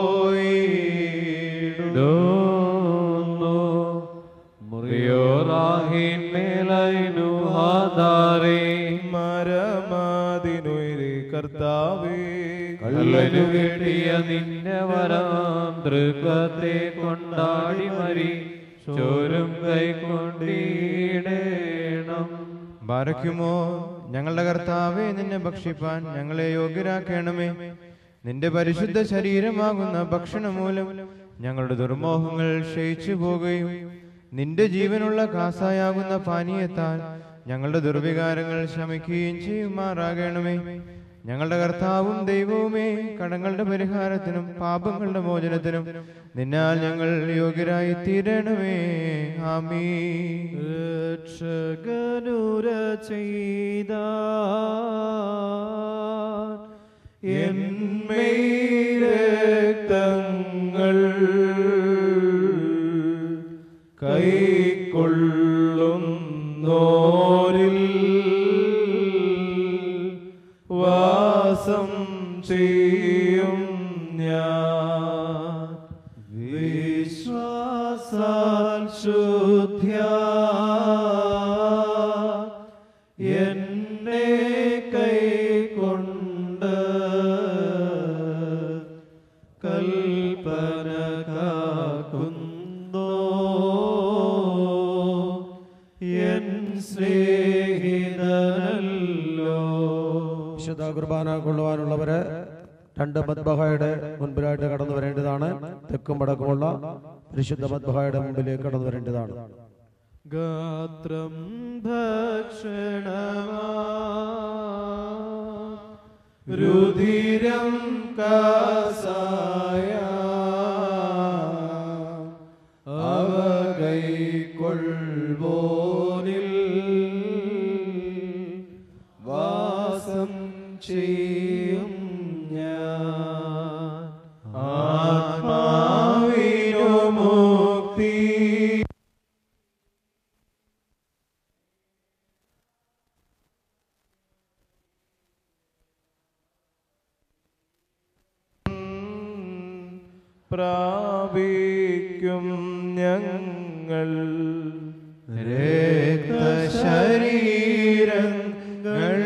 പോയിടുന്നു മുറിയോറാഹിൻ മേലൈനു ഹാദാരേ മരമാതിനുയിരെ കർത്താവേ കള്ളനു കെട്ടിയ നിന്നെ വരാം തൃക്കത്തെ കൊണ്ടാടി മരി ചോരും കൈക്കൊണ്ടിടേണം ബാരയ്ക്കുമോ ഞങ്ങളുടെ കർത്താവെ നിന്നെ ഭക്ഷിപ്പാൻ ഞങ്ങളെ യോഗ്യരാക്കണമേ നിന്റെ പരിശുദ്ധ ശരീരമാകുന്ന ഭക്ഷണം മൂലം ഞങ്ങളുടെ ദുർമോഹങ്ങൾ ക്ഷയിച്ചു പോകുകയും നിന്റെ ജീവനുള്ള കാസായാകുന്ന പാനീയത്താൽ ഞങ്ങളുടെ ദുർവികാരങ്ങൾ ശമിക്കുകയും ചെയ്യുമാറാകണമേ ഞങ്ങളുടെ കർത്താവും ദൈവവുമേ കടങ്ങളുടെ പരിഹാരത്തിനും പാപങ്ങളുടെ മോചനത്തിനും നിന്നാൽ ഞങ്ങൾ യോഗ്യരായി തീരണമേ ആമീ രക്ഷകനുര ചെയ്ത എന്മേരക്തങ്ങൾ കൈക്കൊള്ളുന്നോരിൽ വാസം ചെയ്യും ഞാൻ വിശ്വാസാൽ ശുദ്ധ്യ എന്നെ കൈകൊണ്ട് കൽപ്പന കാക്കുന്നോ എൻ സ്നേഹിതനല്ലോ വിശുദ്ധ കുർബാന കൊള്ളുവാനുള്ളവര് രണ്ട് മദ്ബഹയുടെ മുൻപിലായിട്ട് കടന്നു വരേണ്ടതാണ് തെക്കും വടക്കുമുള്ള പരിശുദ്ധ മദ്ബഹയുടെ മുമ്പിലേക്ക് കടന്നു വരേണ്ടതാണ് ഗാത്രം ഭക്ഷണമാ രുധിരം കാസായ അവ കൈക്കൊള്ളുവോനിൽ വാസം ചെയ്യും ഞാൻ ആത്മാവിനു മുക്തി പ്രാപിക്കും ഞങ്ങൾ രക്തശരീരങ്ങൾ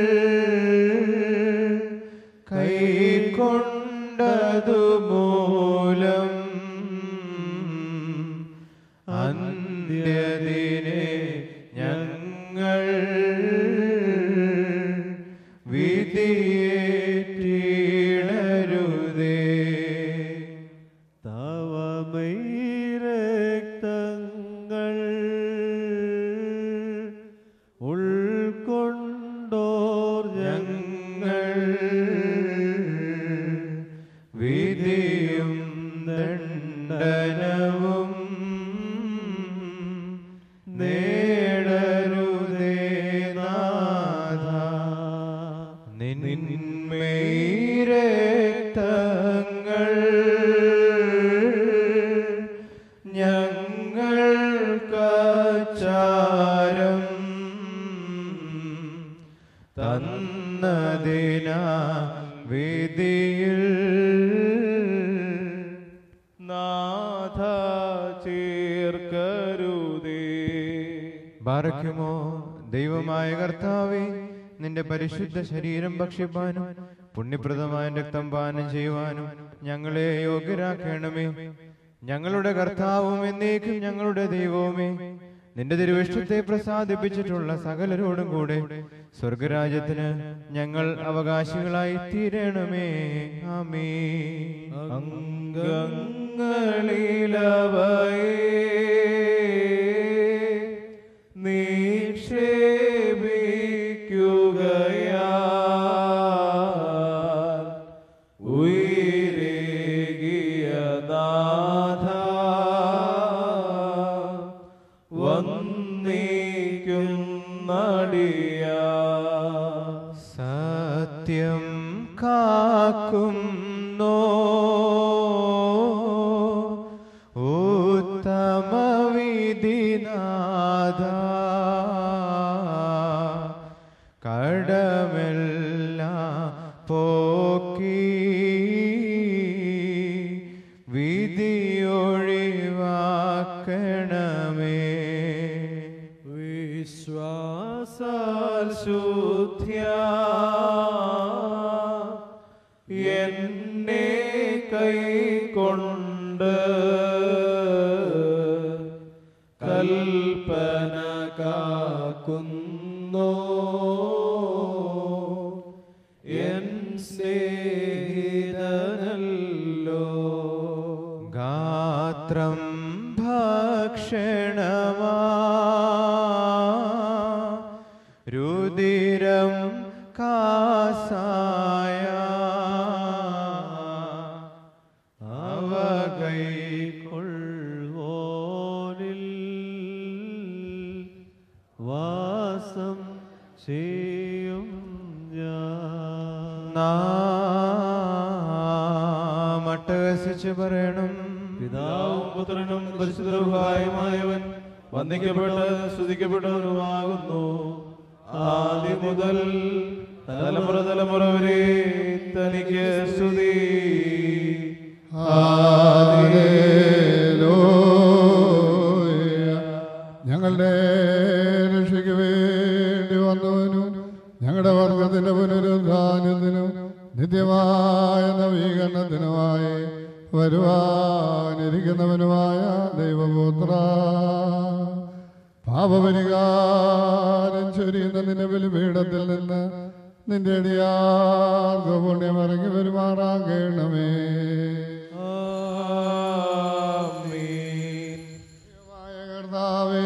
കൈക്കൊണ്ടതു മൂലം അന്ത്യദിനെ ഞങ്ങൾ വിധിയേറ്റിടരുതേ തവമൈരക്തങ്ങൾ ഉൾക്കൊണ്ടോർ ഞങ്ങൾ വിധിയും ദണ്ഡനവും നേടരുതേ നാഥ നിന്മേരക്തങ്ങൾ ഞങ്ങൾക്കാചാരം തന്നതിന വേദിയിൽ നാഥ ചേർക്കരുതേ ബാരയ്ക്കുമോ ദൈവമായ കർത്താവേ നിന്റെ പരിശുദ്ധ ശരീരം ഭക്ഷിപ്പാനും പുണ്യപ്രദമായ രക്തം പാനം ചെയ്യുവാനും ഞങ്ങളെ യോഗ്യരാക്കണമേ ഞങ്ങളുടെ കർത്താവും എന്നേക്കും ഞങ്ങളുടെ ദൈവവുമേ നിന്റെ തിരുവിഷ്ടത്തെ പ്രസാദിപ്പിച്ചിട്ടുള്ള സകലരോടും കൂടെ സ്വർഗരാജ്യത്തിന് ഞങ്ങൾ അവകാശികളായി തീരണമേ ആമേ അംഗങ്ങളിലവയെ നിക്ഷേപിക്കുകയാ ഉയരേകിയ നാഥ വന്നേക്കും നടിയ സത്യദൈവമേ സത്യം കാക്കുന്നോ ഉത്തമ വിധിനാഥ കടമെല്ലാം പോക്കി വിധിയൊഴിവാക്കണമേ വിശ്വാസാൽ ശുദ്ധ്യ എന്നെ കൈകൊണ്ട് കൽപ്പന കാക്കുന്നോ എൻ സ്നേഹിതനല്ലോ ഗാത്രം ഭക്ഷണമാ രുതിരം കാസായ അവ കൈക്കൊള്ളുവോനിൽ വാസം ചെയ്യും ഞാൻ നാം അട്ടഹസിച്ച് പറയണം പിതാവും പുത്രനും പരിശുദ്ധവുമായവൻ വന്ദിക്കപ്പെട്ട് സ്തുതിക്കപ്പെട്ടവനുമാകുന്നു ആദ്യം മുതൽ തലമുറ തലമുറ വരെ തനിക്ക് സ്തുതി ഹല്ലേലൂയ. ഞങ്ങളുടെ രക്ഷയ്ക്ക് വേണ്ടി വന്നവനും ഞങ്ങളുടെ വർഗത്തിന്റെ പുനരുദ്ധാനത്തിനും നിത്യമായ നവീകരണത്തിനുമായി വരുവാനിരിക്കുന്നവനുമായ ദൈവപുത്ര പാപപരിഹാരം ചൊരിയുന്ന നിന്റെ ബലിപീഠത്തിൽ നിന്ന് നിന്റെ അടിയാർക്ക് പുണ്യമിറങ്ങി പെരുമാറാകണമേ കർത്താവേ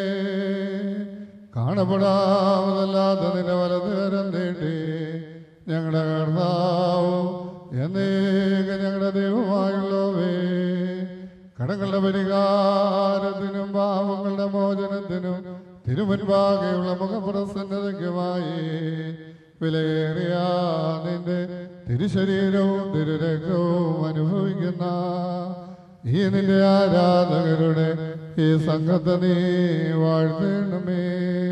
കാണപ്പെടാമതല്ലാത്ത നിന്റെ വലതുകരം നീട്ടി ഞങ്ങളുടെ കർത്താവും എന്നേക്ക് ഞങ്ങളുടെ ദൈവമായുള്ളവേ കടങ്ങളുടെ പരിഹാരത്തിനും പാവങ്ങളുടെ മോചനത്തിനും തിരുമുൻപാകെയുള്ള മുഖപ്രസന്നതയ്ക്കുമായി വിലയേറിയ നിന്റെ തിരുശരീരവും തിരുരക്തവും അനുഭവിക്കുന്ന ഈ നിന്റെ ആരാധകരുടെ ഈ സംഘത്തെ നീ വാഴ്ത്തണമേ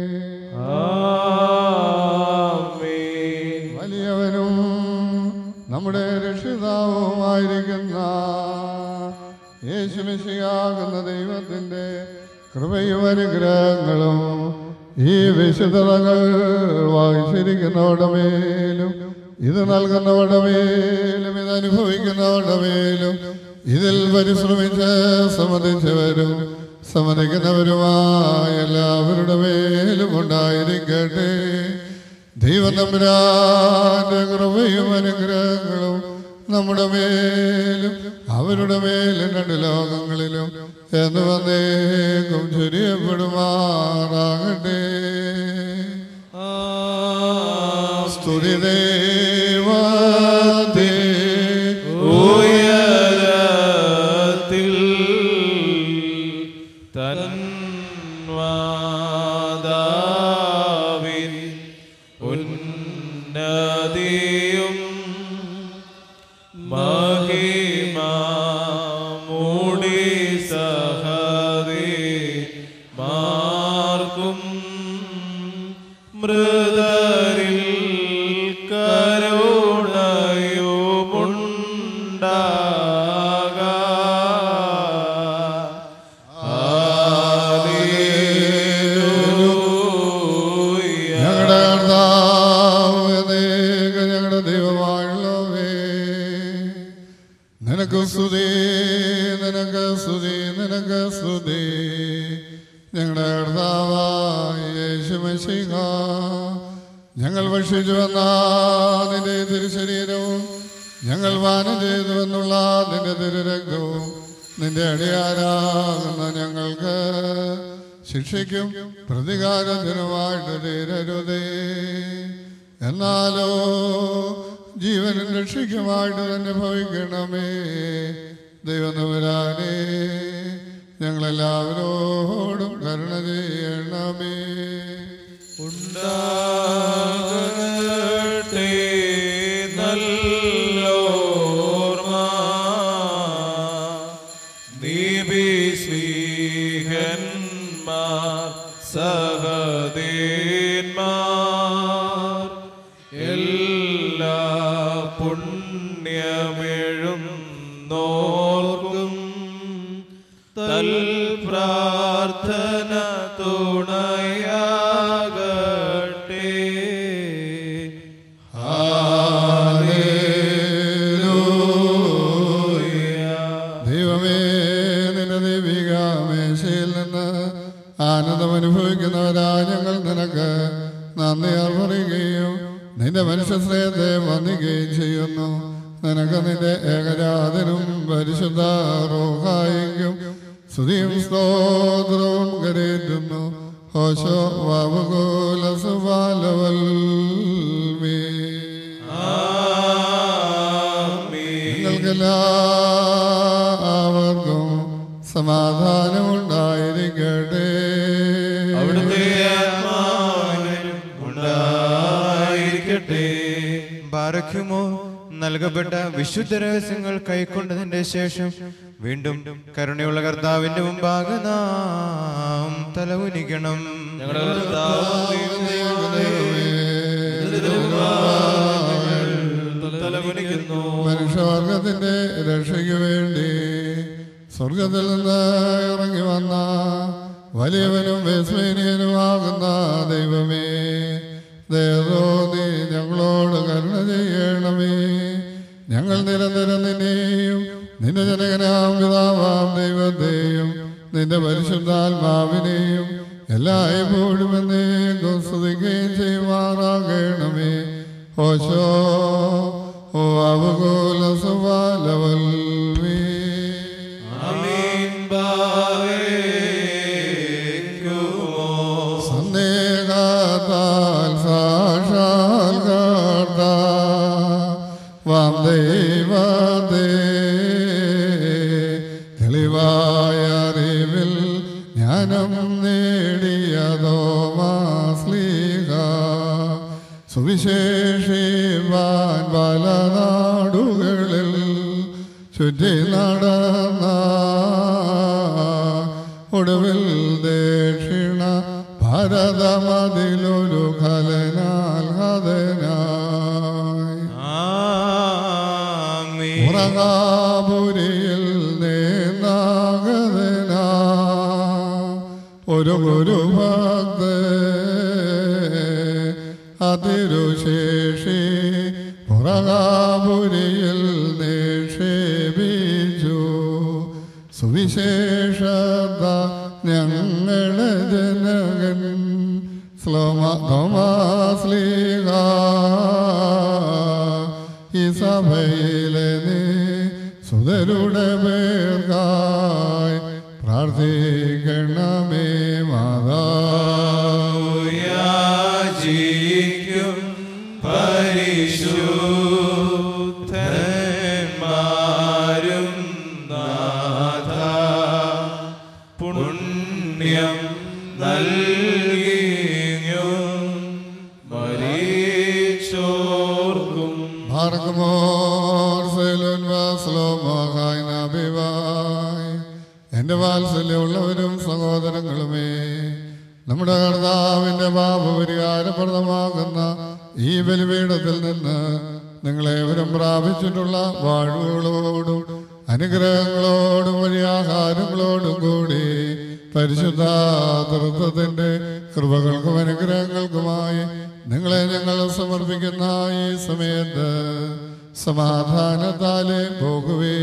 വലിയവനും നമ്മുടെ രക്ഷിതാവുമായിരിക്കുന്ന യേശുമിശിയാകുന്ന ദൈവത്തിൻ്റെ കൃപയും അനുഗ്രഹങ്ങളും ഈ വിശുദ്ധതകൾ വായിച്ചിരിക്കുന്നവരുടെ മേലും ഇത് നൽകുന്നവരുടെ മേലും ഇത് അനുഭവിക്കുന്നവരുടെ മേലും ഇതിൽ പരിശ്രമിച്ച് സമ്മതിച്ചവരും സമ്മതിക്കുന്നവരുമായ എല്ലാവരുടെ മേലും ഉണ്ടായിരിക്കട്ടെ ദൈവം തമ്പുരാന്റെ കൃപയും അനുഗ്രഹങ്ങളും നമ്മുടെ മേലും അവരുടെ മേലും രണ്ട് ലോകങ്ങളിലും എന്ന് വന്നേക്കും ചുരിയപ്പെടുമാറാകട്ടെ സ്തുതി ദേവാദേ ഉയരത്തിൽ തന്വാദാവിൻ ഉന്നതിയും മഹിമാ മൂടി സഹദേ മാർക്കും മൃദരിൽ കരുണയുമുണ്ടാകാ ഞങ്ങളുടെ കർത്താവ് എന്നേക ഞങ്ങളുടെ ദൈവമായുള്ളവേ നിനക്ക് സ്തുതി നിനക്ക് സ്തുതി നിനക്ക് സ്തുതി ഞങ്ങളുടെ കർത്താവായ യേശുമശിഹ ഞങ്ങൾ ഭക്ഷിച്ചു വന്ന നിന്റെ തിരുശരീരവും ഞങ്ങൾ പാനം ചെയ്തുവെന്നുള്ള നിന്റെ തിരുരക്തവും നിന്റെ അടിയാരാകുന്ന ഞങ്ങൾക്ക് ശിക്ഷയ്ക്കും പ്രതികാരത്തിനുമായിട്ട് തീരരുതേ എന്നാലോ ജീവനും രക്ഷയ്ക്കുമായിട്ട് തന്നെ ഭവിക്കണമേ ദൈവനവരാനെ ഞങ്ങളെല്ലാവരോടും കരുണ ചെയ്യണമേ ഉണ്ടാകട്ടെ നല്ലോർമ്മ നീബിസ്വീഹന്മാർ സഹദേന്മാർ എല്ലാ പുണ്യമെഴും നോർക്കും തൽ പ്രാർത്ഥന തുണയാകട്ടെ ദൈവമേ നിന്റെ ദൈവിക മേശയിൽ നിന്ന് ആനന്ദം അനുഭവിക്കുന്നവരാ ഞങ്ങൾ നിനക്ക് നന്ദി അർപ്പണിക്കുകയും നിന്റെ മനുഷ്യശ്രയത്തെ വന്ദിക്കുകയും ചെയ്യുന്നു നിനക്ക് നിന്റെ ഏകജാതനും പരിശുദ്ധ റോഹായിക്കും സ്തുതിയും സ്തോത്രവും കരേറ്റുന്നു ഹോശോ വാവുകോല സുബാലവൽ നിങ്ങൾക്കെല്ലാവർക്കും സമാധാനം ഉണ്ടായിരിക്കട്ടെ അവിടുത്തെ ആത്മാവിനും ഉണ്ടായിരിക്കട്ടെ ബാറയ്ക്കുമോ നൽകപ്പെട്ട വിശുദ്ധ രഹസ്യങ്ങൾ കൈക്കൊണ്ടതിന്റെ ശേഷം വീണ്ടും കരുണയുള്ള കർത്താവിന്റെ മുമ്പാകെ നാം തലകുനിക്കണം ഞങ്ങളുടെ കർത്താവ് തലകുനിക്കുന്നു മനുഷ്യവർഗത്തിന്റെ രക്ഷയ്ക്ക് വേണ്ടി സ്വർഗത്തിൽ നിന്ന് ഇറങ്ങി വന്ന വലിയവനും വിസ്മയനീയനുമാകുന്ന ദൈവമേ ദേവോ നീ ഞങ്ങളോട് കരുണ ചെയ്യണമേ ഞങ്ങൾ നിരന്തരം നിന്നെയും നിന്റെ ജനകനാം പിതാവാം ദൈവത്തെയും നിന്റെ പരിശുദ്ധാത്മാവിനെയും എല്ലായ്പ്പോഴും എന്നേക്കും സ്തുതിക്കുകയും ചെയ്യുമാറാകണമേ ഓശോ ഓ അവകുല സുബാലവൽമീ ആമീൻ ബാവേക്കുമോ സന്ദേഹത്താൽ സാക്ഷാൽ വാം ദൈവത്തെ തെളിവായ അറിവിൽ ജ്ഞാനം നേടിയതോ മാസ്ലീഹ സുവിശേഷിവാൻ പല നാടുകളിൽ ചുറ്റി നടന്ന ഒടുവിൽ ദക്ഷിണ ഭാരതമതിലൊരു ഖലനാൽ ഹതനായി ഉറങ്ങാപുരിയിൽ നേനാഗതന ഒരു ഗുരുഭക്ത അതിരുശേഷി ഉറങ്ങാപുരിയിൽ നിക്ഷേപിച്ചു സുവിശേഷത ഞങ്ങളുടെ ജനകൻ ശ്ലോമ തോമാസ്ലീഹ ഈ സഭയിലെ നീ സുതരുടെ പേർക്കായി പ്രാർത്ഥിക്കണമേ മാതാ യാചിക്കും പരിശുദ്ധന്മാരും നാഥ പുണ്യം നൽകിയും മരീച്ചോർക്കും മാർഗമോർ സെലുൻ വാസ്ലോമോഹായ് നബിവായ് എൻ്റെ വാത്സല്യമുള്ളവരും സഹോദരങ്ങളുമേ നമ്മുടെ കർത്താവിൻ്റെ പാപപരിഹാരപ്രദമാകുന്ന ഈ ബലിപീഠത്തിൽ നിന്ന് നിങ്ങളേവരും പ്രാപിച്ചിട്ടുള്ള വാഴ്വുകളോടും അനുഗ്രഹങ്ങളോടും വഴിയാഹാരങ്ങളോടും കൂടി പരിശുദ്ധ തൃത്വത്തിൻ്റെ കൃപകൾക്കും അനുഗ്രഹങ്ങൾക്കുമായി നിങ്ങളെ ഞങ്ങൾ സമർപ്പിക്കുന്ന ഈ സമയത്ത് സമാധാനത്താലെ പോകുവേ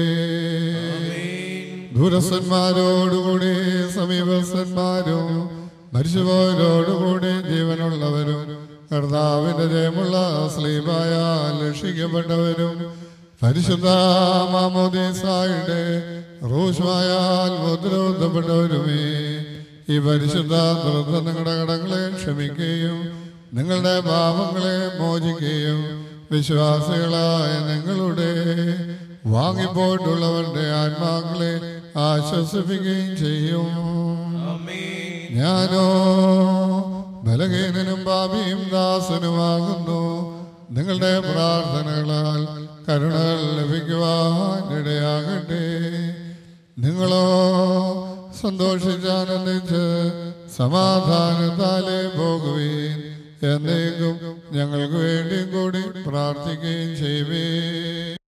ദൂരസ്ഥന്മാരോടുകൂടി സമീപസ്ഥന്മാരും മരിച്ചുപോയവരോടുകൂടി ജീവനുള്ളവരും കർത്താവിന്റെ ജയമുള്ള സ്ലീപായ രക്ഷിക്കപ്പെട്ടവരും പരിശുദ്ധ മാമോദീസായുടെ റൂഷ്മായാൽ മുദ്രബന്ധപ്പെട്ടവരുമേ ഈ പരിശുദ്ധ ദുരന്ത നിങ്ങളുടെ കടങ്ങളെ ക്ഷമിക്കുകയും നിങ്ങളുടെ പാപങ്ങളെ മോചിക്കുകയും വിശ്വാസികളായ നിങ്ങളുടെ വാങ്ങിപ്പോയിട്ടുള്ളവരുടെ ആത്മാക്കളെ ആശ്വസിപ്പിക്കുകയും ചെയ്യും ഞാനോ ബലഹീനനും പാപിയും ദാസനുമാകുന്നു നിങ്ങളുടെ പ്രാർത്ഥനകളാൽ കരുണകൾ ലഭിക്കുവാൻ ഇടയാകട്ടെ നിങ്ങളോ സന്തോഷിച്ചാനന്ദിച്ച് സമാധാനത്താലെ പോകുകയും എന്നേക്കും ഞങ്ങൾക്ക് വേണ്ടിയും കൂടി പ്രാർത്ഥിക്കുകയും ചെയ്യുവേ